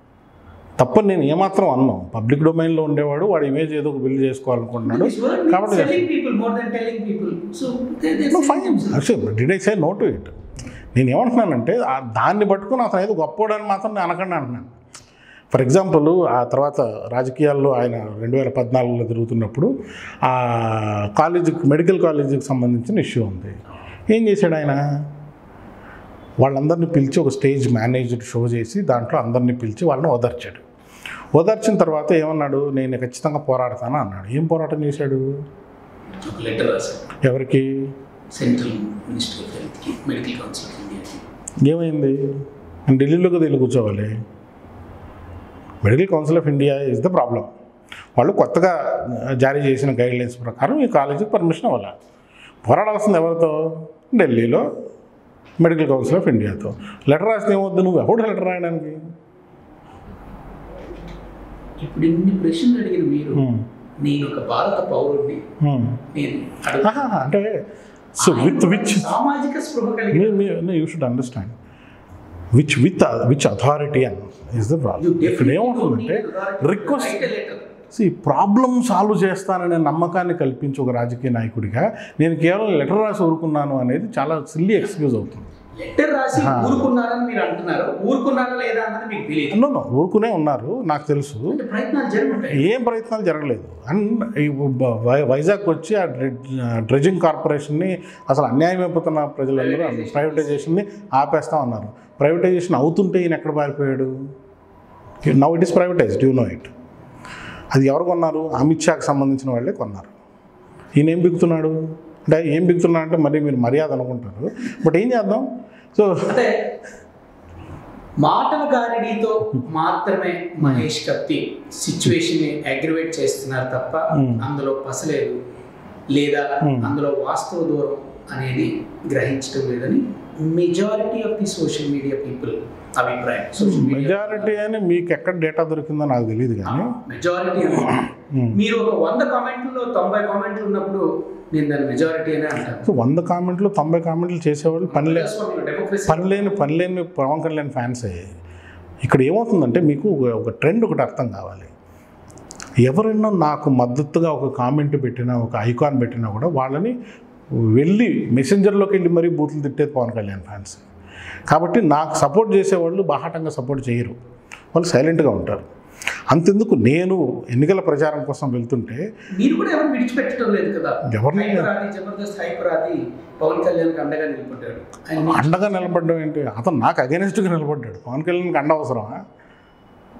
తప్పని నేను ఏమాత్రం అన్నాను పబ్లిక్ డొమైన్లో ఉండేవాడు వాడు ఇమేజ్ ఏదో ఒక బిల్డ్ చేసుకోవాలనుకుంటున్నాడు కాబట్టి selling people more than telling people so fine did I say no to it నేను ఏమంటున్నానంటే ఆ దాన్ని పట్టుకుని అతను ఏదో గొప్పోడని మాత్రం నేను అనకుండా అంటున్నాను ఫర్ ఎగ్జాంపుల్ ఆ తర్వాత రాజకీయాల్లో ఆయన రెండు వేల పద్నాలుగులో తిరుగుతున్నప్పుడు ఆ కాలేజీకి మెడికల్ కాలేజీకి సంబంధించిన ఇష్యూ ఉంది ఏం చేశాడు ఆయన వాళ్ళందరినీ పిలిచి ఒక స్టేజ్ మేనేజ్డ్ షో చేసి దాంట్లో అందరినీ పిలిచి వాళ్ళని ఓదార్చాడు ఓదార్చిన తర్వాత ఏమన్నాడు నేను ఖచ్చితంగా పోరాడతాను అన్నాడు ఏం పోరాటం చేశాడు ఒక లెటర్ రాశారు ఎవరికి సెంట్రల్ మినిస్ట్రీ ఆఫ్ హెల్త్కి మెడికల్ కౌన్సిల్ ఆఫ్ ఇండియాకి ఏమైంది నేను ఢిల్లీలోకి వెళ్ళి కూర్చోవాలి medical council of India is the problem వాళ్ళు కొత్తగా జారీ చేసిన గైడ్లైన్స్ ప్రకారం ఈ కాలేజీకి పర్మిషన్ ఇవ్వాలి పోరాడాల్సింది ఎవరితో ఢిల్లీలో మెడికల్ కౌన్సిల్ ఆఫ్ ఇండియాతో లెటర్ రాస్తే ఏమవుద్దు నువ్వు ఎవడు లెటర్ రాయడానికి ఇప్పుడు ఇన్ని ప్రశ్నలు అడిగిన మీరు Hmm. నేను ఒక భారత పౌరుడిని Hmm. నేను అడుగు ఆహా, అంటే సో విత్ విచ్ సామాజిక స్పృహ కలిగిన you should understand which with which authority అని ఇస్ ద You ప్రాబ్లం ఇక్కడ definitely ఏమవుతుందంటే don't need authority to request write a letter. ఈ ప్రాబ్లం సాల్వ్ చేస్తాననే నమ్మకాన్ని కల్పించి ఒక రాజకీయ నాయకుడిగా నేను కేవలం లెటర్ రాసి ఊరుకున్నాను అనేది చాలా సిల్లీ ఎక్స్క్యూజ్ అవుతుంది లెటర్ రాసి ఊరుకున్నారని మీరు అంటున్నారు ఊరుకున్నారా లేదా అన్నది మీకు తెలియదు నో నో ఊరుకునే ఉన్నారు నాకు తెలుసు అంటే ప్రయత్నాలు జరుగుతాయి ఏం ప్రయత్నాలు జరగలేదు అండ్ ఈ బ- వై- వైజాగ్ వచ్చి ఆ డ్రెడ్జింగ్ కార్పొరేషన్ని అసలు అన్యాయం అయిపోతున్న ప్రజలందరూ ప్రైవేటైజేషన్ని ఆపేస్తా ఉన్నారు ప్రైవేటైజేషన్ అవుతుంటే ఈయన ఎక్కడ పారిపోయాడు now it is privatised you know it అది ఎవరు కొన్నారు అమిత్ షాకి సంబంధించిన వాళ్ళే కొన్నారు ఈయన ఏం బిగుతున్నాడు అంటే ఏం బిగుతున్నాడు అంటే మరి మీరు మర్యాద అనుకుంటారు బట్ ఏం చేద్దాం సో అంటే మాటల గారిడితో మాత్రమే మహేష్ కత్తి సిచ్యువేషన్ ని అగ్రివేట్ చేస్తున్నారు తప్ప అందులో పసలేదు లేదా అందులో వాస్తవ దూరం అనేది గ్రహించడం లేదని majority of the social media people అభిప్రాయం సోషల్ మీడియా మెజారిటీ అని మీకు ఎక్కడ డేటా దొరికిందో నాకు తెలియదు కానీ మెజారిటీ మీరు ఒక వంద కామెంట్లలో తొంభై కామెంట్లు ఉన్నప్పుడు నేను దాని మెజారిటీ అనే అంటాను సో వంద కామెంట్లు తొంభై కామెంట్లు చేసేవాళ్ళు పనిలే డెమోక్రసీ పని లేని పని లేని పవన్ కళ్యాణ్ ఫ్యాన్స్ అయ్యాయి ఇక్కడ ఏమవుతుందంటే మీకు ఒక- ఒక ట్రెండ్ ఒకటి అర్థం కావాలి ఎవరైనా నాకు మద్దతుగా ఒక కామెంట్ పెట్టినా ఒక ఐకాన్ పెట్టినా కూడా వాళ్ళని వెళ్ళి మెసెంజర్లోకి వెళ్ళి మరీ బూతులు తిట్టేది పవన్ కళ్యాణ్ ఫ్యాన్స్ కాబట్టి నాకు సపోర్ట్ చేసేవాళ్ళు బాహాటంగా సపోర్ట్ చేయరు వాళ్ళు సైలెంట్గా ఉంటారు అంతెందుకు నేను ఎన్నికల ప్రచారం కోసం వెళ్తుంటే మీరు కూడా ఎవరు విడిచిపెట్టడం లేదు కదా ఎవరిని? హైపర్ ఆది జబర్దస్త్ హైపర్ ఆది పవన్ కళ్యాణ్ అండగా నిలబడ్డాడు ఆయన అండగా నిలబడడం ఏంటి అతను నాకు అగేనెస్ట్గా నిలబడ్డాడు పవన్ కళ్యాణ్కి అండ అవసరమా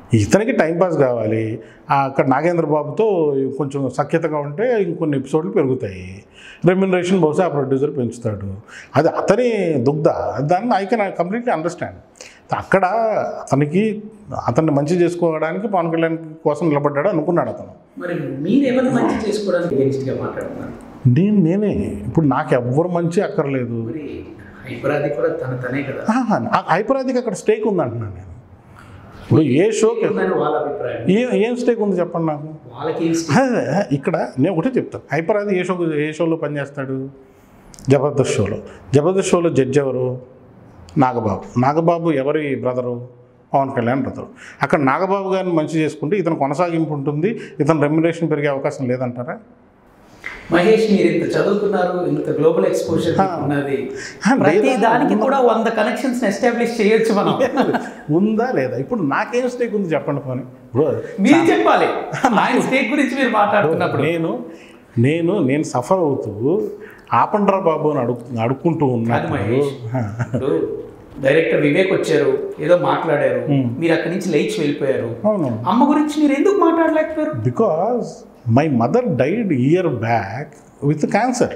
ఇతనికి టైంపాస్ కావాలి ఆ అక్కడ నాగేంద్ర బాబుతో కొంచెం సఖ్యతగా ఉంటే ఇంకొన్ని ఎపిసోడ్లు పెరుగుతాయి రెమ్యునరేషన్ బహుశా ఆ ప్రొడ్యూసర్ పెంచుతాడు అది అతని దుగ్ధ దాన్ని ఐ కెన్ కంప్లీట్లీ అండర్స్టాండ్ అక్కడ అతనికి అతన్ని మంచి చేసుకోవడానికి పవన్ కళ్యాణ్ కోసం నిలబడ్డాడు అనుకున్నాడు అతను మరి మీరేమైనా మంచి చేసుకోవడానికి against మాట్లాడుతున్నారు నేను నేనే ఇప్పుడు నాకు ఎవ్వరు మంచి అక్కర్లేదు మరి హైపరాది కూడా తన తనే కదా ఆహా, నాకు హైపరాదికి అక్కడ స్టేక్ ఉంది అంటున్నాను నేను ఇప్పుడు ఏ షోకి ఉందని వాళ్ళ అభిప్రాయం ఏ ఏం స్టేక్ ఉంది చెప్పండి నాకు వాళ్ళకి ఏం అదే, ఇక్కడ నేను ఒకటే చెప్తాను హైపరాది ఏ షో ఏ షోలో పనిచేస్తాడు జబర్దస్త్ షోలో జబర్దస్త్ షోలో జడ్జి ఎవరు నాగబాబు నాగబాబు ఎవరి బ్రదరు పవన్ కళ్యాణ్ బ్రదరు అక్కడ నాగబాబు గారిని మంచి చేసుకుంటే ఇతను కొనసాగింపు ఉంటుంది ఇతను రెమ్యునరేషన్ పెరిగే అవకాశం లేదంటారా మహేష్ మీరు ఇంత చదువుకున్నారు ఇంత గ్లోబల్ ఎక్స్పోజర్ ఉన్నది హా, ప్రతి లేదా- దానికి కూడా వంద కనెక్షన్స్ ఎస్టాబ్లిష్ చేయొచ్చు మనం ఉందా లేదా ఇప్పుడు నాకేం స్టేక్ ఉంది చెప్పండి పోనీ ఇప్పుడు మీరు చెప్పాలి ఆయన స్టేట్ గురించి మీరు మాట్లాడుతున్నప్పుడు నేను నేను నేను సఫర్ అవుతూ ఆపండ్రా బాబు అని అడుగు అడుక్కుంటూ కాదు ఉన్నప్పుడు మహేష్ ఇప్పుడు డైరెక్టర్ వివేక్ వచ్చారు ఏదో మాట్లాడారు మీరు అక్కడి నుంచి లేచి వెళ్ళిపోయారు అవును అమ్మ గురించి మీరు ఎందుకు మాట్లాడలేకపోయారు because my mother died year back with cancer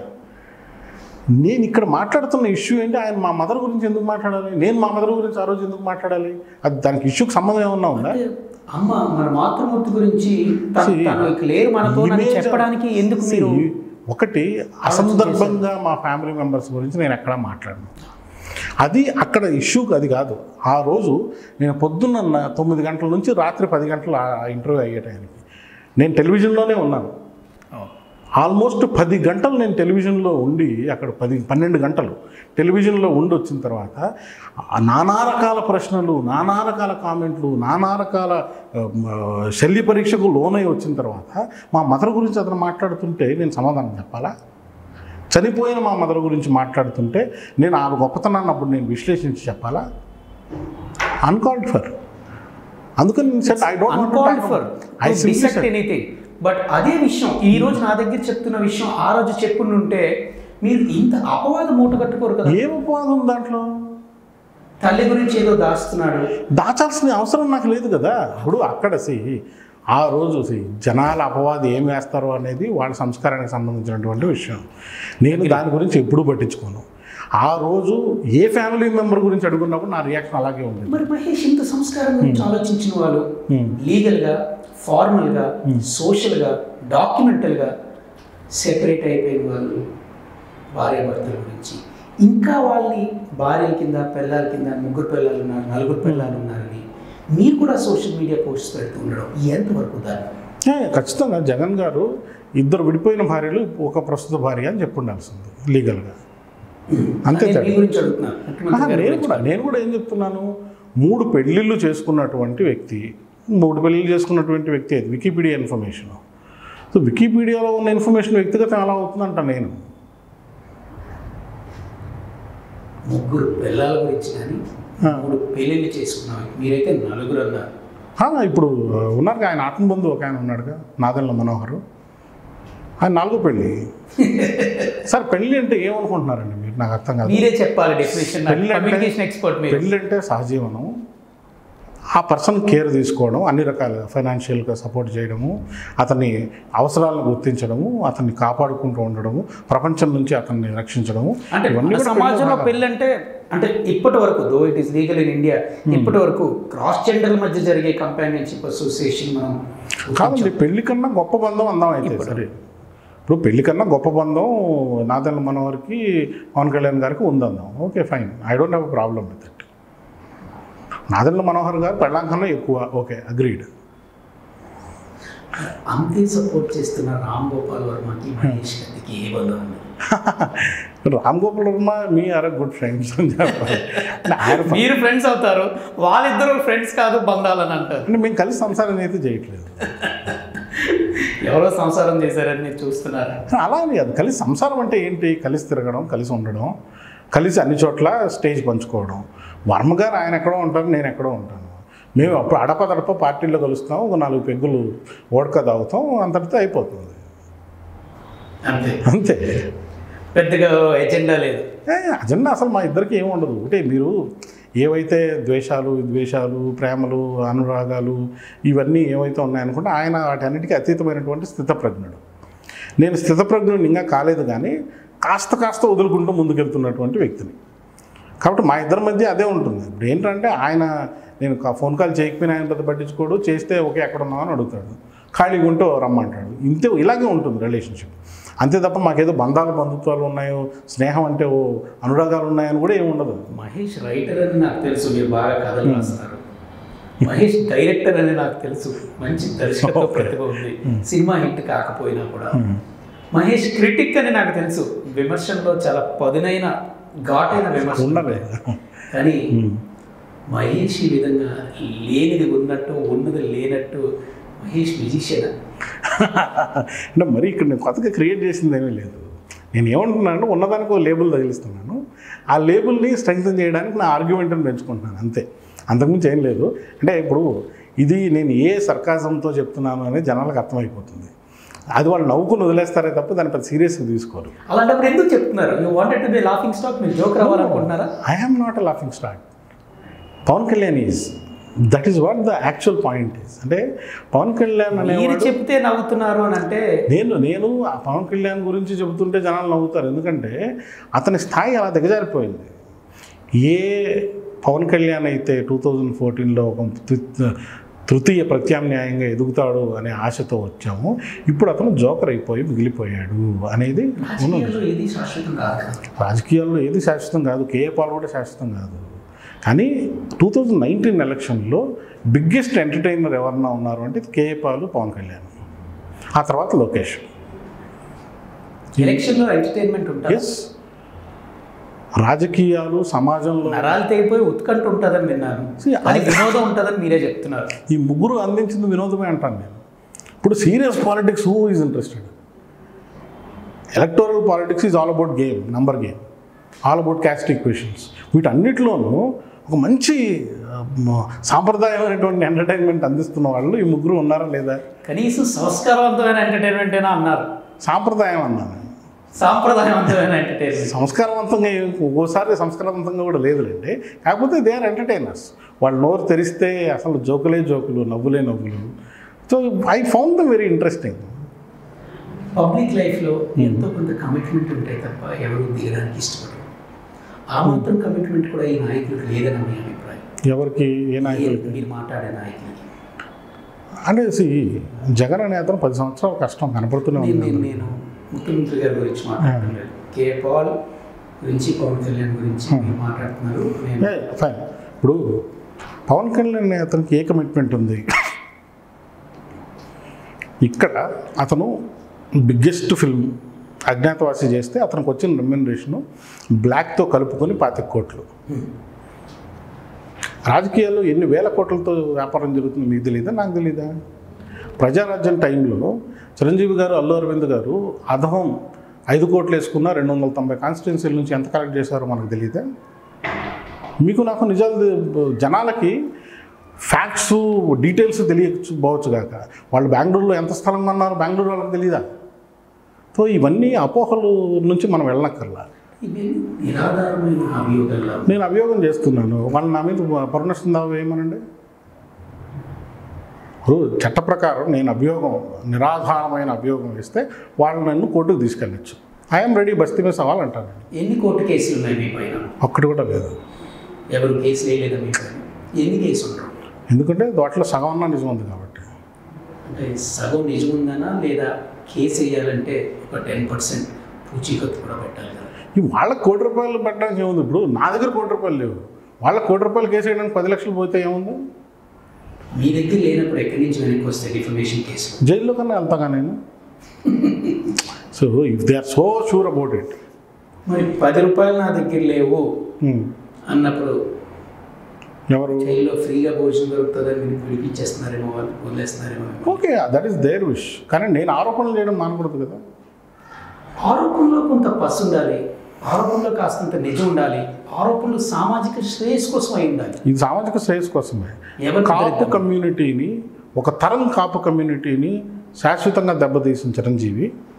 నేను ఇక్కడ మాట్లాడుతున్న ఇష్యూ ఏంటి ఆయన మా మదర్ గురించి ఎందుకు మాట్లాడాలి నేను మా మదర్ గురించి ఆ రోజు ఎందుకు మాట్లాడాలి అది దానికి ఇష్యూకి సంబంధం ఏమన్నా ఉందా అంటే అమ్మ మన మాతృమూర్తి గురించి తను See, తను ఇక లేరు మనతో అని image- చెప్పడానికి ఎందుకు See, మీరు ఒకటి అసందర్భంగా మా ఫ్యామిలీ మెంబర్స్ గురించి నేను ఎక్కడా మాట్లాడను అది అక్కడ ఇష్యూ అది కాదు ఆ రోజు నేను పొద్దున్న న- తొమ్మిది గంటల నుంచి రాత్రి పది గంటలు ఆ ఇంటర్వ్యూ అయ్యే టైంకి నేను టెలివిజన్లోనే ఉన్నాను ఆల్మోస్ట్ పది గంటలు నేను టెలివిజన్లో ఉండి అక్కడ పది పన్నెండు గంటలు టెలివిజన్లో ఉండి వచ్చిన తర్వాత ఆ నానా రకాల ప్రశ్నలు నానా రకాల కామెంట్లు నానా రకాల ఆ, మ, శల్య పరీక్షకు లోనై వచ్చిన తర్వాత మా మదర్ గురించి అతను మాట్లాడుతుంటే నేను సమాధానం చెప్పాలా చనిపోయిన మా మదర్ గురించి మాట్లాడుతుంటే నేను ఆ గొప్పతనాన్ని అప్పుడు నేను విశ్లేషించి చెప్పాలా అన్కాల్డ్ ఫర్ అందుకని నేను said, I don't want to uncalled talk for about- I simply dissect said- anything but అదే విషయం ఈ రోజు నా దగ్గర చెప్తున్న విషయం ఆ రోజు చెప్పుంటే మీరు ఇంత అపవాదం మూట కట్టుకోరు కదా ఏం ఉపవాదం ఉంది దాంట్లో తల్లి గురించి ఏదో దాస్తున్నాడు దాచాల్సిన అవసరం నాకు లేదు కదా ఇప్పుడు అక్కడ సి ఆ రోజు సి జనాల అపవాది ఏం వేస్తారో అనేది వాళ్ళ సంస్కారానికి సంబంధించినటువంటి విషయం నేను దాని గురించి ఎప్పుడూ పట్టించుకోను ఆ రోజు ఏ ఫ్యామిలీ మెంబర్ గురించి అడుగున్నప్పుడు నా రియాక్షన్ అలాగే ఉంది మరి మహేష్ ఇంత సంస్కారం గురించి ఆలోచించిన వాళ్ళు Hmm. లీగల్గా ఫార్మల్గా సోషల్గా డాక్యుమెంటల్గా సెపరేట్ అయిపోయిన వాళ్ళు భార్యాభర్తల గురించి ఇంకా వాళ్ళని భార్యల కింద పిల్లల కింద ముగ్గురు పిల్లలు ఉన్నారు నలుగురు పిల్లలు ఉన్నారని మీరు కూడా సోషల్ మీడియా పోస్ట్ పెడుతూ ఉండడం ఎంతవరకు దాన్ని ఏ, ఖచ్చితంగా జగన్ గారు ఇద్దరు విడిపోయిన భార్యలు ఒక ప్రస్తుత భార్య అని చెప్పుండాల్సింది లీగల్గా అంతే నేను తేడా. మీ గురించి అడుగుతున్నాను ఆహా, ముఖ్యమంత్రి గారి నేను గురించి. కూడా నేను కూడా ఏం చెప్తున్నాను మూడు పెళ్ళిళ్ళు చేసుకున్నటువంటి వ్యక్తి మూడు పెళ్ళిళ్ళు చేసుకున్నటువంటి వ్యక్తి అది వికీపీడియా ఇన్ఫర్మేషన్ సో వికీపీడియాలో ఉన్న ఇన్ఫర్మేషన్ వ్యక్తిగతం ఎలా అవుతుందంట నేను ముగ్గురు పిల్లల గురించి కానీ ఆ. మూడు పెళ్ళిళ్ళు చేసుకున్నాం మీరైతే నలుగురు అన్నారు ఆ, ఇప్పుడు ఉన్నారు ఆయన ఆత్మబంధు ఒక ఆయన ఉన్నాడుగా నాదెల్ల మనోహర్ ఆయన నాలుగో పెళ్ళి సార్ పెళ్ళి అంటే ఏమనుకుంటున్నారండి మీరు నాకు అర్థం కాదు మీరే చెప్పాలి డెఫినేషన్ పెళ్ళి అంటే- కమ్యూనికేషన్ ఎక్స్పర్ట్ మీరు పెళ్ళి అంటే సహజీవనం ఆ పర్సన్ కేర్ తీసుకోవడం అన్ని రకాలుగా ఫైనాన్షియల్గా సపోర్ట్ చేయడము అతని అవసరాలను గుర్తించడము అతన్ని కాపాడుకుంటూ ఉండడము ప్రపంచం నుంచి అతన్ని రక్షించడము అంటే ఇవన్నీ మన కూడా సమాజంలో పెళ్ళిలో పెళ్ళి అంటే అంటే ఇప్పటి వరకు though it is legal in India ఇప్పటి వరకు క్రాస్ జెండర్ మధ్య జరిగే కంపానియన్షిప్ అసోసియేషన్ మనం కాదండి పెళ్లి కన్నా గొప్ప బంధం అందాం అయితే సరే ఇప్పుడు పెళ్లి కన్నా గొప్ప బంధం నాదెల్ల మనోహర్కి పవన్ కళ్యాణ్ గారికి ఉందందాం okay fine I don't have problem with it Nadella Manohar garu పెళ్ళాం కన్నా ఎక్కువ ఓకే అగ్రీడ్ అంతే సపోర్ట్ చేస్తున్న రామ్ గోపాల్ వర్మకి మహేష్ గతికి ఏ బంధం ఉంది రామ్ గోపాల్ వర్మ మీ ఆర్ గుడ్ ఫ్రెండ్స్ అని చెప్పాలి ఆయన మీరు ఫ్రెండ్స్ అవుతారు వాళ్ళిద్దరు ఫ్రెండ్స్ కాదు బంధాలు అని అంటారు అంటే మేము కలిసి సంసారం అయితే చేయట్లేదు ఎవరో సంసారం చేశారని మీరు చూస్తున్నారు అలా అని కాదు కలిసి సంసారం అంటే ఏంటి కలిసి తిరగడం కలిసి ఉండడం కలిసి అన్ని చోట్ల స్టేజ్ పంచుకోవడం వర్మ గారు ఆయన ఎక్కడో ఉంటారు నేను ఎక్కడో ఉంటాను మేము అప్పుడు అడపదడప పార్టీలో కలుస్తాం ఒక నాలుగు పెగ్గులు ఓడక తాగుతాం అంతటితో అయిపోతుంది అంతే అంతే పెద్దగా ఎజెండా లేదు ఏ, అజెండా అసలు మా ఇద్దరికి ఏమి ఉండదు ఒకటే మీరు ఏవైతే ద్వేషాలు విద్వేషాలు ప్రేమలు అనురాగాలు ఇవన్నీ ఏవైతే ఉన్నాయనుకుంటే ఆయన వాటన్నిటికీ అతీతమైనటువంటి స్థితప్రజ్ఞుడు నేను స్థితప్రజ్ఞుడు ఇంకా కాలేదు కానీ కాస్త కాస్త వదులుకుంటూ ముందుకెళ్తున్నటువంటి వ్యక్తిని కాబట్టి మా ఇద్దరి మధ్య అదే ఉంటుంది ఇప్పుడు ఏంటంటే ఆయన నేను కా- ఫోన్ కాల్ చేయకపోయినా ఆయన పెద్ద పట్టించుకోడు చేస్తే ఓకే ఎక్కడ ఉన్నావు అని అడుగుతాడు ఖాళీగా ఉంటే ఓ రమ్మంటాడు ఇంతే ఇలాగే ఉంటుంది రిలేషన్షిప్ అంతే తప్ప మాకేదో బంధాలు బంధుత్వాలు ఉన్నాయో స్నేహం అంటే ఓ అనురాగాలు ఉన్నాయని కూడా ఏమి ఉండదు మహేష్ రైటర్ అని నాకు తెలుసు మీరు బాగా కథలు రాస్తారు మహేష్ డైరెక్టర్ అని నాకు తెలుసు మంచి దర్శకత్వ ప్రతిభ ఉంది సినిమా హిట్ కాకపోయినా కూడా మహేష్ క్రిటిక్ అని నాకు తెలుసు విమర్శల్లో చాలా పదునైన ఘాటైన విమర్శ ఉండలే కానీ మహేష్ ఈ విధంగా లేనిది ఉన్నట్టు ఉన్నది లేనట్టు మహేష్ మ్యూజిషియన్ అంటే మరి ఇక్కడ నేను కొత్తగా క్రియేట్ చేసింది ఏమీ లేదు నేను ఏమంటున్నాను ఉన్నదానికి ఒక లేబుల్ తగిలిస్తున్నాను ఆ లేబుల్ని స్ట్రెంగ్తన్ చేయడానికి నా ఆర్గ్యుమెంట్ని పెంచుకుంటున్నాను అంతే అంతకుమించి ఏం లేదు అంటే ఇప్పుడు ఇది నేను ఏ సర్కాజంతో చెప్తున్నాను అనేది జనాలకు అర్థమైపోతుంది అది వాళ్ళు నవ్వుకుని వదిలేస్తారే తప్ప దాన్ని పెద్ద సీరియస్గా తీసుకోరు అలాంటప్పుడు ఎందుకు చెప్తున్నారు you wanted to be laughing stock మీరు జోక్ రావాలనుకుంటున్నారా I am not a laughing start Pawan Kalyan is that is what the actual point is అంటే పవన్ కళ్యాణ్ మీరు అనేవాడు చెప్తే నవ్వుతున్నారు అని అంటే నేను నేను ఆ పవన్ కళ్యాణ్ గురించి చెబుతుంటే జనాలు నవ్వుతారు ఎందుకంటే అతని స్థాయి అలా దిగజారిపోయింది ఏ పవన్ కళ్యాణ్ అయితే టూ థౌజండ్ ఫోర్టీన్లో ఒక తృ- తృతీయ ప్రత్యామ్నాయంగా ఎదుగుతాడు అనే ఆశతో వచ్చాము ఇప్పుడు అతను జోకర్ అయిపోయి మిగిలిపోయాడు అనేది ఉన్నది రాజకీయాల్లో ఏది శాశ్వతం కాదు కదా. రాజకీయాల్లో ఏది శాశ్వతం కాదు కేఏ పాల్ కూడా శాశ్వతం కాదు కానీ టూ థౌజండ్ నైన్టీన్ ఎలక్షన్లో బిగ్గెస్ట్ ఎంటర్టైనర్ ఎవరన్నా ఉన్నారు అంటే కేఏ పాలు పవన్ కళ్యాణ్ ఆ తర్వాత లోకేష్ ఎలక్షన్లో ఎంటర్టైన్మెంట్ ఉంటుంది ఎస్ రాజకీయాలు సమాజంలో నరాలు తెగిపోయి ఉత్కంఠ ఉంటుందని విన్నాను See, అది వినోదం ఉంటుందని మీరే చెప్తున్నారు ఈ ముగ్గురు అందించింది వినోదమే అంటాను నేను ఇప్పుడు serious politics who is interested electoral politics is all about game number game all about caste equations వీటన్నిటిలోనూ ఒక మంచి ఆ, మ- సాంప్రదాయమైనటువంటి ఎంటర్టైన్మెంట్ అందిస్తున్న వాళ్ళు ఈ ముగ్గురు ఉన్నారా లేదా కనీసం సంస్కారవంతమైన ఎంటర్టైన్మెంట్ అయినా అన్నారు సాంప్రదాయం అన్నాను సాంప్రదాయవంతమైన ఎంటర్టైన్మెంట్ సంస్కారవంతంగా ఏ- ఒక్కోసారి సంస్కారవంతంగా కూడా లేదులేండి కాకపోతే దే ఆర్ ఎంటర్టైనర్స్ వాళ్ళు నోరు తెరిస్తే అసలు జోకులే జోకులు నవ్వులే నవ్వులు so I found the very interesting public లైఫ్లో ఎంతో కొంత కమిట్మెంట్ ఉంటాయి తప్ప ఎవరు దిగడానికి ఇష్టపడరు ఆ మాత్రం కమిట్మెంట్ కూడా ఈ నాయకులకు లేదని మీ అభిప్రాయం ఎవరికి ఏ నాయకులకి మీరు మాట్లాడే నాయకులకి అంటే see, జగన్ అనే అతను పది సంవత్సరాల కష్టం కనపడుతూనే నేను ఉంది నేను నేను ముఖ్యమంత్రి గారి గురించి మాట్లాడలేదు కే పాల్ గురించి పవన్ కళ్యాణ్ గురించి మీరు మాట్లాడుతున్నారు నేను ఫైన్ ఇప్పుడు పవన్ కళ్యాణ్ అనే అతనికి ఏ కమిట్మెంట్ ఉంది ఇక్కడ అతను బిగ్గెస్ట్ ఫిల్మ్ అజ్ఞాతవాసి చేస్తే అతనికి వచ్చిన రెమ్యునరేషను బ్లాక్తో కలుపుకొని పాతిక కోట్లు రాజకీయాల్లో ఎన్ని వేల కోట్లతో వ్యాపారం జరుగుతుందో మీకు తెలియదా నాకు తెలీదా ప్రజారాజ్యం టైంలో చిరంజీవి గారు అల్లు అరవింద్ గారు అధమం ఐదు కోట్లు వేసుకున్న రెండు వందల తొంభై కాన్స్టిట్యున్సీల నుంచి ఎంత కలెక్ట్ చేశారో మనకు తెలియదా మీకు నాకు నిజాలు తె- జనాలకి ఫ్యాక్ట్స్ డీటెయిల్స్ తెలియకపోవచ్చు కాక వాళ్ళు బెంగళూరులో ఎంత స్థలం కొన్నారో బెంగళూరు వాళ్ళకి తెలియదా సో ఇవన్నీ అపోహలు నుంచి మనం వెళ్ళనక్కర్లా ఇవి నిరాధారమైన అభియోగాల్లో నేను అభియోగం చేస్తున్నాను వాళ్ళు నా మీద పరుణష్టం దావా వేయమనండి ఇప్పుడు చట్ట ప్రకారం నేను అభియోగం నిరాధారమైన అభియోగం వేస్తే వాళ్ళు నన్ను కోర్టుకు తీసుకెళ్ళచ్చు ఐఎమ్ రెడీ బస్తీ మీద సవాల్ అంటాను ఎన్ని కోర్టు కేసులు ఉన్నాయి మీ పైన ఒక్కటి కూడా లేదు ఎవరు కేసు వేయలేదా మీ పైన ఎన్ని కేసు ఉండరు ఎందుకంటే వాటిలో సగం అన్నా నిజం ఉంది కాబట్టి అంటే సగం నిజం ఉందనా లేదా కేసు వేయాలంటే ఒక టెన్ పర్సెంట్ పూచీకత్తు కూడా పెట్టాలి కదా ఈ వాళ్ళకి కోటి రూపాయలు పెట్టడానికి ఏముంది ఇప్పుడు నా దగ్గర కోటి రూపాయలు లేవు వాళ్ళకి కోటి రూపాయలు కేసు వేయడానికి పది లక్షలు పోతే ఏముంది మీ దగ్గర లేనప్పుడు ఎక్కడి నుంచి వెనక్కి వస్తే డిఫర్మేషన్ కేసు జైల్లో కన్నా వెళ్తాగా నేను so if they are so sure about it మరి పది రూపాయలు నా దగ్గర లేవు అన్నప్పుడు ఎవరు జైల్లో ఫ్రీగా భోజనం దొరుకుతుందని మీరు పిలిపించేస్తున్నారేమో వాళ్ళు వదిలేస్తున్నారేమో okay that is their wish కానీ నేను ఆరోపణలు చేయడం మానకూడదు కదా ఆరోపణలో కొంత పసు ఉండాలి ఆరోపణలో కాస్తంత నిజం ఉండాలి ఆరోపణలు సామాజిక శ్రేయస్ కోసం అయి ఉండాలి ఇది సామాజిక శ్రేయస్ కోసమే ఎవరు కాపు కమ్యూనిటీని ఒక తరం కాపు కమ్యూనిటీని శాశ్వతంగా దెబ్బతీసిన చిరంజీవి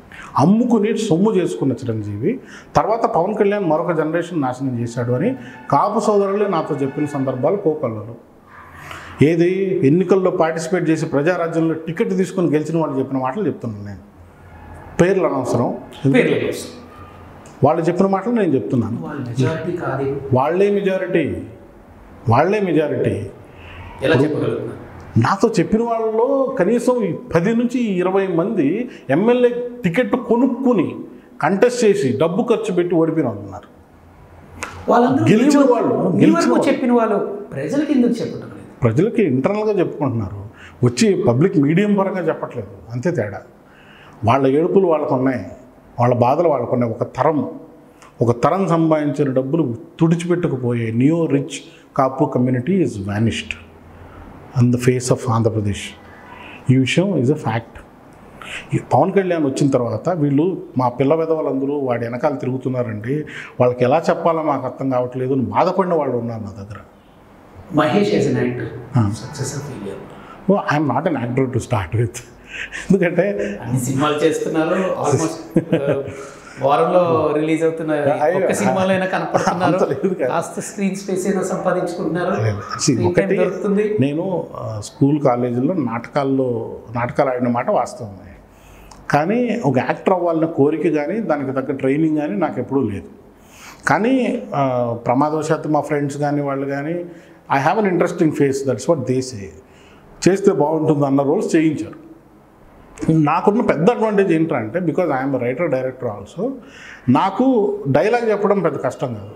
అమ్ముకుని సొమ్ము చేసుకున్న చిరంజీవి తర్వాత పవన్ కళ్యాణ్ మరొక జనరేషన్ నాశనం చేశాడు అని కాపు సోదరులే నాతో చెప్పిన సందర్భాలు కోకళ్ళలో ఏది ఎన్నికల్లో పార్టిసిపేట్ చేసి ప్రజారాజ్యంలో టికెట్ తీసుకొని గెలిచిన వాళ్ళు చెప్పిన మాటలు చెప్తున్నాను నేను పేర్లు అనవసరం పేర్ల కోసం వాళ్ళు చెప్పిన మాటలు నేను చెప్తున్నాను వాళ్ళు మెజారిటీ కాదు వాళ్ళే మెజారిటీ వాళ్ళే మెజారిటీ ఎలా చెప్పగలుగుతున్నారు నాతో చెప్పిన వాళ్ళలో కనీసం ఈ పది నుంచి ఇరవై మంది ఎమ్మెల్యే టికెట్ కొనుక్కుని కంటెస్ట్ చేసి డబ్బు ఖర్చు పెట్టి ఓడిపోయిన వాళ్ళు ఉన్నారు వాళ్ళందరూ గెలిచిన మీ వాళ్ళు, వరకు- మీ గెలిచిన వరకు వాళ్ళు. చెప్పిన వాళ్ళు ప్రజలకు ఎందుకు చెప్పడం లేదు ప్రజలకి ఇంటర్నల్గా చెప్పుకుంటున్నారు వచ్చి పబ్లిక్ మీడియం పరంగా చెప్పట్లేదు అంతే తేడా వాళ్ళ ఏడుపులు వాళ్ళకు ఉన్నాయి వాళ్ళ బాధలు వాళ్ళకు ఉన్నాయి ఒక తరం ఒక తరం సంపాదించిన డబ్బులు తుడిచిపెట్టుకుపోయే new rich Kapu community is vanished on the face of Andhra Pradesh ఈ విషయం is a fact Pawan Kalyan వచ్చిన తర్వాత వీళ్ళు మా పిల్ల విధవలందరూ వాడి వెనకాల తిరుగుతున్నారండి వాళ్ళకి ఎలా చెప్పాలో మాకు అర్థం కావట్లేదు అని బాధపడిన వాళ్ళు ఉన్నారు నా దగ్గర Mahesh as an actor Ah. Success failure I'm not an actor to start with ఎందుకంటే అన్ని సినిమాలు చేస్తున్నారు ఆల్మోస్ట్ వారంలో రిలీజ్ అవుతున్న అయ్యో. ఒక్క సినిమాలో అయినా కనపడుతున్నారు అంత లేదు కదా. కాస్త స్క్రీన్ స్పేస్ అయినా సంపాదించుకుంటున్నారు See, Screen time ఒకటి దొరుకుతుంది నేను ఆ, స్కూల్ కాలేజీలో నాటకాల్లో నాటకాలు ఆడిన మాట వాస్తవమే కానీ ఒక యాక్టర్ అవ్వాలన్న కోరిక కానీ దానికి తగ్గ ట్రైనింగ్ కానీ నాకు ఎప్పుడూ లేదు కానీ ఆ, ప్రమాదవశాత్తు మా ఫ్రెండ్స్ కానీ వాళ్ళు కానీ I have an interesting face that's what they say చేస్తే బాగుంటుంది అన్న రోల్స్ చేయించారు నాకున్న పెద్ద అడ్వాంటేజ్ ఏంటంటే because I'm writer director also నాకు డైలాగ్ చెప్పడం పెద్ద కష్టం కాదు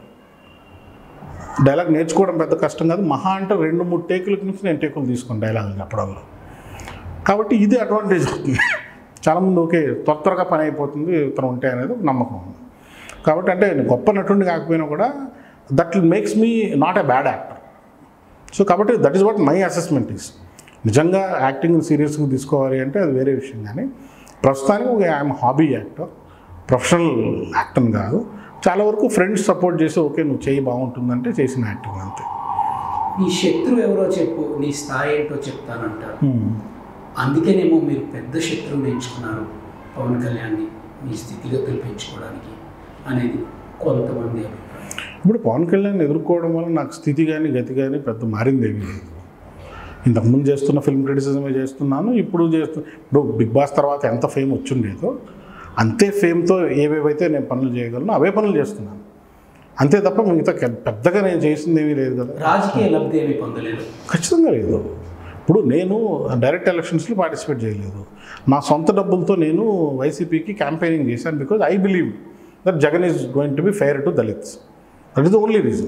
డైలాగ్ నేర్చుకోవడం పెద్ద కష్టం కాదు మహా అంటే రెండు మూడు టేకుల నుంచి నేను టేకులు తీసుకోను డైలాగ్ చెప్పడంలో కాబట్టి ఇది అడ్వాంటేజ్ అవుతుంది చాలామంది ఓకే త్వర త్వరగా పని అయిపోతుంది ఇతను ఉంటే అనేది ఒక నమ్మకం ఉంది కాబట్టి అంటే నేను గొప్ప నటుడిని కాకపోయినా కూడా that makes me not a bad actor so కాబట్టి that is what my assessment is నిజంగా యాక్టింగ్ సీరియస్గా తీసుకోవాలి అంటే అది వేరే విషయం కానీ ప్రస్తుతానికి ఒక I'm hobby actor professional actor కాదు చాలా వరకు ఫ్రెండ్స్ సపోర్ట్ చేసి ఓకే నువ్వు చేయి బాగుంటుందంటే చేసిన యాక్టింగ్ అంతే నీ శత్రువు ఎవరో చెప్పు నీ స్థాయి ఏంటో చెప్తానంటారు అందుకేనేమో మీరు పెద్ద శత్రువుని ఎంచుకున్నారు పవన్ కళ్యాణ్ని మీ స్థితిగతులు పెంచుకోవడానికి అనేది కొంతమంది అభిప్రాయం ఇప్పుడు పవన్ కళ్యాణ్ ఎదుర్కోవడం వల్ల నాకు స్థితి కానీ గతి కానీ పెద్ద మారింది ఏమీ లేదు ఇంతకుముందు చేస్తున్న ఫిల్మ్ క్రిటిసిజమే చేస్తున్నాను ఇప్పుడు చేస్తు ఇప్పుడు బిగ్ బాస్ తర్వాత ఎంత ఫేమ్ వచ్చిండేదో అంతే ఫేమ్తో ఏవేవైతే నేను పనులు చేయగలను అవే పనులు చేస్తున్నాను అంతే తప్ప మిగతా కె- పెద్దగా నేను చేసింది ఏమీ లేదు కదా రాజకీయ లబ్ధి ఏమీ పొందలేదు ఖచ్చితంగా లేదు ఇప్పుడు నేను డైరెక్ట్ ఎలక్షన్స్లో పార్టిసిపేట్ చేయలేదు నా సొంత డబ్బులతో నేను వైసీపీకి క్యాంపెయినింగ్ చేశాను because I believe that Jagan is going to be fair to Dalits that is the only reason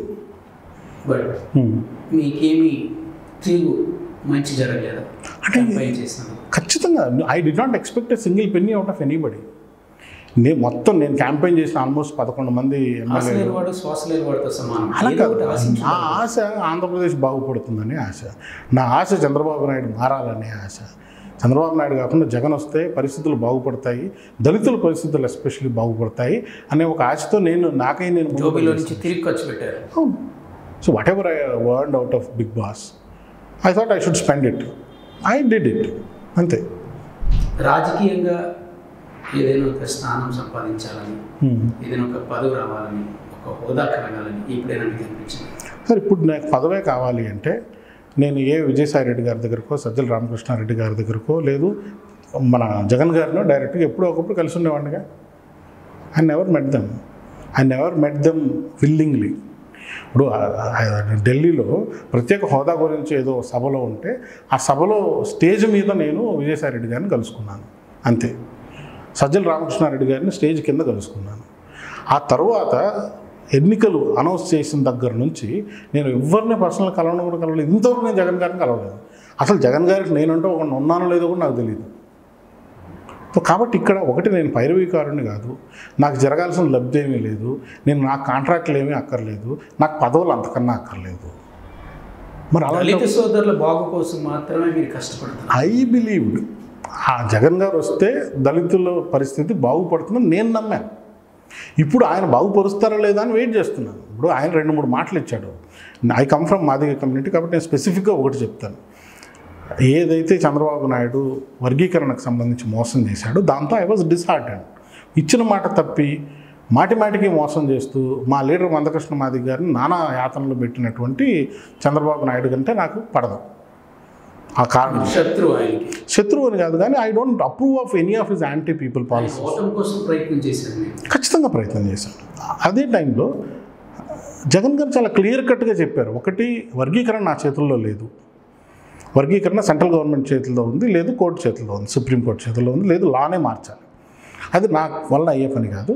but మీకేమీ తిరుగు మంచి జరగలేదు అంటే- క్యాంపెయిన్ చేసినందుకు ఖచ్చితంగా I did not expect a single penny out of anybody నేను మొత్తం నేను క్యాంపెయిన్ చేసిన ఆల్మోస్ట్ పదకొండు మంది ఆశ ఎమ్మెల్యేలు లేని వాడు శ్వాస లేని వాడితో సమానం అలా ఏదో కాదు ఒకటి ఆశించు. నా ఆశ ఆంధ్రప్రదేశ్ బాగుపడుతుందని ఆశ నా ఆశ చంద్రబాబు నాయుడు మారాలనే ఆశ చంద్రబాబు నాయుడు కాకుండా జగన్ వస్తే పరిస్థితులు బాగుపడతాయి దళితుల పరిస్థితులు ఎస్పెషల్లీ బాగుపడతాయి అనే ఒక ఆశతో నేను నాకై నేను ముందుకు జోబీలో నుంచి తిరిగి ఖర్చు పెట్టారు so whatever I earned out of Bigg Boss I thought I should spend it I did it అంతే రాజకీయంగా ఏదైనా ఒక స్థానం సంపాదించాలని ఏదైనా ఒక పదవి రావాలని ఒక హోదా కలగాలని ఎప్పుడైనా మీకు అనిపించింది సార్ ఇప్పుడు నాకు పదవే కావాలి అంటే నేను ఏ విజయసాయి రెడ్డి గారి దగ్గరకో సజ్జల రామకృష్ణారెడ్డి గారి దగ్గరకో లేదు మన జగన్ గారినో డైరెక్ట్గా ఎప్పుడో ఒకప్పుడు కలిసి ఉండేవాడిగా I never met them I never met them willingly ఇప్పుడు ఆ- ఆ- ఢిల్లీలో ప్రత్యేక హోదా గురించి ఏదో సభలో ఉంటే ఆ సభలో స్టేజ్ మీద నేను విజయసాయి రెడ్డి గారిని కలుసుకున్నాను అంతే సజ్జల రామకృష్ణారెడ్డి గారిని స్టేజ్ కింద కలుసుకున్నాను ఆ తర్వాత ఎన్నికలు అనౌన్స్ చేసిన దగ్గర నుంచి నేను ఎవరిని పర్సనల్ కలవడం కూడా కలవలేదు ఇంతవరకు నేను జగన్ గారిని కలవలేదు అసలు జగన్ గారికి నేనంటే ఒక ఉన్నానో లేదో కూడా నాకు తెలియదు సో కాబట్టి ఇక్కడ ఒకటి నేను పైరవీకారుని కాదు నాకు జరగాల్సిన లబ్ధి ఏమీ లేదు నేను నాకు కాంట్రాక్ట్లు ఏమీ అక్కర్లేదు నాకు పదవులు అంతకన్నా అక్కర్లేదు మరి అలా దళిత సోదరుల బాగు కోసం మాత్రమే మీరు కష్టపడుతున్నారు ఐ బిలీవ్డ్ ఆ జగన్ గారు వస్తే దళితుల పరిస్థితి బాగుపడుతుందని నేను నమ్మాను ఇప్పుడు ఆయన బాగుపరుస్తారా లేదా అని వెయిట్ చేస్తున్నాను ఇప్పుడు ఆయన రెండు మూడు మాటలు ఇచ్చాడు I come from Madiga community కాబట్టి నేను స్పెసిఫిక్గా ఒకటి చెప్తాను ఏదైతే చంద్రబాబు నాయుడు వర్గీకరణకు సంబంధించి మోసం చేశాడో దాంతో ఐ వాజ్ డిస్హార్టెడ్ ఇచ్చిన మాట తప్పి మాటి మాటికి మోసం చేస్తూ మా లీడర్ మందకృష్ణ మాది గారిని నానా యాతనలు పెట్టినటువంటి చంద్రబాబు నాయుడు కంటే నాకు పడదు ఆ కారణం శత్రువు ఆయనకి శత్రువు అని కాదు కానీ I don't approve of any of his anti people policy ఓటమి కోసం ప్రయత్నం చేశారు మీరు ఖచ్చితంగా ప్రయత్నం చేశాను అదే టైంలో జగన్ గారు చాలా క్లియర్ కట్గా చెప్పారు ఒకటి వర్గీకరణ నా చేతుల్లో లేదు వర్గీకరణ సెంట్రల్ గవర్నమెంట్ చేతిలో ఉంది లేదు కోర్టు చేతిలో ఉంది సుప్రీంకోర్టు చేతిలో ఉంది లేదు లానే మార్చాలి అది నా వల్ల అయ్యే పని కాదు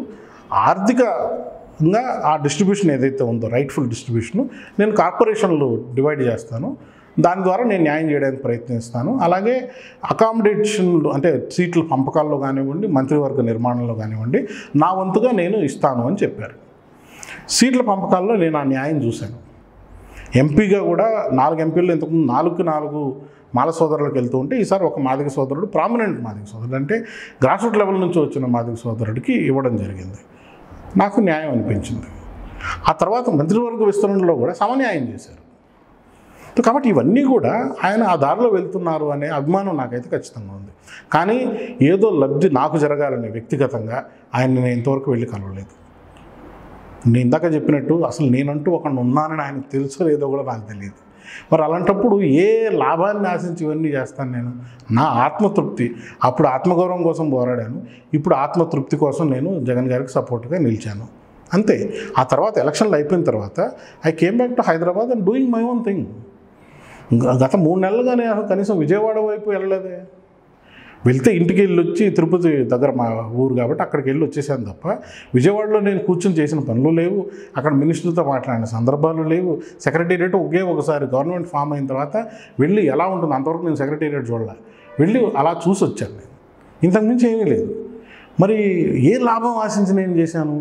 ఆర్థికంగా ఆ డిస్ట్రిబ్యూషన్ ఏదైతే ఉందో రైట్ఫుల్ డిస్ట్రిబ్యూషన్ నేను కార్పొరేషన్లు డివైడ్ చేస్తాను దాని ద్వారా నేను న్యాయం చేయడానికి ప్రయత్నిస్తాను అలాగే అకామిడేషన్లు అంటే సీట్ల పంపకాల్లో కానివ్వండి మంత్రివర్గ నిర్మాణంలో కానివ్వండి నా వంతుగా నేను ఇస్తాను అని చెప్పారు సీట్ల పంపకాల్లో నేను ఆ న్యాయం చూశాను ఎంపీగా కూడా నాలుగు ఎంపీలు ఇంతకుముందు నాలుగు నాలుగు మాల సోదరులకు వెళ్తూ ఉంటే ఈసారి ఒక మాదిక సోదరుడు ప్రామినెంట్ మాదిక సోదరుడు అంటే గ్రాస్ రూట్ లెవెల్ నుంచి వచ్చిన మాదిక సోదరుడికి ఇవ్వడం జరిగింది నాకు న్యాయం అనిపించింది ఆ తర్వాత మంత్రివర్గ విస్తరణలో కూడా సమన్యాయం చేశారు కాబట్టి ఇవన్నీ కూడా ఆయన ఆ దారిలో వెళ్తున్నారు అనే అభిమానం నాకైతే ఖచ్చితంగా ఉంది కానీ ఏదో లబ్ధి నాకు జరగాలని వ్యక్తిగతంగా ఆయన నేను ఇంతవరకు వెళ్ళి కలవలేదు నేను ఇందాక చెప్పినట్టు అసలు నేనంటూ ఒకడు ఉన్నానని ఆయనకు తెలుసో లేదో కూడా నాకు తెలియదు మరి అలాంటప్పుడు ఏ లాభాన్ని ఆశించి ఇవన్నీ చేస్తాను నేను నా ఆత్మతృప్తి అప్పుడు ఆత్మగౌరవం కోసం పోరాడాను ఇప్పుడు ఆత్మతృప్తి కోసం నేను జగన్ గారికి సపోర్ట్గా నిలిచాను అంతే ఆ తర్వాత ఎలక్షన్లు అయిపోయిన తర్వాత I came back to Hyderabad and doing my own thing గత మూడు నెలలుగానే అసలు కనీసం విజయవాడ వైపు వెళ్ళలేదే వెళ్తే ఇంటికి వెళ్ళి వచ్చి తిరుపతి దగ్గర మా ఊరు కాబట్టి అక్కడికి వెళ్ళి వచ్చేసాను తప్ప విజయవాడలో నేను కూర్చొని చేసిన పనులు లేవు అక్కడ మినిస్టర్తో మాట్లాడిన సందర్భాలు లేవు సెక్రటేరియట్ ఒకే ఒకసారి గవర్నమెంట్ ఫామ్ అయిన తర్వాత వెళ్ళి ఎలా ఉంటుంది అంతవరకు నేను సెక్రటేరియట్ చూడాలి వెళ్ళి అలా చూసి వచ్చాను నేను ఇంతకుమించి ఏమీ లేదు మరి ఏ లాభం ఆశించి నేను చేశాను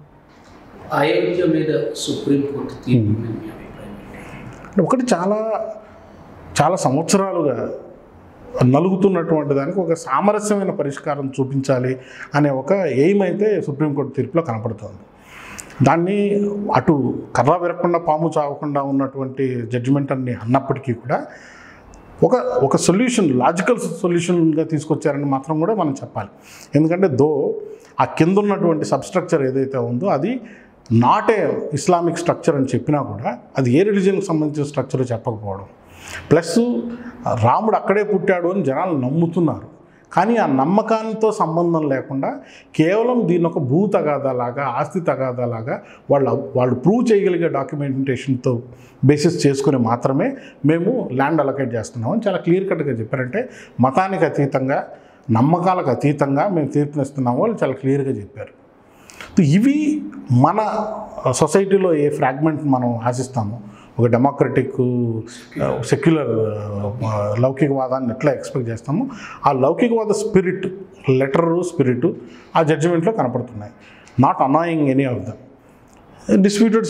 అయోధ్య మీద సుప్రీంకోర్టు తీర్పు మీద మీ అభిప్రాయం ఏంటి? ఒకటి చాలా చాలా సంవత్సరాలుగా నలుగుతున్నటువంటి దానికి ఒక సామరస్యమైన పరిష్కారం చూపించాలి అనే ఒక ఎయిమ్ అయితే సుప్రీంకోర్టు తీర్పులో కనపడుతోంది దాన్ని అటు కర్ర విరగకుండా పాము చావకుండా ఉన్నటువంటి జడ్జిమెంట్ అని అన్నప్పటికీ కూడా ఒక ఒక సొల్యూషన్ లాజికల్ సొల్యూషన్గా తీసుకొచ్చారని మాత్రం కూడా మనం చెప్పాలి ఎందుకంటే దో ఆ కింద ఉన్నటువంటి సబ్స్ట్రక్చర్ ఏదైతే ఉందో అది నాట్ ఏ ఇస్లామిక్ స్ట్రక్చర్ అని చెప్పినా కూడా అది ఏ రిలీజియన్కి సంబంధించిన స్ట్రక్చర్ చెప్పకపోవడం ప్లస్ రాముడు అక్కడే పుట్టాడు అని జనాలు నమ్ముతున్నారు కానీ ఆ నమ్మకాలతో సంబంధం లేకుండా కేవలం దీని ఒక భూ తగాదాలాగా ఆస్తి తగాదాలాగా వాళ్ళు వాళ్ళు ప్రూవ్ చేయగలిగే డాక్యుమెంటేషన్తో బేసిస్ చేసుకుని మాత్రమే మేము ల్యాండ్ అలొకేట్ చేస్తున్నామని చాలా క్లియర్ కట్గా చెప్పారంటే మతానికి అతీతంగా నమ్మకాలకు అతీతంగా మేము తీర్పునిస్తున్నాము వాళ్ళు చాలా క్లియర్గా చెప్పారు సో ఇవి మన సొసైటీలో ఏ ఫ్రాగ్మెంట్ మనం ఆశిస్తామో ఒక డెమోక్రటిక్ సెక్యులర్ లౌకికవాదాన్ని ఎట్లా ఎక్స్పెక్ట్ చేస్తామో ఆ లౌకికవాద స్పిరిట్ లెటరు స్పిరిట్ ఆ జడ్జిమెంట్లో కనపడుతున్నాయి not annoying any of them disputed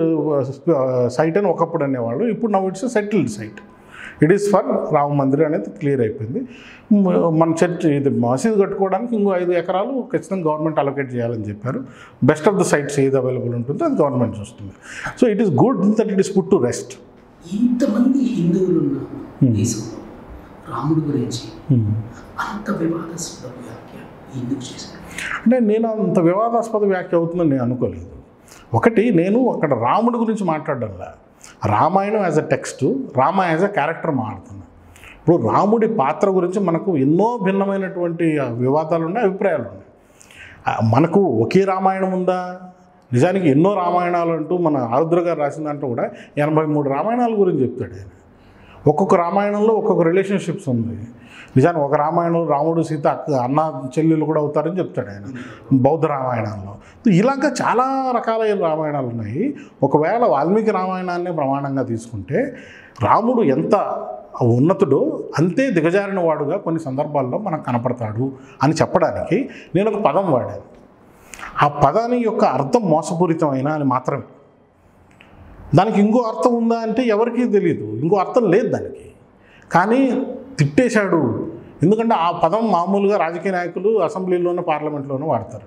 site అని ఒకప్పుడు అనేవాళ్ళు ఇప్పుడు now it's settled site it is for Rama Mandir అనేది క్లియర్ అయిపోయింది మ- మన చర్చ్ ఇది మసీదు కట్టుకోవడానికి ఇంకో ఐదు ఎకరాలు ఖచ్చితంగా గవర్నమెంట్ అలొకేట్ చేయాలని చెప్పారు బెస్ట్ ఆఫ్ ద సైట్స్ ఏది అవైలబుల్ ఉంటుందో అది గవర్నమెంట్ చూస్తుంది so it is good that it is put to rest ఇంతమంది హిందువులు ఉన్న దేశంలో రాముడి గురించి అంత వివాదాస్పద వ్యాఖ్య ఎందుకు చేశారు అంటే నేను అంత వివాదాస్పద వ్యాఖ్య అవుతుందని నేను అనుకోలేదు ఒకటి నేను అక్కడ రాముడి గురించి మాట్లాడడంలా Ramayana as a text Rama as a character మాట్లాడుతున్నా ఇప్పుడు రాముడి పాత్ర గురించి మనకు ఎన్నో భిన్నమైనటువంటి వివాదాలు ఉన్నాయి అభిప్రాయాలు ఉన్నాయి ఆ, మనకు ఒకే రామాయణం ఉందా నిజానికి ఎన్నో రామాయణాలు అంటూ మన ఆరుద్ర గారు రాసిన దాంట్లో కూడా ఎనభై మూడు రామాయణాల గురించి చెప్తాడు ఆయన ఒక్కొక్క రామాయణంలో ఒక్కొక్క రిలేషన్షిప్స్ ఉంది నిజానికి ఒక రామాయణంలో రాముడు సీత అక్క అన్న చెల్లెలు కూడా అవుతారని చెప్తాడు ఆయన బౌద్ధ రామాయణంలో ఇలాగ చాలా రకాలైన రామాయణాలు ఉన్నాయి ఒకవేళ వాల్మీకి రామాయణాన్ని ప్రమాణంగా తీసుకుంటే రాముడు ఎంత ఉన్నతుడో అంతే దిగజారిన వాడుగా కొన్ని సందర్భాల్లో మనకు కనపడతాడు అని చెప్పడానికి నేను ఒక పదం వాడాను ఆ పదాని యొక్క అర్థం మోసపూరితమైన అని మాత్రమే దానికి ఇంకో అర్థం ఉందా అంటే ఎవరికీ తెలియదు ఇంకో అర్థం లేదు దానికి కానీ తిట్టేశాడు ఎందుకంటే ఆ పదం మామూలుగా రాజకీయ నాయకులు అసెంబ్లీలోనూ పార్లమెంట్లోనూ వాడతారు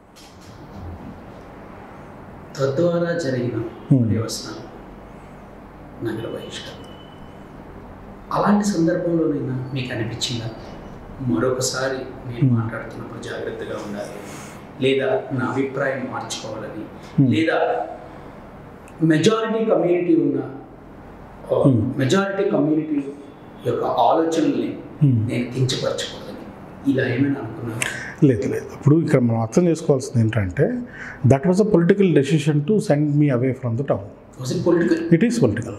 తద్వారా జరిగిన Hmm. వ్యవస్థ నగర బహిష్కరణ అలాంటి సందర్భంలోనైనా మీకు అనిపించిందా మరొకసారి నేను మాట్లాడుతున్నప్పుడు జాగ్రత్తగా ఉండాలి లేదా నా అభిప్రాయం మార్చుకోవాలని లేదా మెజారిటీ కమ్యూనిటీ ఉన్న మెజారిటీ కమ్యూనిటీ యొక్క ఆలోచనల్ని నేను కించపరచకూడదని ఇలా ఏమైనా అనుకున్నాను లేదు లేదు ఇప్పుడు ఇక్కడ మనం అర్థం చేసుకోవాల్సింది ఏంటంటే that was a political decision to send me away from the town was it political it is political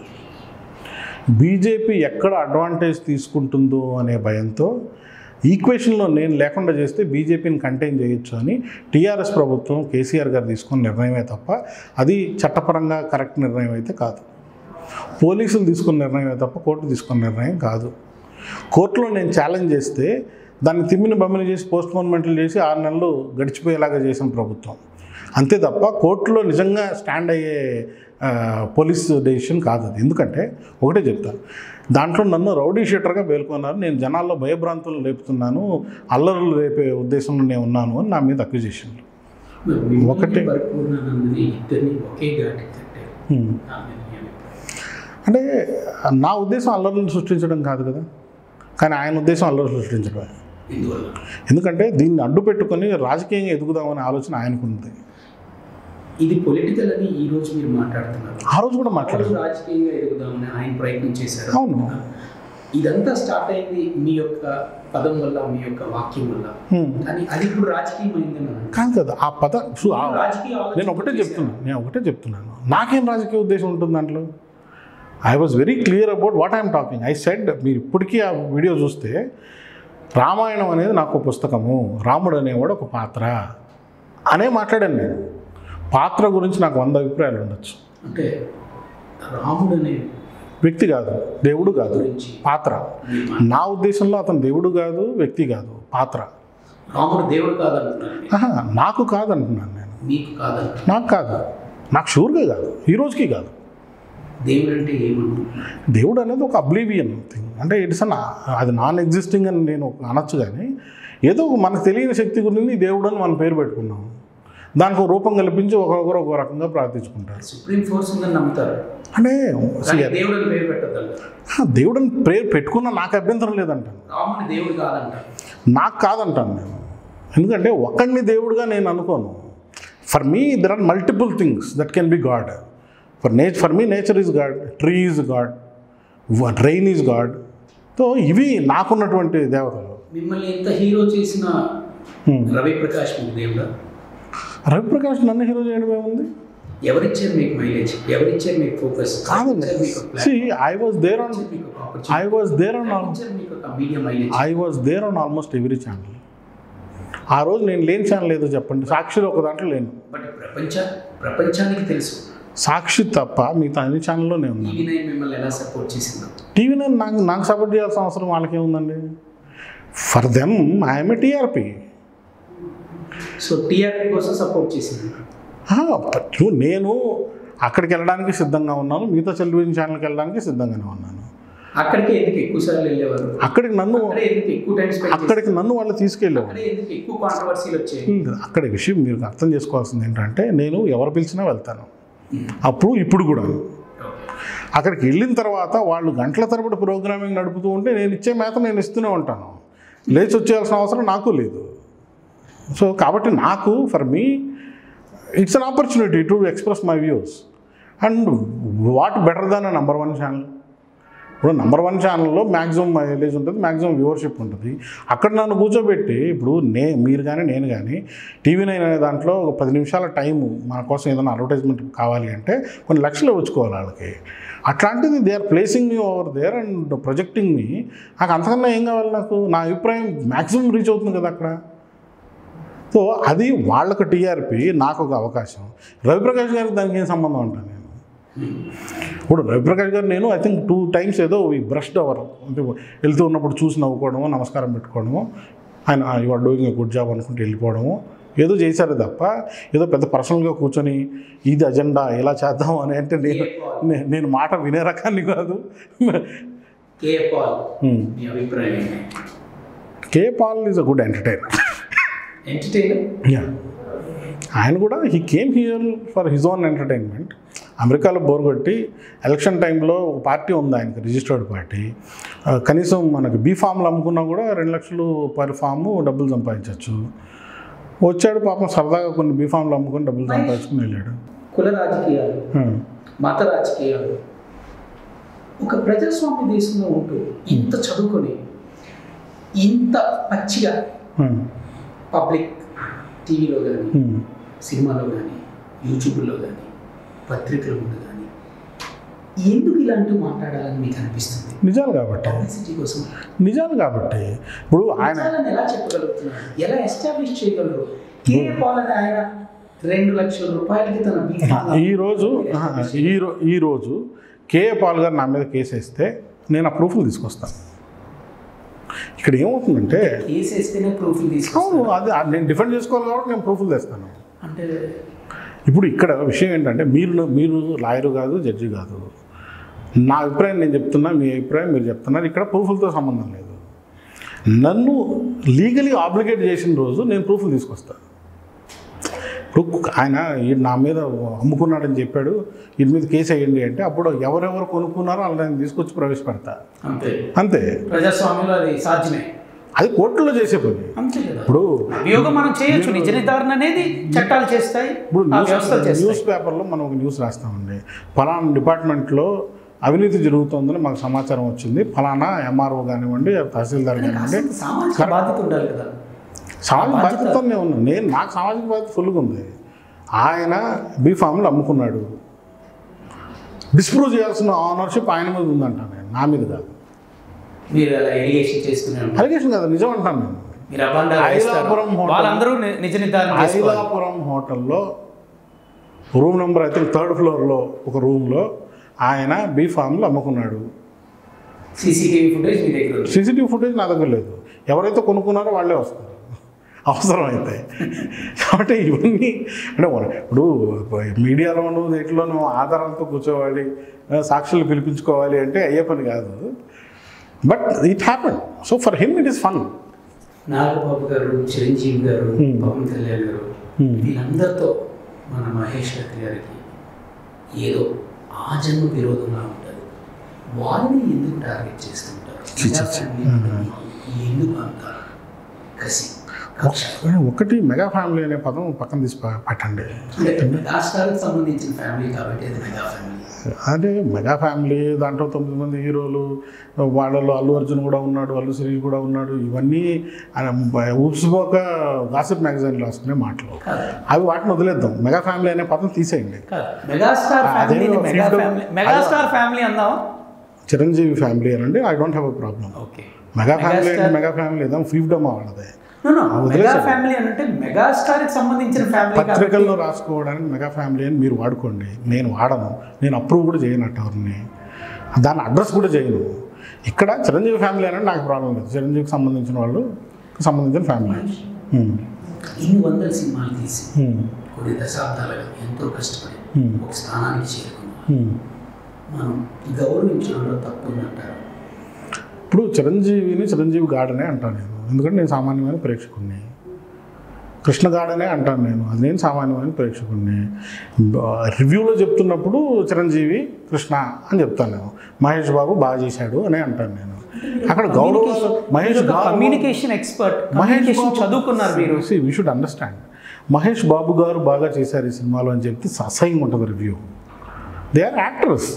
BJP ఎక్కడ అడ్వాంటేజ్ తీసుకుంటుందో అనే భయంతో ఈక్వేషన్లో నేను లేకుండా చేస్తే బీజేపీని కంటైన్ చేయొచ్చు అని టీఆర్ఎస్ ప్రభుత్వం కేసీఆర్ గారు తీసుకున్న నిర్ణయమే తప్ప అది చట్టపరంగా కరెక్ట్ నిర్ణయం అయితే కాదు పోలీసులు తీసుకున్న నిర్ణయమే తప్ప కోర్టు తీసుకున్న నిర్ణయం కాదు కోర్టులో నేను ఛాలెంజ్ చేస్తే దాన్ని తిమ్మిన బమ్మిని చేసి పోస్ట్ పోన్మెంట్లు చేసి ఆరు నెలలు గడిచిపోయేలాగా చేసిన ప్రభుత్వం అంతే తప్ప కోర్టులో నిజంగా స్టాండ్ అయ్యే ఆ, పోలీస్ డెసిషన్ కాదు అది ఎందుకంటే ఒకటే చెప్తాను దాంట్లో నన్ను రౌడీ షీటర్గా పేర్కొన్నారు నేను జనాల్లో భయభ్రాంతులు రేపుతున్నాను అల్లరులు రేపే ఉద్దేశంలో నేను ఉన్నాను అని నా మీద అక్విజేషన్లు ఒకటే. ఒకటే పరిపూర్ణానందని ఇద్దరిని ఒకే ఘాటి కట్టారు నా మీద మీ అభిప్రాయం. అంటే నా ఉద్దేశం అల్లర్లను సృష్టించడం కాదు కదా కానీ ఆయన ఉద్దేశం అల్లరి సృష్టించడమే ఎందువల్ల ఎందుకంటే దీన్ని అడ్డు పెట్టుకొని రాజకీయంగా ఎదుగుదామనే ఆలోచన ఆయనకుంది ఇది పొలిటికల్ అని ఈ రోజు మీరు మాట్లాడుతున్నారు ఆ రోజు కూడా ఆ రోజు మాట్లాడారు రాజకీయంగా ఎదుగుదామని ఆయన ప్రయత్నం చేశారు అవును. ఇదంతా స్టార్ట్ అయింది మీ యొక్క పదం వల్ల మీ యొక్క వాక్యం వల్ల హ్మ్. కానీ అది ఇప్పుడు రాజకీయమైందని అన్నారు. కాదు కదా ఆ పద సు- ఆ- రాజకీయ ఆలోచన నేను ఒకటే చేశారు. చెప్తున్నాను నేను ఒకటే చెప్తున్నాను నాకేం రాజకీయ ఉద్దేశం ఉంటుంది దాంట్లో I was very clear about what I'm talking I said మీరు ఇప్పటికీ ఆ వీడియో చూస్తే రామాయణం అనేది నాకు ఒక పుస్తకము రాముడు అనేవాడు ఒక పాత్ర అనే మాట్లాడాను నేను పాత్ర గురించి నాకు వంద అభిప్రాయాలు ఉండొచ్చు అంటే రాముడు అనే వ్యక్తి కాదు దేవుడు కాదు గురించి పాత్ర మీరు మా- నా ఉద్దేశంలో అతను దేవుడు కాదు వ్యక్తి కాదు పాత్ర రాముడు దేవుడు కాదంటున్నారు మీరు. ఆహా, నాకు కాదంటున్నాను నేను మీకు కాదంటున్నారు నాకు కాదు నాకు షూర్గా కాదు ఈ రోజుకి కాదు దేవుడు అంటే ఏమంటున్నారు దేవుడు అనేది ఒక అబ్లీవియన్ థింగ్ అంటే ఇట్స్ అన్ అది నాన్ ఎగ్జిస్టింగ్ అని నేను అనొచ్చు కానీ ఏదో ఒక మనకు తెలియని శక్తి గురించి దేవుడు అని మనం పేరు పెట్టుకున్నాం దానికి ఒక రూపం కల్పించి ఒక్కొక్కరు ఒక రకంగా ప్రార్థించుకుంటారు సుప్రీం ఫోర్స్ ఉందని నమ్ముతారు అంటే కానీ దేవుడు అని పేరు పెట్టద్దంట ఆ, దేవుడని పేరు పెట్టుకున్న నాకు అభ్యంతరం లేదంటాను రాముని దేవుడు కాదంటారు నాకు కాదంటాను నేను ఎందుకంటే ఒకడిని దేవుడుగా నేను అనుకోను for me there are multiple things that can be god for nature for me nature is god tree is god train is god so ఇవి నాకున్నటువంటి దేవతలు మిమ్మల్ని ఎంత హీరో చేసిన Hmm. రవి ప్రకాష్ మీకు దేవుడా రవిప్రకాష్ నన్ను హీరో చేయడం ఏముంది ఎవరిచ్చారు మీకు మైలేజ్ ఎవరిచ్చారు మీకు ఫోకస్ కాదండి see I was there on మీకు ఒక I was there on all opportunity, మీకు ఒక media mileage I was there on almost every channel ఆ రోజు నేను లేని ఛానల్ ఏదో చెప్పండి సాక్షిలో ఒక దాంట్లో లేను బట్ ప్రపంచ ప్రపంచానికి తెలుసు సాక్షి తప్ప మిగతా అన్ని ఛానల్లో నేను ఉన్నాను టీవీ నైన్ మిమ్మల్ని ఎలా సపోర్ట్ చేసిందో టీవీ నైన్ నాకు నాకు సపోర్ట్ చేయాల్సిన అవసరం వాళ్ళకేముందండి for them I'm a TRP so TRP కోసం సపోర్ట్ చేసింది నేను అక్కడికి వెళ్ళడానికి సిద్ధంగా ఉన్నాను మిగతా టెలివిజన్ ఛానల్కి వెళ్ళడానికి సిద్ధంగానే ఉన్నాను అక్కడికి ఎందుకు ఎక్కువ సార్లు వెళ్ళేవారు అక్కడికి నన్ను అక్కడే ఎందుకు ఎక్కువ టైం స్పెండ్ అక్కడికి నన్ను వాళ్ళు తీసుకెళ్ళేవాడు అక్కడే ఎందుకు ఎక్కువ కాంట్రవర్సీలు వచ్చాయి అక్కడ విషయం మీరు అర్థం చేసుకోవాల్సింది ఏంటంటే నేను ఎవరు పిలిచినా వెళ్తాను అప్పుడు ఇప్పుడు కూడా అక్కడికి వెళ్ళిన తర్వాత వాళ్ళు గంటల తరబడి ప్రోగ్రామింగ్ నడుపుతూ ఉంటే నేను ఇచ్చే మేత నేను ఇస్తూనే ఉంటాను లేచి వచ్చేయాల్సిన అవసరం నాకు లేదు సో కాబట్టి నాకు for me it's an opportunity to express my views and what better than number one channel ఇప్పుడు నెంబర్ వన్ ఛానల్లో మ్యాక్సిమం మైలేజ్ ఉంటుంది మ్యాక్సిమం వ్యూవర్షిప్ ఉంటుంది అక్కడ నన్ను కూర్చోబెట్టి ఇప్పుడు నే మీరు కానీ నేను కానీ టీవీ నైన్ అనే దాంట్లో ఒక పది నిమిషాల టైము మన కోసం ఏదైనా అడ్వర్టైజ్మెంట్ కావాలి అంటే కొన్ని లక్షలు వచ్చుకోవాలి వాళ్ళకి అట్లాంటిది they are placing me over there and projecting me నాకు అంతకన్నా ఏం కావాలి నాకు నా అభిప్రాయం మ్యాక్సిమం రీచ్ అవుతుంది కదా అక్కడ సో అది వాళ్ళకు టీఆర్పీ నాకు ఒక అవకాశం రవిప్రకాష్ గారికి దానికి ఏం సంబంధం అంటాను నేను ఇప్పుడు రవిప్రకాష్ గారు నేను ఐ థింక్ టూ టైమ్స్ ఏదో ఈ బ్రష్డ్ అవర్ అంటే వెళ్తూ ఉన్నప్పుడు చూసి నవ్వుకోవడము నమస్కారం పెట్టుకోవడము ఆయన you are doing a good job అనుకుంటూ వెళ్ళిపోవడము ఏదో చేశారు తప్ప ఏదో పెద్ద పర్సనల్గా కూర్చొని ఇది అజెండా ఇలా చేద్దాం అని అంటే నేను నే- నేను మాట వినే రకాన్ని కాదు కే పాల్ Hmm. మీ అభిప్రాయం ఏంటి K Paul is a good entertainer entertainer yeah ఆయన కూడా he came here for his own entertainment అమెరికాలో బోర్ కొట్టి ఎలక్షన్ టైంలో ఒక పార్టీ ఉంది ఆయనకి రిజిస్టర్డ్ పార్టీ ఆ, కనీసం మనకి బీ ఫామ్లు అమ్ముకున్నా కూడా రెండు లక్షలు పర్ ఫాము డబ్బులు సంపాదించవచ్చు వచ్చాడు పాపం సరదాగా కొన్ని బీఫామ్లు అమ్ముకొని డబ్బులు సంపాదించుకుని వెళ్ళాడు కుల రాజకీయాలు హ్మ్. మత రాజకీయాలు ఒక ప్రజాస్వామ్య దేశంలో ఉంటూ ఇంత చదువుకొని ఇంత పచ్చిగా హ్మ్. పబ్లిక్ టీవీలో కానీ హ్మ్. సినిమాలో కానీ యూట్యూబ్లో కానీ పత్రికల ముందు కానీ ఎందుకు ఇలాంటివి మాట్లాడాలని మీకు అనిపిస్తుంది నిజాలు కాబట్టి పబ్లిసిటీ కోసం నిజాలు కాబట్టి ఇప్పుడు ఆయన నిజాలను ఎలా చెప్పగలుగుతున్నారు ఎలా ఎస్టాబ్లిష్ చేయగలరు కే పాలన ఆయన రెండు లక్షల రూపాయలకి తన బీఫామ్ ఈరోజు ఈ రో- ఈరోజు కేఏ పాల్ గారు నా మీద కేసు వేస్తే నేను ఆ ప్రూఫ్లు తీసుకొస్తాను ఇక్కడ ఏమవుతుందంటే కేసు వేస్తేనే ప్రూఫ్లు అవును తీసుకొస్తారు అది అది నేను డిఫెండ్ చేసుకోవాలి కాబట్టి నేను ప్రూఫ్లు తెస్తాను అంటే ఇప్పుడు ఇక్కడ విషయం ఏంటంటే మీరు మీరు లాయరు కాదు జడ్జి కాదు నా అభిప్రాయం నేను చెప్తున్నా మీ అభిప్రాయం మీరు చెప్తున్నారు ఇక్కడ ప్రూఫ్లతో సంబంధం లేదు నన్ను లీగలీ ఆబ్లిగేట్ చేసిన రోజు నేను ప్రూఫ్లు తీసుకొస్తాను ఇప్పుడు ఆయన ఈ నా మీద అమ్ముకున్నాడని చెప్పాడు వీటి మీద కేసు వేయండి అంటే అప్పుడు ఎవరెవరు కొనుక్కున్నారో అలా నేను తీసుకొచ్చి ప్రవేశపెడతా అంతే అంతే ప్రజాస్వామ్యంలో అది సాధ్యమే అది కోర్టులో చేసే పని అంతే కదా ఇప్పుడు అభియోగం మనం చేయొచ్చు నిజ నిర్ధారణ అనేది చట్టాలు చేస్తాయి ఇప్పుడు ఆ న్యూస్ వ్యవస్థలు చేస్తాయి న్యూస్ పేపర్లో మనం ఒక న్యూస్ రాస్తామండి ఫలానా డిపార్ట్మెంట్లో అవినీతి జరుగుతోందని మాకు సమాచారం వచ్చింది ఫలానా ఎంఆర్ఓ కానివ్వండి తహసీల్దార్ కానివ్వండి కాస్త సామాజిక బాధ్యత ఉండాలి కదా సామాజిక బాధ్యతనే ఉన్నాను నేను నాకు సామాజిక బాధ్యత ఫుల్గా ఉంది ఆయన బీఫామ్లు అమ్ముకున్నాడు డిస్ప్రూవ్ చేయాల్సిన ఆనర్షిప్ ఆయన మీద ఉందంట నేను నా మీద కాదు మీరు అలా ఎలిగేషన్ చేస్తూనే ఉంటారు అలిగేషన్ కాదు నిజం అంటాను నేను మీరు అబండాలు వేస్తారు. ఐలాపురం హోటల్. వాళ్ళందరూ ని- నిజ నిర్ధారణ చేసుకోవాలి ఐలాపురం హోటల్లో రూమ్ నెంబర్ అయితే థర్డ్ ఫ్లోర్లో ఒక రూమ్లో ఆయన బీఫామ్లు అమ్ముకున్నాడు సీసీటీవీ ఫుటేజ్ మీ దగ్గర ఉంది సీసీటీవీ ఫుటేజ్ నా దగ్గర లేదు ఎవరైతే కొనుక్కున్నారో వాళ్ళే వస్తారు అవసరం అయితే కాబట్టి ఇవన్నీ అంటే మన- ఇప్పుడు మీడియాలోను దేంట్లోనూ ఆధారాలతో కూర్చోవాలి ఆ, సాక్షులు పిలిపించుకోవాలి అంటే అయ్యే పని కాదు but it happen so for him it is fun Nagababu garu Chiranjeevi గారు Hmm. పవన్ కళ్యాణ్ గారు Hmm. వీళ్ళందరితో మన మహేష్ దత్ గారికి ఏదో ఆ జన్మ విరోధంగా ఉంటుంది వాళ్ళని ఎందుకు టార్గెట్ చేస్తుంటారు చి, చి, చి. ఎందుకు అంత కసి కక్ష ఒకటి మెగా ఫ్యామిలీ అనే పదం పక్కన తీసి ప- పెట్టండి అంటే రాష్ట్రాలకు సంబంధించిన ఫ్యామిలీ కాబట్టి అది మెగా ఫ్యామిలీ అదే మెగా ఫ్యామిలీ దాంట్లో తొమ్మిది మంది హీరోలు వాళ్ళలో అల్లు అర్జున్ కూడా ఉన్నాడు అల్లు శిరీష్ కూడా ఉన్నాడు ఇవన్నీ ఆయన ఊసిపోక గాసిప్ మ్యాగజైన్లో వస్తున్నాయి మాటలు కాదు అవి వాటిని వదిలేద్దాం మెగా ఫ్యామిలీ అనే పదం తీసేయండి కాదు మెగాస్టార్ అదే ఫ్యామిలీని mega freedom- family megastar family అందామా చిరంజీవి ఫ్యామిలీ అనండి I don't have a problem okay mega family అంటే మెగా ఫ్యామిలీ ఏదో ఫ్రీడమ్ వాళ్ళదే No, no, మెగా వదిలేసాడు. ఫ్యామిలీ అంటే మెగాస్టార్ కి సంబంధించిన ఫ్యామిలీ కాబట్టి పత్రికల్లో రాసుకోవడానికి మెగా ఫ్యామిలీ అని మీరు వాడుకోండి నేను వాడను నేను అప్రూవ్ కూడా చేయను అట్ ఎవరిని దాని అడ్రస్ కూడా చేయను ఇక్కడ చిరంజీవి ఫ్యామిలీ అనేది నాకు ప్రాబ్లం లేదు చిరంజీవికి సంబంధించిన వాళ్ళు సంబంధించిన ఫ్యామిలీ హ్మ్. ఇన్ని వందల సినిమాలు తీసి హ్మ్. కొన్ని దశాబ్దాలుగా ఎంతో కష్టపడి Hmm. ఒక స్థానానికి చేరుకున్నాం హ్మ్. మనం గౌరవించడంలో తప్పు ఉందంటారు ఇప్పుడు చిరంజీవిని చిరంజీవి గాడనే అంటాను నేను ఎందుకంటే నేను సామాన్యమైన ప్రేక్షకుడిని కృష్ణ గాడనే అంటాను నేను అది నేను సామాన్యమైన ప్రేక్షకుడిని రివ్యూలో చెప్తున్నప్పుడు చిరంజీవి కృష్ణ అని చెప్తాను నేను మహేష్ బాబు బాగా చేశాడు అని అంటాను నేను అక్కడ గౌరవ Mahesh Babu communication expert Mahesh communication Babu చదువుకున్నారు మీరు we should understand Mahesh Babu garu బాగా చేశారు ఈ సినిమాలో అని చెప్తే అసహ్యంగా ఉంటుంది review they are actors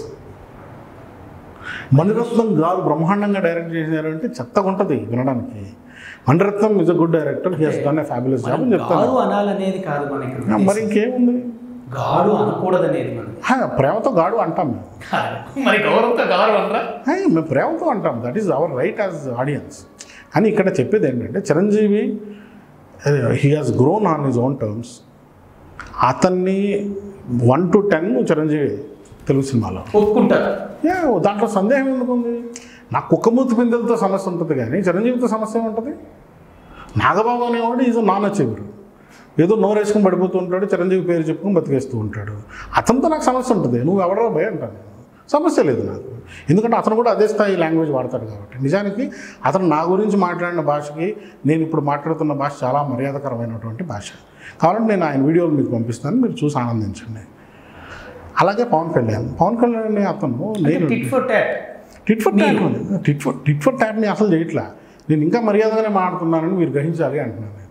Maniratnam garu బ్రహ్మాండంగా డైరెక్ట్ చేశారు అంటే చెత్తగా ఉంటుంది వినడానికి Maniratnam is a good director he has done a fabulous job అని చెప్తాను గాడు అనాలనేది కాదు మనకి ఆ, మరి ఇంకేముంది గాడు అనకూడదనేది మనకి హా, ప్రేమతో గాడు అంటాం మేము కాదు. మరి గౌరవంతో గాడు అనరా హే, మేము ప్రేమతో అంటాం that is our right as audience అని ఇక్కడ చెప్పేది ఏంటంటే Chiranjeevi he has grown on his own terms అతన్ని one to ten Chiranjeevi Telugu సినిమాలో ఒప్పుకుంటారు యా దాంట్లో సందేహం ఎందుకు ఉంది నాకు కుక్కమూతి పిందెలతో సమస్య ఉంటుంది కానీ చిరంజీవితో సమస్య ఏముంటుంది నాగబాబు అనేవాడు ఈజ్ నాన్ అచీవర్ ఏదో నోరేసుకుని పడిపోతూ ఉంటాడు చిరంజీవి పేరు చెప్పుకుని బతికేస్తూ ఉంటాడు అతనితో నాకు సమస్య ఉంటుంది నువ్వు ఎవరో భయ అంటాను నేను సమస్య లేదు నాకు ఎందుకంటే అతను కూడా అదే స్థాయి లాంగ్వేజ్ వాడతాడు కాబట్టి నిజానికి అతను నా గురించి మాట్లాడిన భాషకి నేను ఇప్పుడు మాట్లాడుతున్న భాష చాలా మర్యాదకరమైనటువంటి భాష కాబట్టి నేను ఆయన వీడియోలు మీకు పంపిస్తాను మీరు చూసి ఆనందించండి అలాగే పవన్ కళ్యాణ్ పవన్ కళ్యాణ్ అనే అతను నేను tit for tat tit for tat tit for tit for ట్యాట్ని అసలు చేయట్లా నేను ఇంకా మర్యాదగానే మాట్లాడుతున్నానని మీరు గ్రహించాలి అంటున్నాను నేను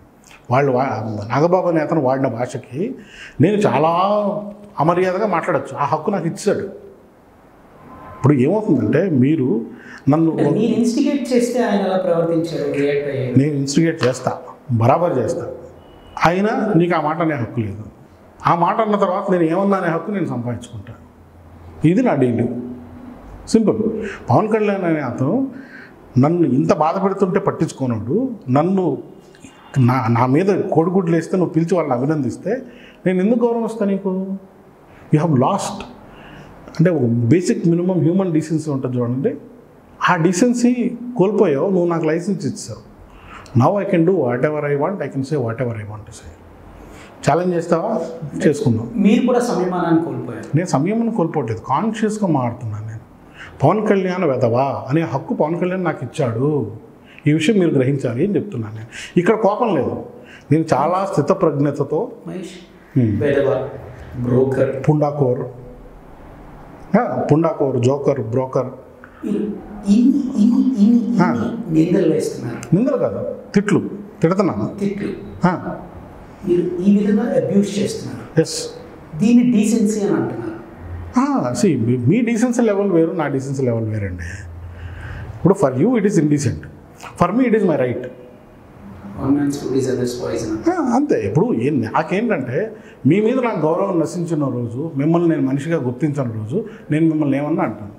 వాళ్ళు వా- నాగబాబు అనే అతను వాడిన భాషకి నేను చాలా అమర్యాదగా మాట్లాడచ్చు ఆ హక్కు నాకు ఇచ్చాడు ఇప్పుడు ఏమవుతుందంటే మీరు నన్ను మీరు ఇన్స్టిగేట్ చేస్తే ఆయన ఎలా ప్రవర్తించారు రియాక్ట్ అయ్యారు నేను ఇన్స్టిగేట్ చేస్తా బరాబర్ చేస్తా అయినా నీకు ఆ మాట అనే హక్కు లేదు ఆ మాట అన్న తర్వాత నేను ఏమన్నా అనే హక్కు నేను సంపాదించుకుంటా ఇది నా డీల్ సింపుల్ పవన్ కళ్యాణ్ అనే అతను నన్ను ఇంత బాధ పెడుతుంటే పట్టించుకోనాడు నన్ను నా నా మీద కోడిగుడ్లు వేస్తే నువ్వు పిలిచి వాళ్ళని అభినందిస్తే నేను ఎందుకు గౌరవిస్తాను నీకు యూ హ్యావ్ లాస్ట్ అంటే ఒక బేసిక్ మినిమం హ్యూమన్ డీసెన్సీ ఉంటుంది చూడండి ఆ డీసెన్సీ కోల్పోయావు నువ్వు నాకు లైసెన్స్ ఇచ్చావు now I can do whatever I want I can say whatever I want say challenge చేస్తావా చేసుకుందాం మీరు కూడా సంయమానాన్ని కోల్పోయారు నేను సంయమనం కోల్పోవట్లేదు కాన్షియస్గా మారుతున్నాను నేను పవన్ కళ్యాణ్ వెదవా అనే హక్కు పవన్ కళ్యాణ్ నాకు ఇచ్చాడు ఈ విషయం మీరు గ్రహించాలి అని చెప్తున్నాను నేను ఇక్కడ కోపం లేదు నేను చాలా స్థితప్రజ్ఞతతో మహేష్ Hmm. పేదవా బ్రోకర్ పుండాకోర్ ఆ, పుండాకోర్ జోకర్ బ్రోకర్ మీరు ఇన్ని ఇన్ని ఇన్ని ఆ. ఇన్ని నిందలు వేస్తున్నారు నిందలు కాదు తిట్లు తిడుతున్నాను తిట్లు మీరు ఈ విధంగా అబ్యూస్ చేస్తున్నారు ఎస్ దీన్ని డీసెన్సీ అని అంటున్నారు సి మీ డీసెన్సీ లెవెల్ వేరు నా డీసెన్సీ లెవెల్ వేరండి ఇప్పుడు for you it is indecent for me it is my right one man's food is others poison అంతే ఇప్పుడు ఏ నాకేంటంటే మీ మీద నాకు గౌరవం నశించిన రోజు మిమ్మల్ని నేను మనిషిగా గుర్తించిన రోజు నేను మిమ్మల్ని ఏమన్నా అంటాను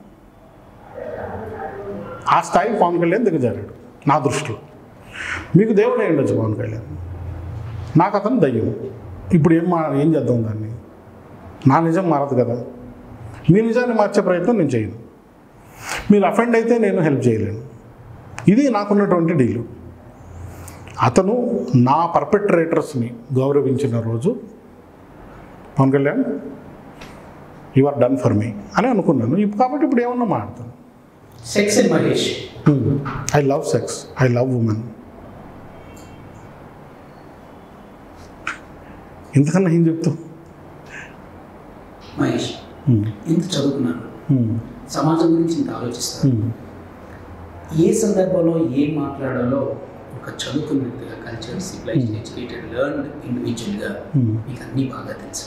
ఆ స్థాయి పవన్ కళ్యాణ్ దిగజారాడు నా దృష్టిలో మీకు దేవుడు అయి ఉండొచ్చు పవన్ కళ్యాణ్ నాకు అతను దయ్యం ఇప్పుడు ఏం మా ఏం చేద్దాం దాన్ని నా నిజం మారదు కదా మీ నిజాన్ని మార్చే ప్రయత్నం నేను చేయను మీరు అఫెండ్ అయితే నేను హెల్ప్ చేయలేను ఇది నాకున్నటువంటి డీలు అతను నా పర్పెట్రేటర్స్ని గౌరవించిన రోజు Pawan Kalyan you are done for me అని అనుకున్నాను ఇప్పుడు కాబట్టి ఇప్పుడు ఏమన్నా మాడతాను sex in Mahesh I love sex I love women ఇంతకన్నా ఏం చెప్తావు మహేష్ Hmm. ఇంత చదువుకున్నారు Hmm. సమాజం గురించి ఇంత ఆలోచిస్తారు Hmm. ఏ సందర్భంలో ఏం మాట్లాడాలో ఒక చదువుకున్న వ్యక్తిగా కల్చర్ సివిలైజ్డ్ ఎడ్యుకేటెడ్ లెర్న్డ్ ఇండివిజువల్గా Hmm. మీకు అన్నీ బాగా తెలుసు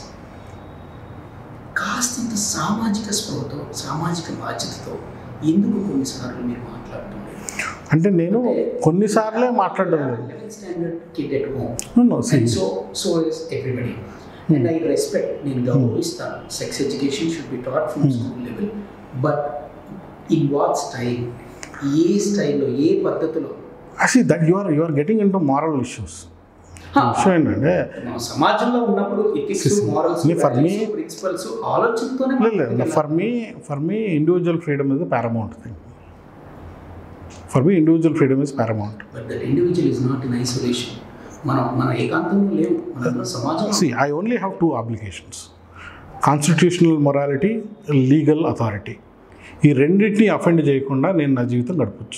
కాస్తంత సామాజిక స్పృహతో సామాజిక బాధ్యతతో ఎందుకు కొన్నిసార్లు మీరు మాట్లాడటం లేదు అంటే నేను కొన్నిసార్లే మాట్లాడడం లేదు standard kid at home No, no, see. And so so is everybody and I respect నేను గౌరవిస్తాను sex education should be taught from school level but in what style ఏ స్టైల్లో ఏ పద్ధతిలో అసలు that you are you are getting into moral issues విషయం ఏంటంటే మన సమాజంలో ఉన్నప్పుడు ethics morals Me, for me- principles ఆలోచనతోనే లేదు for me for me individual freedom is paramount thing for me individual freedom is paramount but that individual is not in isolation మనం మన ఏకాంతంలో లేవు మన సమాజం see I only have two applications constitutional morality legal authority ఈ రెండింటిని offend చేయకుండా నేను నా జీవితం గడపచ్చు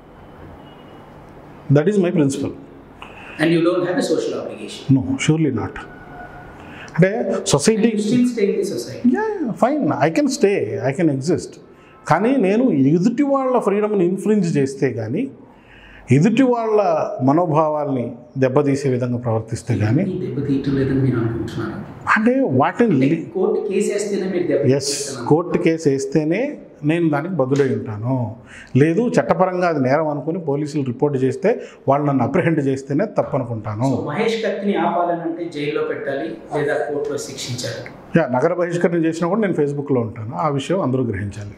that is my principle and you don't have a social application no surely not అంటే society still stay in the society fine I can stay I can exist కానీ నేను ఎదుటి వాళ్ళ ఫ్రీడమ్ని ఇన్ఫ్లుయెన్స్ చేస్తే కానీ ఎదుటి వాళ్ళ మనోభావాల్ని దెబ్బతీసే విధంగా ప్రవర్తిస్తే కానీ దెబ్బతీయటం లేదని మీరు అనుకుంటున్నారు అంటే వాటిని కోర్టు కేసు వేస్తేనే మీరు దెబ్బ ఎస్ కోర్టు కేసు వేస్తేనే నేను దానికి బదులై ఉంటాను లేదు చట్టపరంగా అది నేరం అనుకుని పోలీసులు రిపోర్ట్ చేస్తే వాళ్ళు నన్ను అప్రిహెండ్ చేస్తేనే తప్పు అనుకుంటాను సో మహేష్ కత్తిని ఆపాలనంటే జైల్లో పెట్టాలి లేదా కోర్టులో శిక్షించాలి యా నగర బహిష్కరణ చేసినా కూడా నేను ఫేస్బుక్లో ఉంటాను ఆ విషయం అందరూ గ్రహించాలి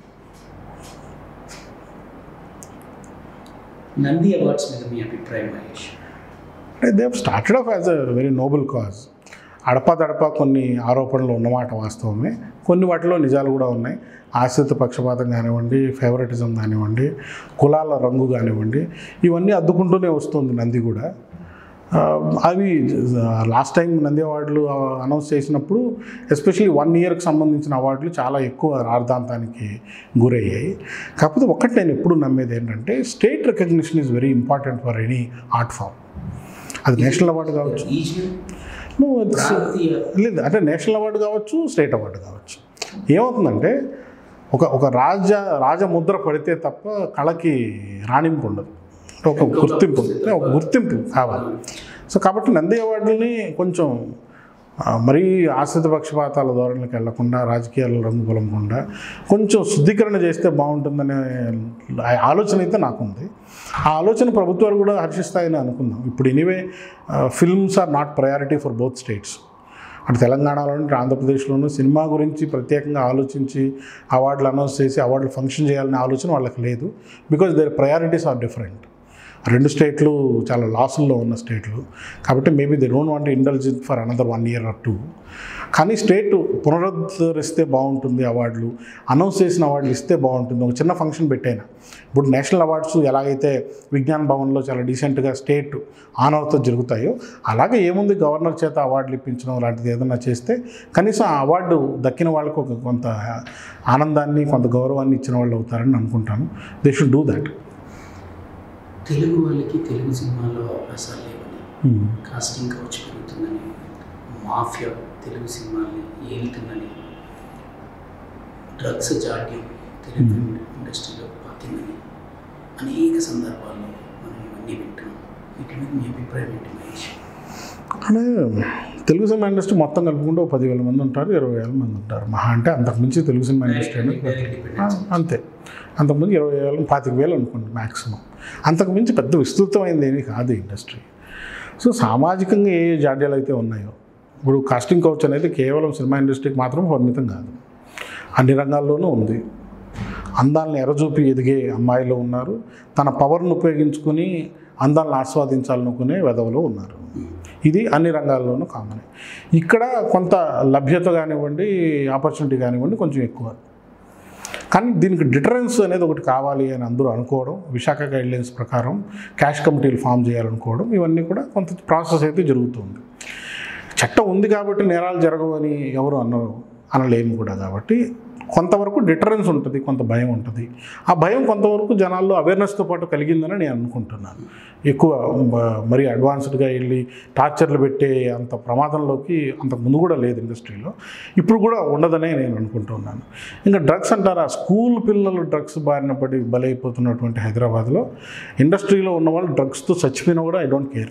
నంది అవార్డ్స్ మీద మీ అభిప్రాయం మహేష్ అంటే they started off as a very noble cause అడపాదడపా కొన్ని ఆరోపణలు ఉన్నమాట వాస్తవమే కొన్ని వాటిలో నిజాలు కూడా ఉన్నాయి ఆశ్రిత పక్షపాతం కానివ్వండి ఫేవరెటిజం కానివ్వండి కులాల రంగు కానివ్వండి ఇవన్నీ అద్దుకుంటూనే వస్తుంది నంది కూడా ఆ, అవి లాస్ట్ టైం నంది అవార్డులు అనౌన్స్ చేసినప్పుడు ఎస్పెషల్లీ వన్ ఇయర్కి సంబంధించిన అవార్డులు చాలా ఎక్కువ రార్థాంతానికి గురయ్యాయి కాకపోతే ఒక్కటి నేను ఎప్పుడు నమ్మేది ఏంటంటే state recognition is very important for any art form అది నేషనల్ అవార్డు కావచ్చు రీజియన్ నువ్వు it's- ప్రాంతీయ లేదు అంటే నేషనల్ అవార్డు కావచ్చు స్టేట్ అవార్డు కావచ్చు ఏమవుతుందంటే ఒక ఒక రాజ రాజముద్ర పడితే తప్ప కళకి రాణింపు ఉండదు ఒక గుర్తింపు ఒక గుర్తింపు కావాలి సో కాబట్టి నంది అవార్డుని కొంచెం ఆ, మరీ ఆశ్రిత పక్షపాతాల ధోరణికి వెళ్లకుండా రాజకీయాలు రంగు పొలమకుండా కొంచెం శుద్ధీకరణ చేస్తే బాగుంటుందనే ఆ ఆలోచన అయితే నాకుంది ఆ ఆలోచన ప్రభుత్వాలు కూడా హర్షిస్తాయని అనుకుందాం ఇప్పుడు anyway films are not priority for both states అటు తెలంగాణలోను ఇటు ఆంధ్రప్రదేశ్లోను సినిమా గురించి ప్రత్యేకంగా ఆలోచించి అవార్డులు అనౌన్స్ చేసి అవార్డులు ఫంక్షన్ చేయాలనే ఆలోచన వాళ్ళకి లేదు because their priorities are different రెండు స్టేట్లు చాలా లాసుల్లో ఉన్న స్టేట్లు కాబట్టి maybe they don't want indulge for another one year or two కానీ స్టేట్ పునరుద్ధరిస్తే బాగుంటుంది అవార్డులు అనౌన్స్ చేసిన అవార్డులు ఇస్తే బాగుంటుంది ఒక చిన్న ఫంక్షన్ పెట్టైనా ఇప్పుడు నేషనల్ అవార్డ్స్ ఎలాగైతే విజ్ఞాన్ భవన్లో చాలా డీసెంట్గా స్టేట్ ఆనర్తో జరుగుతాయో అలాగే ఏముంది గవర్నర్ చేత అవార్డులు ఇప్పించడం లాంటిది ఏదైనా చేస్తే కనీసం ఆ అవార్డు దక్కిన వాళ్ళకు ఒక కొంత ఆనందాన్ని కొంత గౌరవాన్ని ఇచ్చిన వాళ్ళు అవుతారని అనుకుంటాను they should do that Telugu వాళ్ళకి తెలుగు సినిమాల్లో అవకాశాలు లేవని కాస్టింగ్ కౌచ్ పెరుగుతుందని మాఫియా తెలుగు సినిమాల్ని ఏలుతుందని డ్రగ్స్ జాడ్యం తెలుగు ఫిల్మ్ ఇండస్ట్రీలో పాకిందని అనేక సందర్భాల్లో మనం ఇవన్నీ వింటున్నాం వీటి మీద మీ అభిప్రాయం ఏంటి మహేష్ అంటే తెలుగు సినిమా ఇండస్ట్రీ మొత్తం కలుపుకుంటే ఒక పదివేల మంది ఉంటారు ఇరవై వేల మంది ఉంటారు మహా అంటే అంతకుమించి తెలుగు సినిమా ఇండస్ట్రీ అనేది Direct dependence. ఆ, అంతే అంతకుముందు ఇరవై వేల పాతిక వేలు అనుకోండి మ్యాక్సిమం అంతకుమించి పెద్ద విస్తృతమైంది ఏమీ కాదు ఈ ఇండస్ట్రీ సో సామాజికంగా ఏ జాడ్యాలు అయితే ఉన్నాయో ఇప్పుడు కాస్టింగ్ కౌచ్ అనేది కేవలం సినిమా ఇండస్ట్రీకి మాత్రం పరిమితం కాదు అన్ని రంగాల్లోనూ ఉంది అందాలను ఎరచూపి ఎదిగే అమ్మాయిలు ఉన్నారు తన పవర్ను ఉపయోగించుకుని అందాలను ఆస్వాదించాలనుకునే వెధవలు ఉన్నారు ఇది అన్ని రంగాల్లోనూ కామన్ ఇక్కడ కొంత లభ్యత కానివ్వండి ఆపర్చునిటీ కానివ్వండి కొంచెం ఎక్కువ కానీ దీనికి డిటరెన్స్ అనేది ఒకటి కావాలి అని అందరూ అనుకోవడం విశాఖ గైడ్లైన్స్ ప్రకారం క్యాష్ కమిటీలు ఫామ్ చేయాలనుకోవడం ఇవన్నీ కూడా కొంత ప్రాసెస్ అయితే జరుగుతుంది చట్టం ఉంది కాబట్టి నేరాలు జరగవు అని ఎవరు అన్నారు అనలేము కూడా కాబట్టి కొంతవరకు డిటరెన్స్ ఉంటుంది కొంత భయం ఉంటుంది ఆ భయం కొంతవరకు జనాల్లో అవేర్నెస్తో పాటు కలిగిందని నేను అనుకుంటున్నాను ఎక్కువ మ- మరీ అడ్వాన్స్డ్గా వెళ్ళి టార్చర్లు పెట్టే అంత ప్రమాదంలోకి అంతకు ముందు కూడా లేదు ఇండస్ట్రీలో ఇప్పుడు కూడా ఉండదనే నేను అనుకుంటున్నాను ఇంకా డ్రగ్స్ అంటారా స్కూల్ పిల్లలు డ్రగ్స్ బారిన పడి బలైపోతున్నటువంటి హైదరాబాద్లో ఇండస్ట్రీలో ఉన్న వాళ్ళు డ్రగ్స్తో చచ్చిపోయినా కూడా I don't care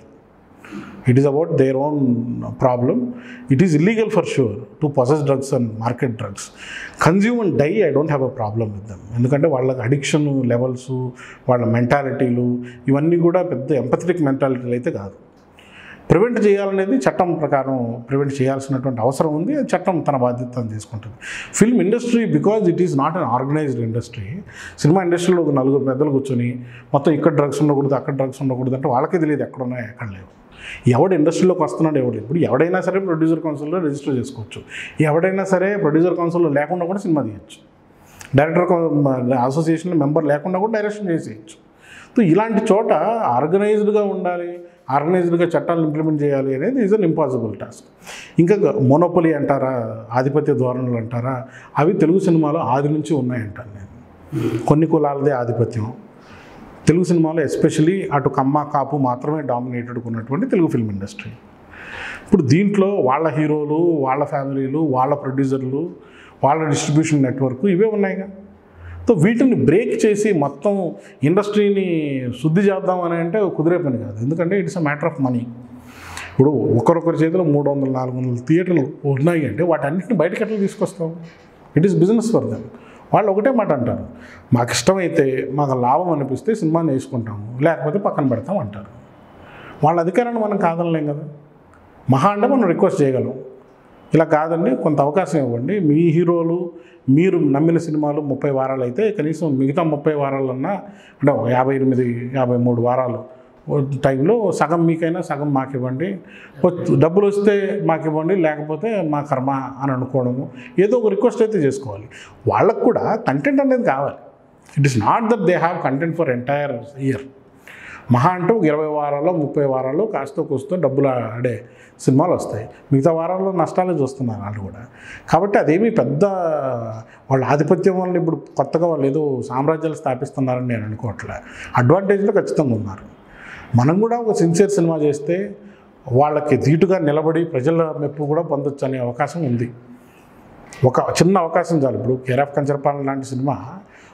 it is about their own problem it is illegal for sure to possess drugs and market drugs consume and die I don't have a problem with them ఎందుకంటే వాళ్ళకి అడిక్షన్ లెవెల్స్ వాళ్ళ మెంటాలిటీలు ఇవన్నీ కూడా పెద్ద empathetic మెంటాలిటీలు అయితే కాదు prevent చేయాలనేది చట్టం ప్రకారం ప్రివెంట్ చేయాల్సినటువంటి అవసరం ఉంది అది చట్టం తన బాధ్యత తను తీసుకుంటుంది film industry because it is not an organised industry cinema ఇండస్ట్రీలో ఒక నలుగురు పెద్దలు కూర్చొని మొత్తం ఇక్కడ డ్రగ్స్ ఉండకూడదు అక్కడ డ్రగ్స్ ఉండకూడదు అంటే వాళ్ళకే తెలియదు ఎక్కడ ఉన్నాయో ఎక్కడ లేవు ఎవడు ఇండస్ట్రీలోకి వస్తున్నాడు ఎవడు ఇప్పుడు ఎవడైనా సరే ప్రొడ్యూసర్ కౌన్సిల్లో రిజిస్టర్ చేసుకోవచ్చు ఎవడైనా సరే ప్రొడ్యూసర్ కౌన్సిల్లో లేకుండా కూడా సినిమా తీయచ్చు డైరెక్టర్ అసోసియేషన్లో మెంబర్ లేకుండా కూడా డైరెక్షన్ చేసేయచ్చు సో ఇలాంటి చోట ఆర్గనైజ్డ్గా ఉండాలి ఆర్గనైజ్డ్గా చట్టాలను ఇంప్లిమెంట్ చేయాలి అనేది ఈజ్ అన్ ఇంపాసిబుల్ టాస్క్ ఇంకా మోనోపలి అంటారా ఆధిపత్య ధోరణులు అంటారా అవి తెలుగు సినిమాలో ఆది నుంచి ఉన్నాయంటాను నేను కొన్ని కులాలదే ఆధిపత్యం తెలుగు సినిమాలో ఎస్పెషలీ అటు కమ్మ కాపు మాత్రమే డామినేటెడ్ ఉన్నటువంటి తెలుగు ఫిల్మ్ ఇండస్ట్రీ ఇప్పుడు దీంట్లో వాళ్ళ హీరోలు వాళ్ళ ఫ్యామిలీలు వాళ్ళ ప్రొడ్యూసర్లు వాళ్ళ డిస్ట్రిబ్యూషన్ నెట్వర్క్ ఇవే ఉన్నాయిగా సో వీటిని బ్రేక్ చేసి మొత్తం ఇండస్ట్రీని శుద్ధి చేద్దామని అంటే కుదిరే పని కాదు ఎందుకంటే it's a matter of money ఇప్పుడు ఒకరొకరి చేతిలో మూడు వందలు నాలుగు వందల థియేటర్లు ఉన్నాయి అంటే వాటన్నిటిని బయటకి ఎట్లా తీసుకొస్తాం it is business for them వాళ్ళు ఒకటే మాట అంటారు మాకు ఇష్టమైతే మాకు లాభం అనిపిస్తే సినిమాని వేసుకుంటాము లేకపోతే పక్కన పెడతాం అంటారు వాళ్ళ అధికారాన్ని మనం కాదనలేం కదా మహా అంటే మనం రిక్వెస్ట్ చేయగలం ఇలా కాదండి కొంత అవకాశం ఇవ్వండి మీ హీరోలు మీరు నమ్మిన సినిమాలు ముప్పై వారాలు అయితే కనీసం మిగతా ముప్పై వారాలన్నా అంటే ఒక యాభై ఎనిమిది యాభై మూడు వారాలు ఓ టైంలో సగం మీకైనా సగం మాకు ఇవ్వండి వ- డబ్బులు వస్తే మాకు ఇవ్వండి లేకపోతే మా కర్మ అని అనుకోవడము ఏదో ఒక రిక్వెస్ట్ అయితే చేసుకోవాలి వాళ్ళకు కూడా కంటెంట్ అనేది కావాలి it is not that they have content for entire year మహా అంటే ఒక ఇరవై వారాల్లో ముప్పై వారాల్లో కాస్త కూస్తో డబ్బులు ఆడే సినిమాలు వస్తాయి మిగతా వారాల్లో నష్టాలే చూస్తున్నారు వాళ్ళు కూడా కాబట్టి అదేమీ పెద్ద వాళ్ళ ఆధిపత్యం వల్ల ఇప్పుడు కొత్తగా వాళ్ళు ఏదో సామ్రాజ్యాలు స్థాపిస్తున్నారని నేను అనుకోవట్లే అడ్వాంటేజ్లో ఖచ్చితంగా ఉన్నారు మనం కూడా ఒక సిన్సియర్ సినిమా చేస్తే వాళ్ళకి ధీటుగా నిలబడి ప్రజల మెప్పు కూడా పొందొచ్చు అనే అవకాశం ఉంది ఒక చిన్న అవకాశం చాలు ఇప్పుడు కేర్ ఆఫ్ కంచరపాలెం లాంటి సినిమా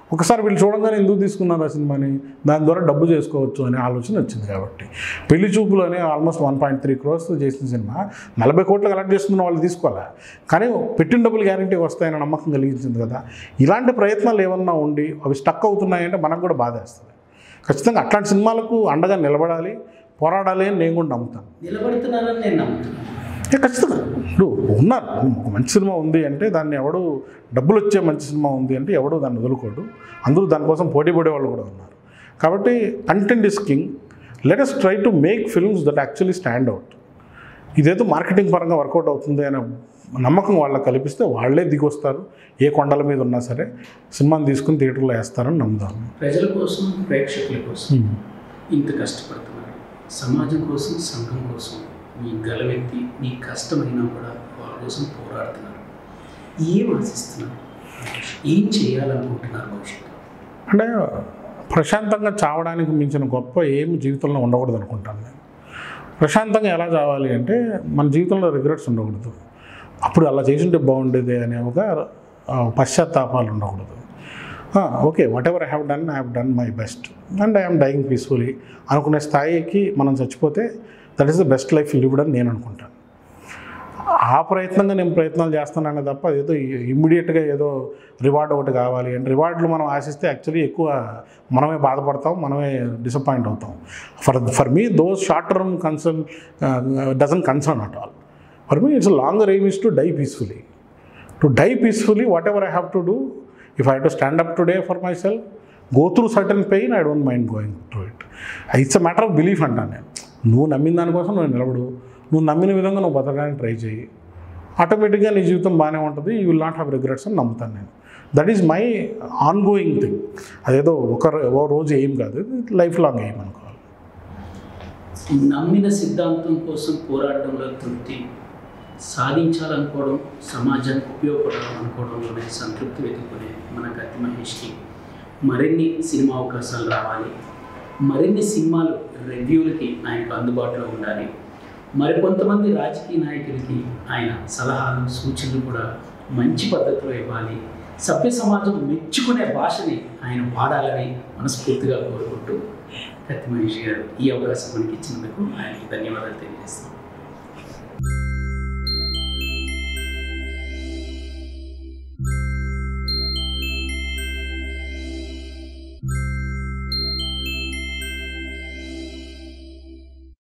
ఒకసారి వీళ్ళు చూడంగానే ఎందుకు తీసుకున్నారు ఆ సినిమాని దాని ద్వారా డబ్బు చేసుకోవచ్చు అనే ఆలోచన వచ్చింది కాబట్టి పెళ్లి చూపులు అనే almost one point three crores చేసిన సినిమా నలభై కోట్లు కలెక్ట్ చేస్తున్న వాళ్ళు తీసుకోవాలి కానీ పెట్టిన డబ్బులు గ్యారంటీ వస్తాయన్న నమ్మకం కలిగించింది కదా ఇలాంటి ప్రయత్నాలు ఏమన్నా ఉండి అవి స్టక్ అవుతున్నాయంటే మనకు కూడా బాధేస్తుంది ఖచ్చితంగా అట్లాంటి సినిమాలకు అండగా నిలబడాలి పోరాడాలి అని నేను కూడా నమ్ముతాను నిలబడుతున్నారని నేను నమ్ముతున్నాను ఏ ఖచ్చితంగా ఇప్పుడు ఉన్నారు ఒక మంచి సినిమా ఉంది అంటే దాన్ని ఎవడు డబ్బులు వచ్చే మంచి సినిమా ఉంది అంటే ఎవడు దాన్ని వదులుకోడు అందరూ దానికోసం పోటీ పడే వాళ్ళు కూడా ఉన్నారు కాబట్టి content is king let us try to make films that actually stand out ఇదేదో మార్కెటింగ్ పరంగా వర్కౌట్ అవుతుంది అనే నమ్మకం వాళ్ళకి కల్పిస్తే వాళ్ళే దిగొస్తారు ఏ కొండల మీద ఉన్నా సరే సినిమాని తీసుకుని థియేటర్లో వేస్తారని నమ్ముతాను ప్రజల కోసం ప్రేక్షకుల కోసం ఇంత కష్టపడుతున్నారు సమాజం కోసం సంఘం కోసం మీ గలవెత్తి మీ కష్టమైనా కూడా వాళ్ళ కోసం పోరాడుతున్నారు ఏం ఆశిస్తున్నారు ఏం చేయాలనుకుంటున్నారు భవిష్యత్తు అంటే ప్రశాంతంగా చావడానికి మించిన గొప్ప ఏమి జీవితంలో ఉండకూడదు అనుకుంటాను నేను ప్రశాంతంగా ఎలా చావాలి అంటే మన జీవితంలో రిగ్రెట్స్ ఉండకూడదు అప్పుడు అలా చేసింటే బాగుండేది అనే ఒక ఆ, పశ్చాత్తాపాలు ఉండకూడదు okay whatever I have done I have done my best and I'm dying peacefully అనుకునే స్థాయికి మనం చచ్చిపోతే that is the best life lived అని నేను అనుకుంటాను ఆ ప్రయత్నంగా నేను ప్రయత్నాలు చేస్తున్నానే తప్ప ఏదో ఇమ్మీడియట్గా ఏదో రివార్డ్ ఒకటి కావాలి అండ్ రివార్డులు మనం ఆశిస్తే యాక్చువల్లీ ఎక్కువ మనమే బాధపడతాం మనమే డిసప్పాయింట్ అవుతాం for for me those short term concern doesn't concern at all for me it's longer aim is to die peacefully to die peacefully whatever I have to do if I to stand up today for my myself go through certain pain I don't mind going through it it's a matter of belief అంటాను నేను నువ్వు నమ్మిన దానికోసం నువ్వు నిలబడు నువ్వు నమ్మిన విధంగా నువ్వు బతకడానికి ట్రై చేయి ఆటోమేటిక్గా నీ జీవితం బాగానే ఉంటుంది you will not have regrets అని నమ్ముతాను నేను that is my ongoing thing అదేదో ఒక ఓ రోజు ఏం కాదు లైఫ్ లాంగ్ ఏం అనుకోవాలి నమ్మిన సిద్ధాంతం కోసం పోరాటంలో తృప్తి సాధించాలనుకోవడం సమాజానికి ఉపయోగపడాలి అనుకోవడంలోనే సంతృప్తి వెతుక్కునే మన గతి మహేష్కి మరిన్ని సినిమా అవకాశాలు రావాలి మరిన్ని సినిమాలు రివ్యూలకి ఆయనకు అందుబాటులో ఉండాలి మరికొంతమంది రాజకీయ నాయకులకి ఆయన సలహాలు సూచనలు కూడా మంచి పద్ధతిలో ఇవ్వాలి సభ్య సమాజం మెచ్చుకునే భాషని ఆయన వాడాలని మనస్ఫూర్తిగా కోరుకుంటూ కత్తి మహేష్ గారు ఈ అవకాశం మనకి ఇచ్చినందుకు ఆయనకి ధన్యవాదాలు తెలియజేస్తాం